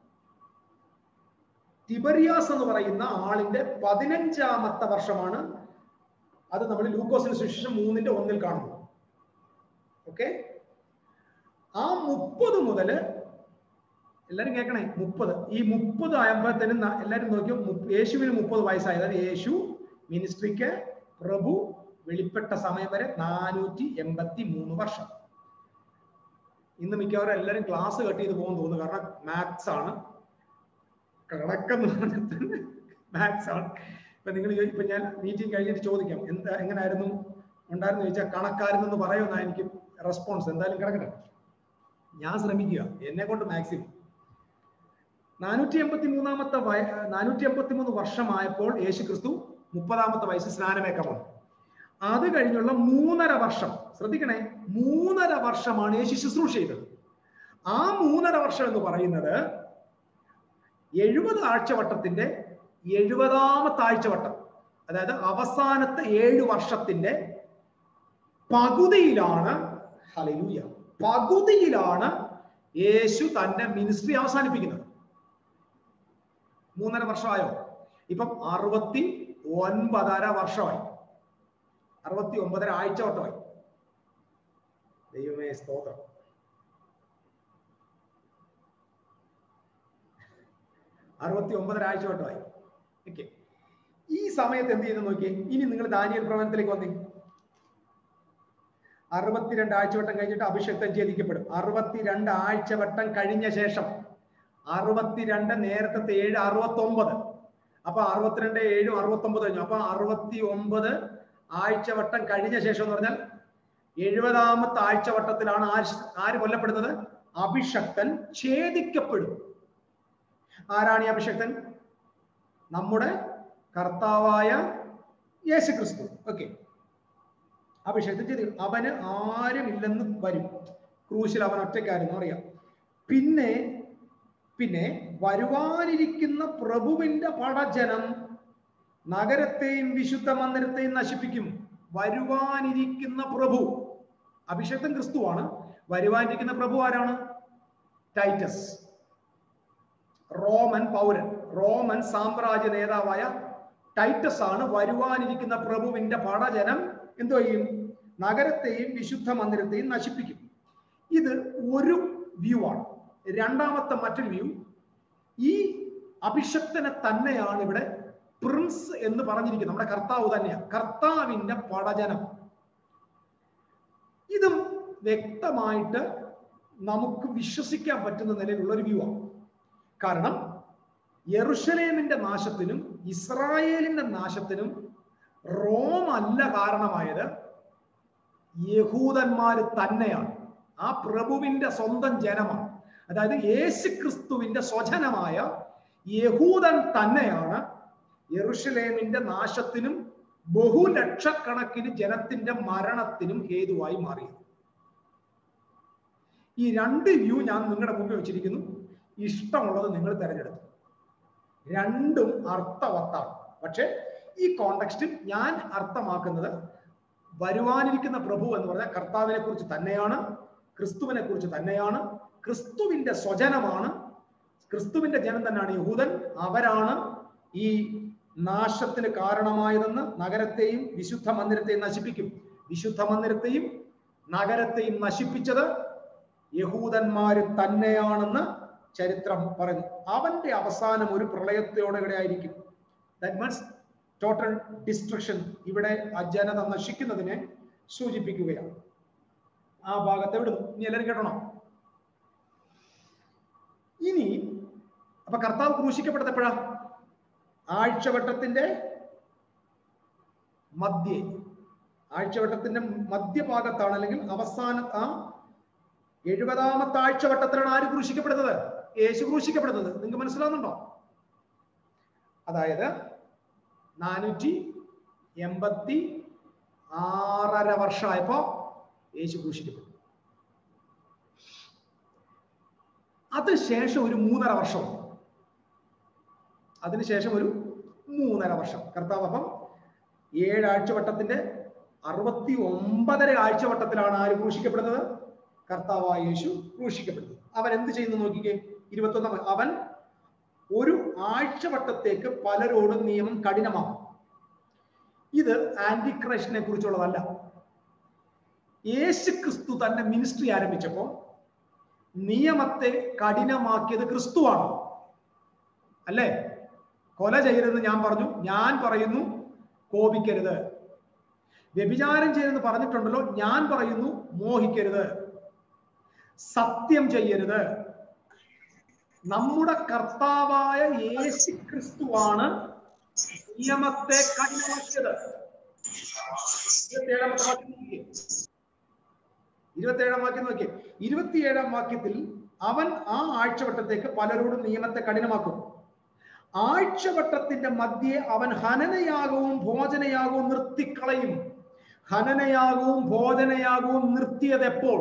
ടിബറിയാസ് എന്ന് പറയുന്ന ആളിന്റെ പതിനഞ്ചാമത്തെ വർഷമാണ് അത് നമ്മൾ ലൂക്കോസിന് സുശേഷം മൂന്നിന്റെ ഒന്നിൽ കാണുന്നു ഓക്കെ ആ മുപ്പത് മുതല് എല്ലാരും കേൾക്കണേ മുപ്പത് ഈ മുപ്പത് ആയപ്പോഴത്തേനും ന- എല്ലാരും നോക്കിയോ മു- യേശുവിന് മുപ്പത് വയസ്സായി അതായത് യേശു മിനിസ്ട്രിക്ക് പ്രഭു വെളിപ്പെട്ട സമയം വരെ നാനൂറ്റി എൺപത്തി മൂന്ന് വർഷം ഇന്ന് മിക്കവാറും എല്ലാവരും ക്ലാസ് കട്ട് ചെയ്ത് പോകും തോന്നുന്നു കാരണം മാത്സ് ആണ് കണക്കെന്ന് പറഞ്ഞിട്ട് മാത്സ് ആണ് ഇപ്പൊ നിങ്ങൾ ഇപ്പൊ ഞാൻ മീറ്റിംഗ് കഴിഞ്ഞിട്ട് ചോദിക്കാം എന്താ എങ്ങനായിരുന്നു ഉണ്ടായിരുന്നു ചോദിച്ചാൽ കണക്കായിരുന്നെന്ന് പറയുമെന്നാ എനിക്ക് റെസ്പോൺസ് എന്തായാലും കിടക്കട്ടെ ഞാൻ ശ്രമിക്കുക എന്നെ കൊണ്ട് മാക്സിമം നാനൂറ്റി എൺപത്തി മൂന്നാമത്തെ വയ നാനൂറ്റി എൺപത്തി മൂന്ന് വർഷമായപ്പോൾ യേശു ക്രിസ്തു മുപ്പതാമത്തെ വയസ്സ് സ്നാനമേക്കാൻ വന്നു അത് കഴിഞ്ഞുള്ള മൂന്നര വർഷം ശ്രദ്ധിക്കണേ മൂന്നര വർഷമാണ് യേശു ശുശ്രൂഷ ചെയ്തത് ആ മൂന്നര വർഷം എന്ന് പറയുന്നത് എഴുപത് ആഴ്ചവട്ടത്തിന്റെ എഴുപതാമത്തെ ആഴ്ചവട്ടം അതായത് അവസാനത്തെ ഏഴ് വർഷത്തിന്റെ പകുതിയിലാണ് ഹലലൂയ പകുതിയിലാണ് യേശു തന്റെ മിനിസ്ട്രി അവസാനിപ്പിക്കുന്നത് മൂന്നര വർഷമായോ ഇപ്പം അറുപത്തി ഒൻപതര വർഷമായി അറുപത്തി ഒമ്പതര ആഴ്ച വട്ടമായി ദൈവമേ സ്തോത്രം അറുപത്തി ഒമ്പതര ആഴ്ച വട്ടമായി ഓക്കെ ഈ സമയത്ത് എന്ത് ചെയ്തു നോക്കിയേ ഇനി നിങ്ങൾ ദാനിയൽ പ്രവചനത്തിലേക്ക് വന്നേ അറുപത്തിരണ്ട് ആഴ്ചവട്ടം കഴിഞ്ഞിട്ട് അഭിഷക്തം ഛേദിക്കപ്പെടും അറുപത്തിരണ്ട് ആഴ്ചവട്ടം കഴിഞ്ഞ ശേഷം അറുപത്തിരണ്ട് നേരത്തെ ഏഴ് അറുപത്തി ഒമ്പത് അപ്പൊ അറുപത്തിരണ്ട് ഏഴും അറുപത്തി ഒമ്പത് കഴിഞ്ഞു അപ്പൊ അറുപത്തി ഒമ്പത് ആഴ്ചവട്ടം കഴിഞ്ഞ ശേഷം എന്ന് പറഞ്ഞാൽ എഴുപതാമത്തെ ആഴ്ചവട്ടത്തിലാണ് ആര് ആര് കൊല്ലപ്പെടുന്നത് അഭിഷക്തൻ ഛേദിക്കപ്പെടും ആരാണ് ഈ അഭിഷക്തൻ നമ്മുടെ കർത്താവായ യേശു ക്രിസ്തു ഓക്കെ അഭിഷേകത്തിൽ ചെയ്തു അവന് ആരുമില്ലെന്ന് വരും ക്രൂശിൽ അവൻ ഒറ്റയ്ക്കായിരുന്നു അറിയാം പിന്നെ പിന്നെ വരുവാനിരിക്കുന്ന പ്രഭുവിന്റെ പടജനം നഗരത്തെയും വിശുദ്ധ മന്ദിരത്തെയും നശിപ്പിക്കും വരുവാനിരിക്കുന്ന പ്രഭു അഭിഷേക്തൻ ക്രിസ്തുവാണ് വരുവാനിരിക്കുന്ന പ്രഭു ആരാണ് ടൈറ്റസ് റോമൻ പൗരൻ റോമൻ സാമ്രാജ്യ നേതാവായ ടൈറ്റസ് ആണ് വരുവാനിരിക്കുന്ന പ്രഭുവിന്റെ പടജനം എന്തോ ചെയ്യും നഗരത്തെയും വിശുദ്ധ മന്ദിരത്തെയും നശിപ്പിക്കും ഇത് ഒരു വ്യൂ ആണ് രണ്ടാമത്തെ മറ്റൊരു വ്യൂ ഈ അഭിഷക്തനെ തന്നെയാണ് ഇവിടെ പ്രിൻസ് എന്ന് പറഞ്ഞിരിക്കുന്നത് നമ്മുടെ കർത്താവ് തന്നെയാണ് കർത്താവിന്റെ പടജനം ഇതും വ്യക്തമായിട്ട് നമുക്ക് വിശ്വസിക്കാൻ പറ്റുന്ന നിലയിലുള്ള ഒരു വ്യൂ ആണ് കാരണം യെറുഷലേമിന്റെ നാശത്തിനും ഇസ്രായേലിന്റെ നാശത്തിനും റോം അല്ല കാരണമായത് യഹൂദന്മാർ തന്നെയാണ് ആ പ്രഭുവിന്റെ സ്വന്തം ജനമാണ് അതായത് യേശു ക്രിസ്തുവിന്റെ സ്വജനമായ യഹൂദൻ തന്നെയാണ് യെറുഷലേമിന്റെ നാശത്തിനും ബഹുലക്ഷക്കണക്കിന് ജനത്തിന്റെ മരണത്തിനും ഹേതുവായി മാറിയത് ഈ രണ്ട് വ്യൂ ഞാൻ നിങ്ങളുടെ മുമ്പിൽ വെച്ചിരിക്കുന്നു ഇഷ്ടമുള്ളത് നിങ്ങൾ തിരഞ്ഞെടുത്തു രണ്ടും അർത്ഥവത്താണ് പക്ഷെ ഈ കോണ്ടക്സ്റ്റിൽ ഞാൻ അർത്ഥമാക്കുന്നത് വരുവാനിരിക്കുന്ന പ്രഭു എന്ന് പറഞ്ഞാൽ കർത്താവിനെ കുറിച്ച് തന്നെയാണ് ക്രിസ്തുവിനെ കുറിച്ച് തന്നെയാണ് ക്രിസ്തുവിന്റെ സ്വജനമാണ് ക്രിസ്തുവിന്റെ ജനം തന്നെയാണ് യഹൂദൻ അവരാണ് ഈ നാശത്തിന് കാരണമായതെന്ന് നഗരത്തെയും വിശുദ്ധ മന്ദിരത്തെയും നശിപ്പിക്കും വിശുദ്ധ മന്ദിരത്തെയും നഗരത്തെയും നശിപ്പിച്ചത് യഹൂദന്മാര് തന്നെയാണെന്ന് ചരിത്രം പറഞ്ഞു അവന്റെ അവസാനം ഒരു പ്രളയത്തോടെ ആയിരിക്കും ദാറ്റ് മീൻസ് ടോട്ടൽ ഡിസ്ട്രക്ഷൻ ഇവിടെ ആ ജനത നശിക്കുന്നതിനെ സൂചിപ്പിക്കുകയാണ് ആ ഭാഗത്ത് വിടുന്നു ഇനി എല്ലാവരും കേട്ടണം ഇനി അപ്പൊ കർത്താവ് ക്രൂശിക്കപ്പെട്ടത് എപ്പോഴാ ആഴ്ചവട്ടത്തിന്റെ മധ്യേ ആഴ്ചവട്ടത്തിന്റെ മധ്യഭാഗത്താണ് അല്ലെങ്കിൽ അവസാന ആ എഴുപതാമത്തെ ആഴ്ചവട്ടത്തിലാണ് ആര് ക്രൂശിക്കപ്പെടുന്നത് യേശു ക്രൂശിക്കപ്പെടുന്നത് നിങ്ങൾക്ക് മനസ്സിലാവുന്നുണ്ടോ അതായത് നാനൂറ്റി എൺപത്തി ആറര വർഷമായപ്പോ യേശു ക്രൂശിക്കപ്പെട്ടു അതിനുശേഷം ഒരു മൂന്നര വർഷം അതിനുശേഷം ഒരു മൂന്നര വർഷം കർത്താവ് അപ്പം ഏഴാഴ്ചവട്ടത്തിന്റെ അറുപത്തി ഒമ്പതര ആഴ്ചവട്ടത്തിലാണ് ആര് ക്രൂശിക്കപ്പെടുന്നത് കർത്താവായ യേശു ക്രൂശിക്കപ്പെടുന്നത് അവൻ എന്ത് ചെയ്യുന്നു നോക്കിക്കേ ഇരുപത്തൊന്നാം അവൻ ഒരു ആഴ്ചവട്ടത്തേക്ക് പലരോടും നിയമം കഠിനമാക്കും ഇത് ആന്റി ക്രൈസ്റ്റിനെ കുറിച്ചുള്ളതല്ല യേശു ക്രിസ്തു തന്റെ മിനിസ്ട്രി ആരംഭിച്ചപ്പോ നിയമത്തെ കഠിനമാക്കിയത് ക്രിസ്തുവാണ് അല്ലേ കൊല ചെയ്യരുതെന്ന് ഞാൻ പറഞ്ഞു ഞാൻ പറയുന്നു കോപിക്കരുത് വ്യഭിചാരം ചെയ്തെന്ന് പറഞ്ഞിട്ടുണ്ടല്ലോ ഞാൻ പറയുന്നു മോഹിക്കരുത് സത്യം ചെയ്യരുത് നമ്മുടെ കർത്താവായ യേശു ക്രിസ്തുവാണ് നിയമത്തെ കൈമാറ്റിയത് ഇരുപത്തിയേഴാമത്തെ വാക്യം നോക്കിയേ ഇരുപത്തിയേഴാം വാക്യം നോക്കിയേ ഇരുപത്തിയേഴാം വാക്യത്തിൽ അവൻ ആ ആഴ്ചവട്ടത്തേക്ക് പലരോടും നിയമത്തെ കഠിനമാക്കും ആഴ്ചവട്ടത്തിന്റെ മധ്യേ അവൻ ഹനനയാഗവും ഭോജനയാഗവും നിർത്തിക്കളയും ഹനനയാഗവും ഭോജനയാഗവും നിർത്തിയത് എപ്പോൾ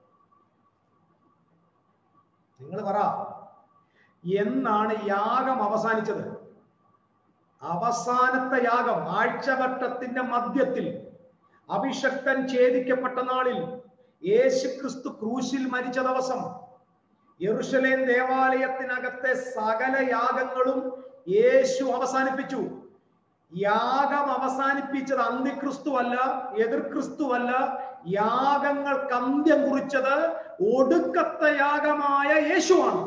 നിങ്ങൾ പറ എന്നാണ് യാഗം അവസാനിച്ചത് അവസാനത്തെ യാഗം ആഴ്ചവട്ടത്തിന്റെ മധ്യത്തിൽ അഭിഷക്തൻ ഛേദിക്കപ്പെട്ട നാളിൽ യേശു ക്രിസ്തു ക്രൂശിൽ മരിച്ച ദിവസം യെറുഷലേം ദേവാലയത്തിനകത്തെ സകല യാഗങ്ങളും യേശു അവസാനിപ്പിച്ചു യാഗം അവസാനിപ്പിച്ചത് അന്തിക്രിസ്തു അല്ല എതിർ ക്രിസ്തു അല്ല യാഗങ്ങൾക്ക് അന്ത്യം കുറിച്ചത് ഒടുക്കത്തെ യാഗമായ യേശുവാണ്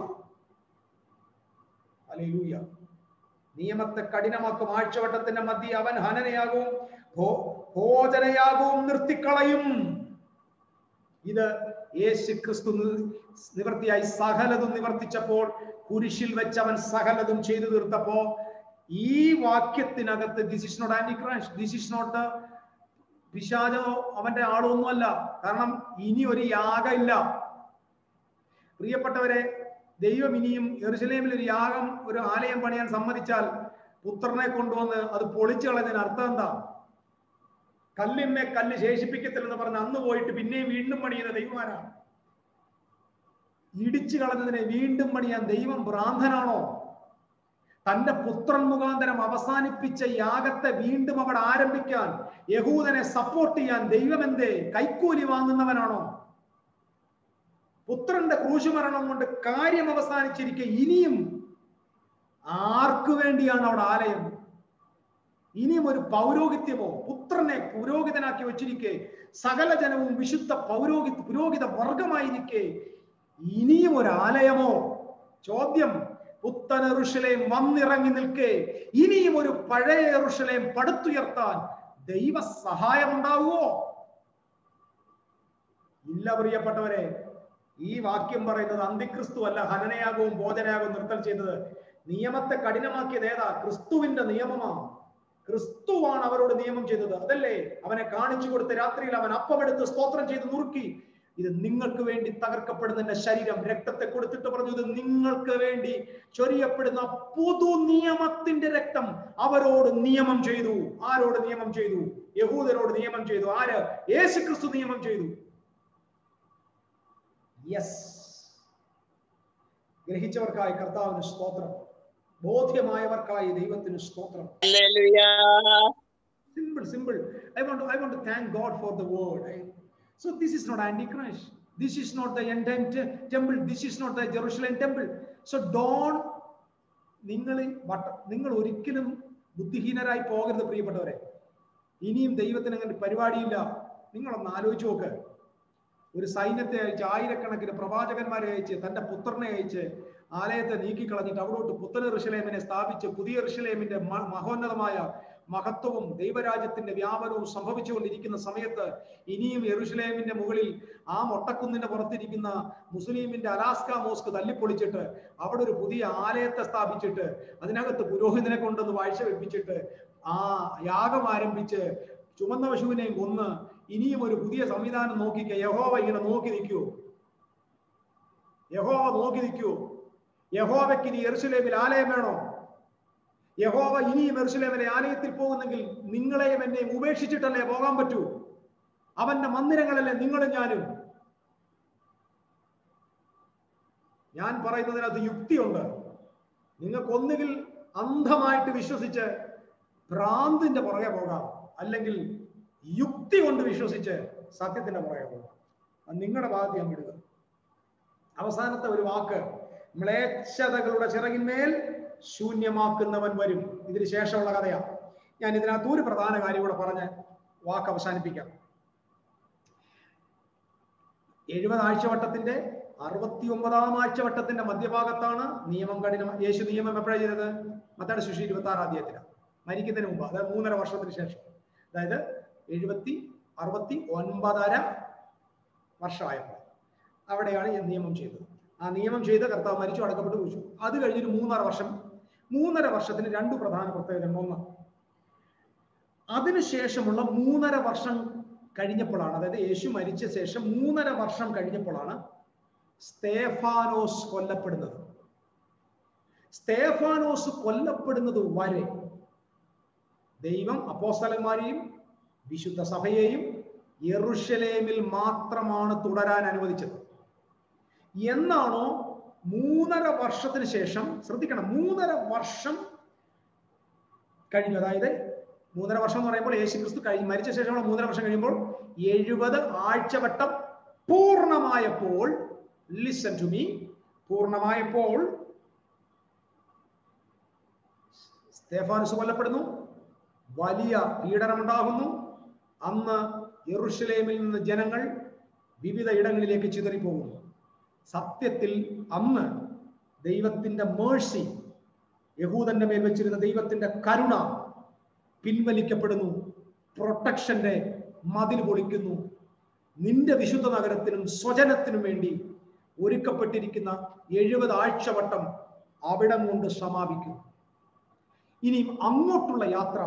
ഹല്ലേലൂയ നിയമത്തെ കഠിനമാക്കും ആഴ്ചവട്ടത്തിന്റെ മധ്യ അവൻ ഹനനയാകവും ഭോ- ഭോജനയാകവും നിർത്തിക്കളയും ഇത് യേശു ക്രിസ്തു നി- നിവർത്തിയായി സകലതും നിവർത്തിച്ചപ്പോൾ കുരിശിൽ വെച്ച് അവൻ സകലതും ചെയ്തു തീർത്തപ്പോ ഈ വാക്യത്തിനകത്ത് this is not antichrist this is not പിശാചോ അവന്റെ ആളൊന്നുമല്ല കാരണം ഇനി ഒരു യാഗം ഇല്ല പ്രിയപ്പെട്ടവരെ ദൈവം ഇനിയും എറുസലേമിൽ ഒരു യാഗം ഒരു ആലയം പണിയാൻ സമ്മതിച്ചാൽ പുത്രനെ കൊണ്ടുവന്ന് അത് പൊളിച്ചു കളഞ്ഞതിന് അർത്ഥം എന്താ കല്ലിന്മേ കല്ല് ശേഷിപ്പിക്കത്തില്ലെന്ന് പറഞ്ഞ് അന്ന് പോയിട്ട് പിന്നെയും വീണ്ടും പണിയുന്ന ദൈവമാരാണ് ഇടിച്ചു കളഞ്ഞതിനെ വീണ്ടും പണിയാൻ ദൈവം ഭ്രാന്തനാണോ തന്റെ പുത്രൻ മുഖാന്തരം അവസാനിപ്പിച്ച യാഗത്തെ വീണ്ടും അവിടെ ആരംഭിക്കാൻ യഹൂദനെ സപ്പോർട്ട് ചെയ്യാൻ ദൈവം എന്തേ കൈക്കൂലി വാങ്ങുന്നവനാണോ പുത്രന്റെ ക്രൂശുമരണം കൊണ്ട് കാര്യം അവസാനിച്ചിരിക്കെ ഇനിയും ആർക്കു വേണ്ടിയാണ് അവിടെ ആലയം ഇനിയും ഒരു പൗരോഹിത്യമോ പുത്രനെ പുരോഹിതനാക്കി വെച്ചിരിക്കെ സകല ജനവും വിശുദ്ധ പൗരോഹിത പുരോഹിത വർഗമായിരിക്കെ ഇനിയും ഒരു ആലയമോ ചോദ്യം പുത്തൻ എറുഷലേം വന്നിറങ്ങി നിൽക്കെ ഇനിയും ഒരു പഴയ എറുഷലേം പടുത്തുയർത്താൻ ദൈവ സഹായമുണ്ടാവുമോ ഇല്ല പ്രിയപ്പെട്ടവരെ ഈ വാക്യം പറയുന്നത് അന്തിക്രിസ്തു അല്ല ഹനനയാകവും ഭോജനയാകവും നിർത്തൽ ചെയ്തത് നിയമത്തെ കഠിനമാക്കിയത് ഏതാ ക്രിസ്തുവിന്റെ നിയമമാണ് ക്രിസ്തുവാണ് അവരോട് നിയമം ചെയ്തത് അതല്ലേ അവനെ കാണിച്ചു കൊടുത്ത രാത്രിയിൽ അവൻ അപ്പമെടുത്ത് സ്തോത്രം ചെയ്ത് നുറുക്കി ഇത് നിങ്ങൾക്ക് വേണ്ടി തകർക്കപ്പെടുന്ന എന്റെ ശരീരം രക്തത്തെ കൊടുത്തിട്ട് പറഞ്ഞു ഇത് നിങ്ങൾക്ക് വേണ്ടി ചൊരിയപ്പെടുന്ന പുതു നിയമത്തിന്റെ രക്തം അവരോട് നിയമം ചെയ്തു ആരോട് നിയമം ചെയ്തു യഹൂദരോട് നിയമം ചെയ്തു ആര് യേശു ക്രിസ്തു നിയമം ചെയ്തു യെസ് ഗ്രഹിച്ചവർക്കായി കർത്താവിന് സ്തോത്രം ബോധ്യമായവർക്കായി ദൈവത്തിന് സ്തോത്രം simple simple i want to i want to thank god for the word I- so this is not antichrist this is not the end time te- temple this is not the jerusalem temple so don't നിങ്ങൾ വട്ട നിങ്ങൾ ഒരിക്കലും ബുദ്ധിഹീനരായി പോകരുത് പ്രിയപ്പെട്ടവരെ ഇനിയും ദൈവത്തിന് അങ്ങനെ പരിപാടിയില്ല നിങ്ങളൊന്ന് ആലോചിച്ച് നോക്ക് ഒരു സൈന്യത്തെ അയച്ച് ആയിരക്കണക്കിന് പ്രവാചകന്മാരെ അയച്ച് തന്റെ പുത്രനെ അയച്ച് ആലയത്തെ നീക്കിക്കളഞ്ഞിട്ട് അവിടോട്ട് പുത്തന ഋഷലേമിനെ സ്ഥാപിച്ച് പുതിയ ഋഷലേമിന്റെ മ- മഹോന്നതമായ മഹത്വവും ദൈവരാജ്യത്തിന്റെ വ്യാപനവും സംഭവിച്ചുകൊണ്ടിരിക്കുന്ന സമയത്ത് ഇനിയും യെറുഷലേമിന്റെ മുകളിൽ ആ മൊട്ടക്കുന്നിന്റെ പുറത്തിരിക്കുന്ന മുസ്ലിമിന്റെ അലാസ്ക മോസ്ക് തല്ലിപ്പൊളിച്ചിട്ട് അവിടെ ഒരു പുതിയ ആലയത്തെ സ്ഥാപിച്ചിട്ട് അതിനകത്ത് പുരോഹിതനെ കൊണ്ടൊന്ന് വാഴ്ച വെപ്പിച്ചിട്ട് ആ യാഗം ആരംഭിച്ച് ചുമന്ന പശുവിനെയും കൊന്ന് ഇനിയും ഒരു പുതിയ സംവിധാനം നോക്കിക്ക യഹോവ ഇങ്ങനെ നോക്കി നിൽക്കൂ യഹോവ നോക്കി നിൽക്കൂ യഹോവയ്ക്ക് ഇനി എറുസലേമിൽ ആലയം വേണോ യഹോവ ഇനിയും എറുസലേമിലെ ആലയത്തിൽ പോകുന്നെങ്കിൽ നിങ്ങളെയും എന്നെയും ഉപേക്ഷിച്ചിട്ടല്ലേ പോകാൻ പറ്റൂ അവന്റെ മന്ദിരങ്ങളല്ലേ നിങ്ങളും ഞാനും ഞാൻ പറയുന്നതിനകത്ത് യുക്തിയുണ്ട് നിങ്ങൾക്ക് ഒന്നുകിൽ അന്ധമായിട്ട് വിശ്വസിച്ച് ഭ്രാന്തിന്റെ പുറകെ പോകാം അല്ലെങ്കിൽ യുക്തി കൊണ്ട് വിശ്വസിച്ച് സത്യത്തിന്റെ പുറകെ പോകാം അത് നിങ്ങളുടെ ഭാഗത്ത് ഞാൻ വിടുക അവസാനത്തെ ഒരു വാക്ക് മ്ലേച്ഛതകളുടെ ചിറകിന്മേൽ ശൂന്യമാക്കുന്നവൻ വരും ഇതിന് ശേഷമുള്ള കഥയാണ് ഞാൻ ഇതിനകത്ത് ഒരു പ്രധാന കാര്യം കൂടെ പറഞ്ഞ് വാക്ക് അവസാനിപ്പിക്കാം എഴുപത് ആഴ്ചവട്ടത്തിന്റെ അറുപത്തി ഒമ്പതാം ആഴ്ചവട്ടത്തിന്റെ മധ്യഭാഗത്താണ് നിയമം കഠിനം യേശു നിയമം എപ്പോഴാണ് ചെയ്തത് മത്താട് ശിശു ഇരുപത്തി ആറാം അധ്യായത്തിലാണ് മരിക്കുന്നതിന് മുമ്പ് അതായത് മൂന്നര വർഷത്തിന് ശേഷം അതായത് എഴുപത്തി അറുപത്തി ഒൻപതര വർഷമായപ്പോൾ അവിടെയാണ് ഈ നിയമം ചെയ്തത് ആ നിയമം ചെയ്ത കർത്താവ് മരിച്ചു അടക്കപ്പെട്ട് കുറിച്ചു അത് കഴിഞ്ഞൊരു മൂന്നര വർഷം മൂന്നര വർഷത്തിന് രണ്ട് പ്രധാന പ്രത്യേകത ഒന്ന് അതിനുശേഷമുള്ള മൂന്നര വർഷം കഴിഞ്ഞപ്പോഴാണ് അതായത് യേശു മരിച്ച ശേഷം മൂന്നര വർഷം കഴിഞ്ഞപ്പോഴാണ് സ്തേഫാനോസ് കൊല്ലപ്പെടുന്നത് സ്തേഫാനോസ് കൊല്ലപ്പെടുന്നത് വരെ ദൈവം അപ്പോസ്തലന്മാരെയും വിശുദ്ധ സഭയെയും യെറുഷലേമിൽ മാത്രമാണ് തുടരാൻ അനുവദിച്ചത് എന്നാണോ മൂന്നര വർഷത്തിന് ശേഷം ശ്രദ്ധിക്കണം മൂന്നര വർഷം കഴിഞ്ഞു അതായത് മൂന്നര വർഷം എന്ന് പറയുമ്പോൾ യേശു ക്രിസ്തു കഴിഞ്ഞ് മരിച്ച ശേഷമുള്ള മൂന്നര വർഷം കഴിയുമ്പോൾ എഴുപത് ആഴ്ചവട്ടം പൂർണ്ണമായപ്പോൾ ലിസൺ ടു മീ പൂർണ്ണമായപ്പോൾ സ്തേഫാനുസ് കൊല്ലപ്പെടുന്നു വലിയ പീഡനമുണ്ടാകുന്നു അന്ന് യെറുഷലേമിൽ നിന്ന് ജനങ്ങൾ വിവിധ ഇടങ്ങളിലേക്ക് ചിതറിപ്പോകുന്നു സത്യത്തിൽ അന്ന് ദൈവത്തിന്റെ മേഴ്സി യഹൂദന്റെ മേൽ വെച്ചിരുന്ന ദൈവത്തിന്റെ കരുണ പിൻവലിക്കപ്പെടുന്നു പ്രൊട്ടക്ഷന്റെ മതിൽ പൊളിക്കുന്നു നിന്റെ വിശുദ്ധ നഗരത്തിനും സ്വജനത്തിനും വേണ്ടി ഒരുക്കപ്പെട്ടിരിക്കുന്ന എഴുപത് ആഴ്ചവട്ടം അവിടം കൊണ്ട് സമാപിക്കും ഇനി അങ്ങോട്ടുള്ള യാത്ര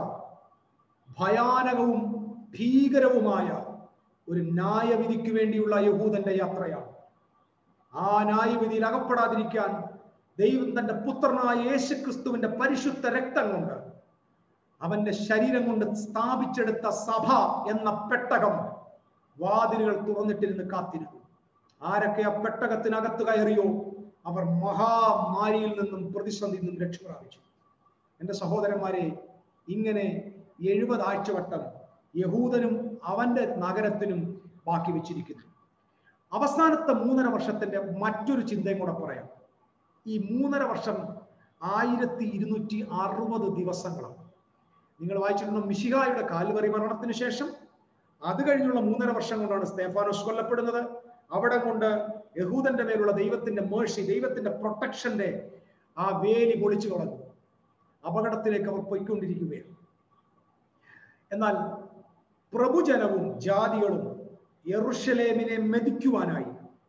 ഭയാനകവും ഭീകരവുമായ ഒരു ന്യായവിധിക്ക് വേണ്ടിയുള്ള യഹൂദന്റെ യാത്രയാണ് ആ ന്യായവിധിയിൽ അകപ്പെടാതിരിക്കാൻ ദൈവം തന്റെ പുത്രനായ യേശു ക്രിസ്തുവിന്റെ പരിശുദ്ധ രക്തം കൊണ്ട് അവന്റെ ശരീരം കൊണ്ട് സ്ഥാപിച്ചെടുത്ത സഭ എന്ന പെട്ടകം വാതിലുകൾ തുറന്നിട്ടിരുന്ന് കാത്തിരുന്നു ആരൊക്കെ ആ പെട്ടകത്തിനകത്ത് കയറിയോ അവർ മഹാമാരിയിൽ നിന്നും പ്രതിസന്ധിയിൽ നിന്നും രക്ഷ പ്രാപിച്ചു എന്റെ സഹോദരന്മാരെ ഇങ്ങനെ എഴുപത് ആഴ്ചവട്ടം യഹൂദനും അവന്റെ നഗരത്തിനും ബാക്കി വെച്ചിരിക്കുന്നു അവസാനത്തെ മൂന്നര വർഷത്തിന്റെ മറ്റൊരു ചിന്തയും കൂടെ പറയാം ഈ മൂന്നര വർഷം ആയിരത്തി ഇരുന്നൂറ്റി അറുപത് ദിവസങ്ങളാണ് നിങ്ങൾ വായിച്ചിരുന്ന മിശിഹായുടെ കാൽവറി മരണത്തിന് ശേഷം അത് കഴിഞ്ഞുള്ള മൂന്നര വർഷം കൊണ്ടാണ് സ്തേഫാനോസ് കൊല്ലപ്പെടുന്നത് അവിടെ കൊണ്ട് യഹൂദന്റെ മേലുള്ള ദൈവത്തിന്റെ മേഴ്സി ദൈവത്തിന്റെ പ്രൊട്ടക്ഷന്റെ ആ വേലി പൊളിച്ചു കളഞ്ഞു അപകടത്തിലേക്ക് അവർ പോയിക്കൊണ്ടിരിക്കുകയാണ് എന്നാൽ പ്രഭുജനവും ജാതികളും യെറുഷലേമിനെ മെതിക്കുവാനായി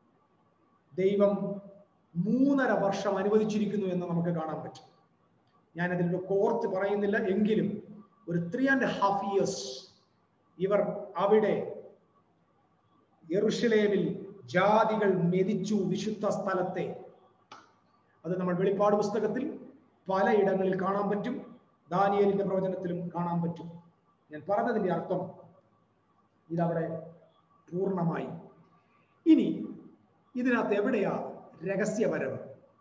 ദൈവം മൂന്നര വർഷം അനുവദിച്ചിരിക്കുന്നു എന്ന് നമുക്ക് കാണാൻ പറ്റും ഞാൻ അതിലൊരു കോർത്ത് പറയുന്നില്ല എങ്കിലും ഒരു ത്രീ ആൻഡ് ഹാഫ് ഇയേഴ്സ് ഇവർ അവിടെ യെറുഷലേമിൽ ജാതികൾ മെതിച്ചു വിശുദ്ധ സ്ഥലത്തെ അത് നമ്മൾ വെളിപ്പാട് പുസ്തകത്തിൽ പലയിടങ്ങളിൽ കാണാൻ പറ്റും ദാനിയലിന്റെ പ്രവചനത്തിലും കാണാൻ പറ്റും ഞാൻ പറഞ്ഞതിന്റെ അർത്ഥം ഇതവിടെ പൂർണ്ണമായി ഇനി ഇതിനകത്ത് എവിടെയാ രഹസ്യപരവ്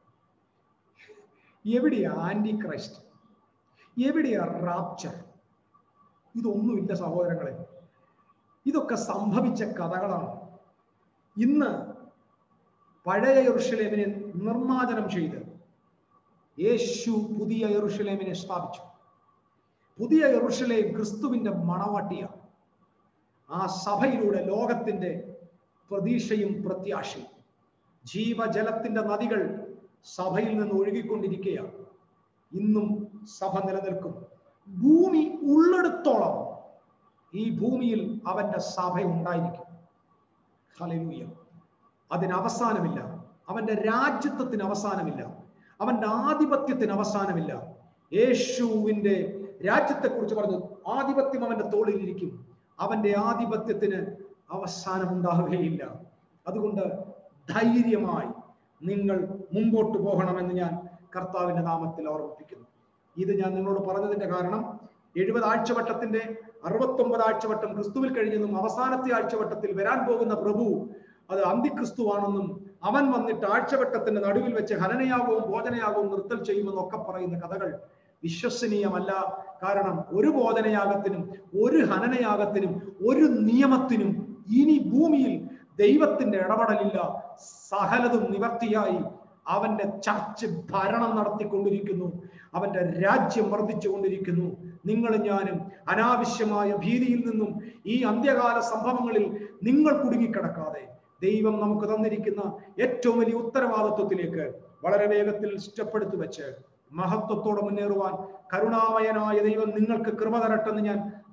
എവിടെയാ ആന്റി ക്രൈസ്റ്റ് എവിടെയാ റാപ്ചർ ഇതൊന്നുമില്ല സഹോദരങ്ങളെ ഇതൊക്കെ സംഭവിച്ച കഥകളാണ് ഇന്ന് പഴയ യെറുഷലേമിനെ നിർമ്മാർജ്ജനം ചെയ്ത് യേശു പുതിയ യെറുഷലേമിനെ സ്ഥാപിച്ചു പുതിയ യെറുഷലേം ക്രിസ്തുവിന്റെ മണവാട്ടിയാണ് ആ സഭയിലൂടെ ലോകത്തിന്റെ പ്രതീക്ഷയും പ്രത്യാശയും ജീവജലത്തിന്റെ നദികൾ സഭയിൽ നിന്ന് ഒഴുകിക്കൊണ്ടിരിക്കുകയാണ് ഇന്നും സഭ നിലനിൽക്കും ഭൂമി ഉള്ളിടത്തോളം ഈ ഭൂമിയിൽ അവന്റെ സഭ ഉണ്ടായിരിക്കും ഹലലൂയ അതിന് അവസാനമില്ല അവന്റെ രാജ്യത്വത്തിന് അവസാനമില്ല അവന്റെ ആധിപത്യത്തിന് അവസാനമില്ല യേശുവിന്റെ രാജ്യത്തെക്കുറിച്ച് പറഞ്ഞു ആധിപത്യം അവന്റെ തോളിലിരിക്കും അവന്റെ ആധിപത്യത്തിന് അവസാനം ഉണ്ടാവുകയില്ല അതുകൊണ്ട് ധൈര്യമായി നിങ്ങൾ മുമ്പോട്ട് പോകണമെന്ന് ഞാൻ കർത്താവിന്റെ നാമത്തിൽ ഓർമ്മിപ്പിക്കുന്നു ഇത് ഞാൻ നിങ്ങളോട് പറഞ്ഞതിന്റെ കാരണം എഴുപത് ആഴ്ചവട്ടത്തിന്റെ അറുപത്തൊമ്പത് ആഴ്ചവട്ടം ക്രിസ്തുവിൽ കഴിഞ്ഞെന്നും അവസാനത്തെ ആഴ്ചവട്ടത്തിൽ വരാൻ പോകുന്ന പ്രഭു അത് അന്തിക്രിസ്തുവാണെന്നും അവൻ വന്നിട്ട് ആഴ്ചവട്ടത്തിന്റെ നടുവിൽ വെച്ച് ഹനനയാകവും ഭോജനയാകവും നിർത്തൽ ചെയ്യുമെന്നും ഒക്കെ പറയുന്ന കഥകൾ വിശ്വസനീയമല്ല കാരണം ഒരു ബോധനയാഗത്തിനും ഒരു ഹനനയാഗത്തിനും ഒരു നിയമത്തിനും ഇനി ഭൂമിയിൽ ദൈവത്തിന്റെ ഇടപെടലില്ല സകലതും നിവർത്തിയായി അവന്റെ ചർച്ച് ഭരണം നടത്തിക്കൊണ്ടിരിക്കുന്നു അവന്റെ രാജ്യം വർദ്ധിച്ചുകൊണ്ടിരിക്കുന്നു നിങ്ങൾ ഞാനും അനാവശ്യമായ ഭീതിയിൽ നിന്നും ഈ അന്ത്യകാല സംഭവങ്ങളിൽ നിങ്ങൾ കുടുങ്ങിക്കിടക്കാതെ ദൈവം നമുക്ക് തന്നിരിക്കുന്ന ഏറ്റവും വലിയ ഉത്തരവാദിത്വത്തിലേക്ക് വളരെ വേഗത്തിൽ സ്റ്റെപ്പെടുത്തു വെച്ച് മഹത്വത്തോടെ മുന്നേറുവാൻ കരുണാമയനായ ദൈവം നിങ്ങൾക്ക് കൃപ തരട്ടെന്ന് ഞാൻ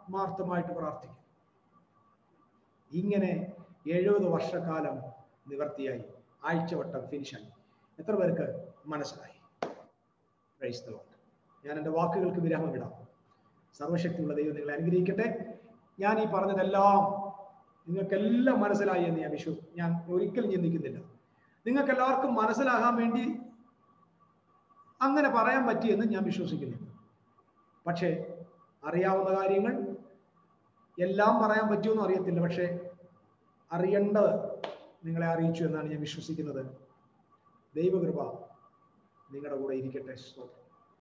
ആത്മാർത്ഥമായിട്ട് പ്രാർത്ഥിക്കും ഇങ്ങനെ എഴുപത് വർഷക്കാലം നിവർത്തിയായി ആഴ്ചവട്ടം ഫിനിഷായി എത്ര പേർക്ക് മനസ്സിലായി Praise the Lord. ഞാൻ എൻ്റെ വാക്കുകൾക്ക് വിരാമം ഇടാം സർവശക്തിയുള്ള ദൈവം നിങ്ങളെ അനുഗ്രഹിക്കട്ടെ ഞാൻ ഈ പറഞ്ഞതെല്ലാം നിങ്ങൾക്കെല്ലാം മനസ്സിലായി എന്ന് ഞാൻ വിശ്വ ഞാൻ ഒരിക്കലും ചിന്തിക്കുന്നില്ല നിങ്ങൾക്ക് എല്ലാവർക്കും മനസ്സിലാകാൻ വേണ്ടി അങ്ങനെ പറയാൻ പറ്റിയെന്ന് ഞാൻ വിശ്വസിക്കുന്നു പക്ഷേ അറിയാവുന്ന കാര്യങ്ങൾ എല്ലാം പറയാൻ പറ്റുമെന്ന് അറിയത്തില്ല പക്ഷേ അറിയേണ്ടത് നിങ്ങളെ അറിയിച്ചു എന്നാണ് ഞാൻ വിശ്വസിക്കുന്നത് ദൈവകൃപ നിങ്ങളുടെ കൂടെ ഇരിക്കട്ടെ സ്തോത്രം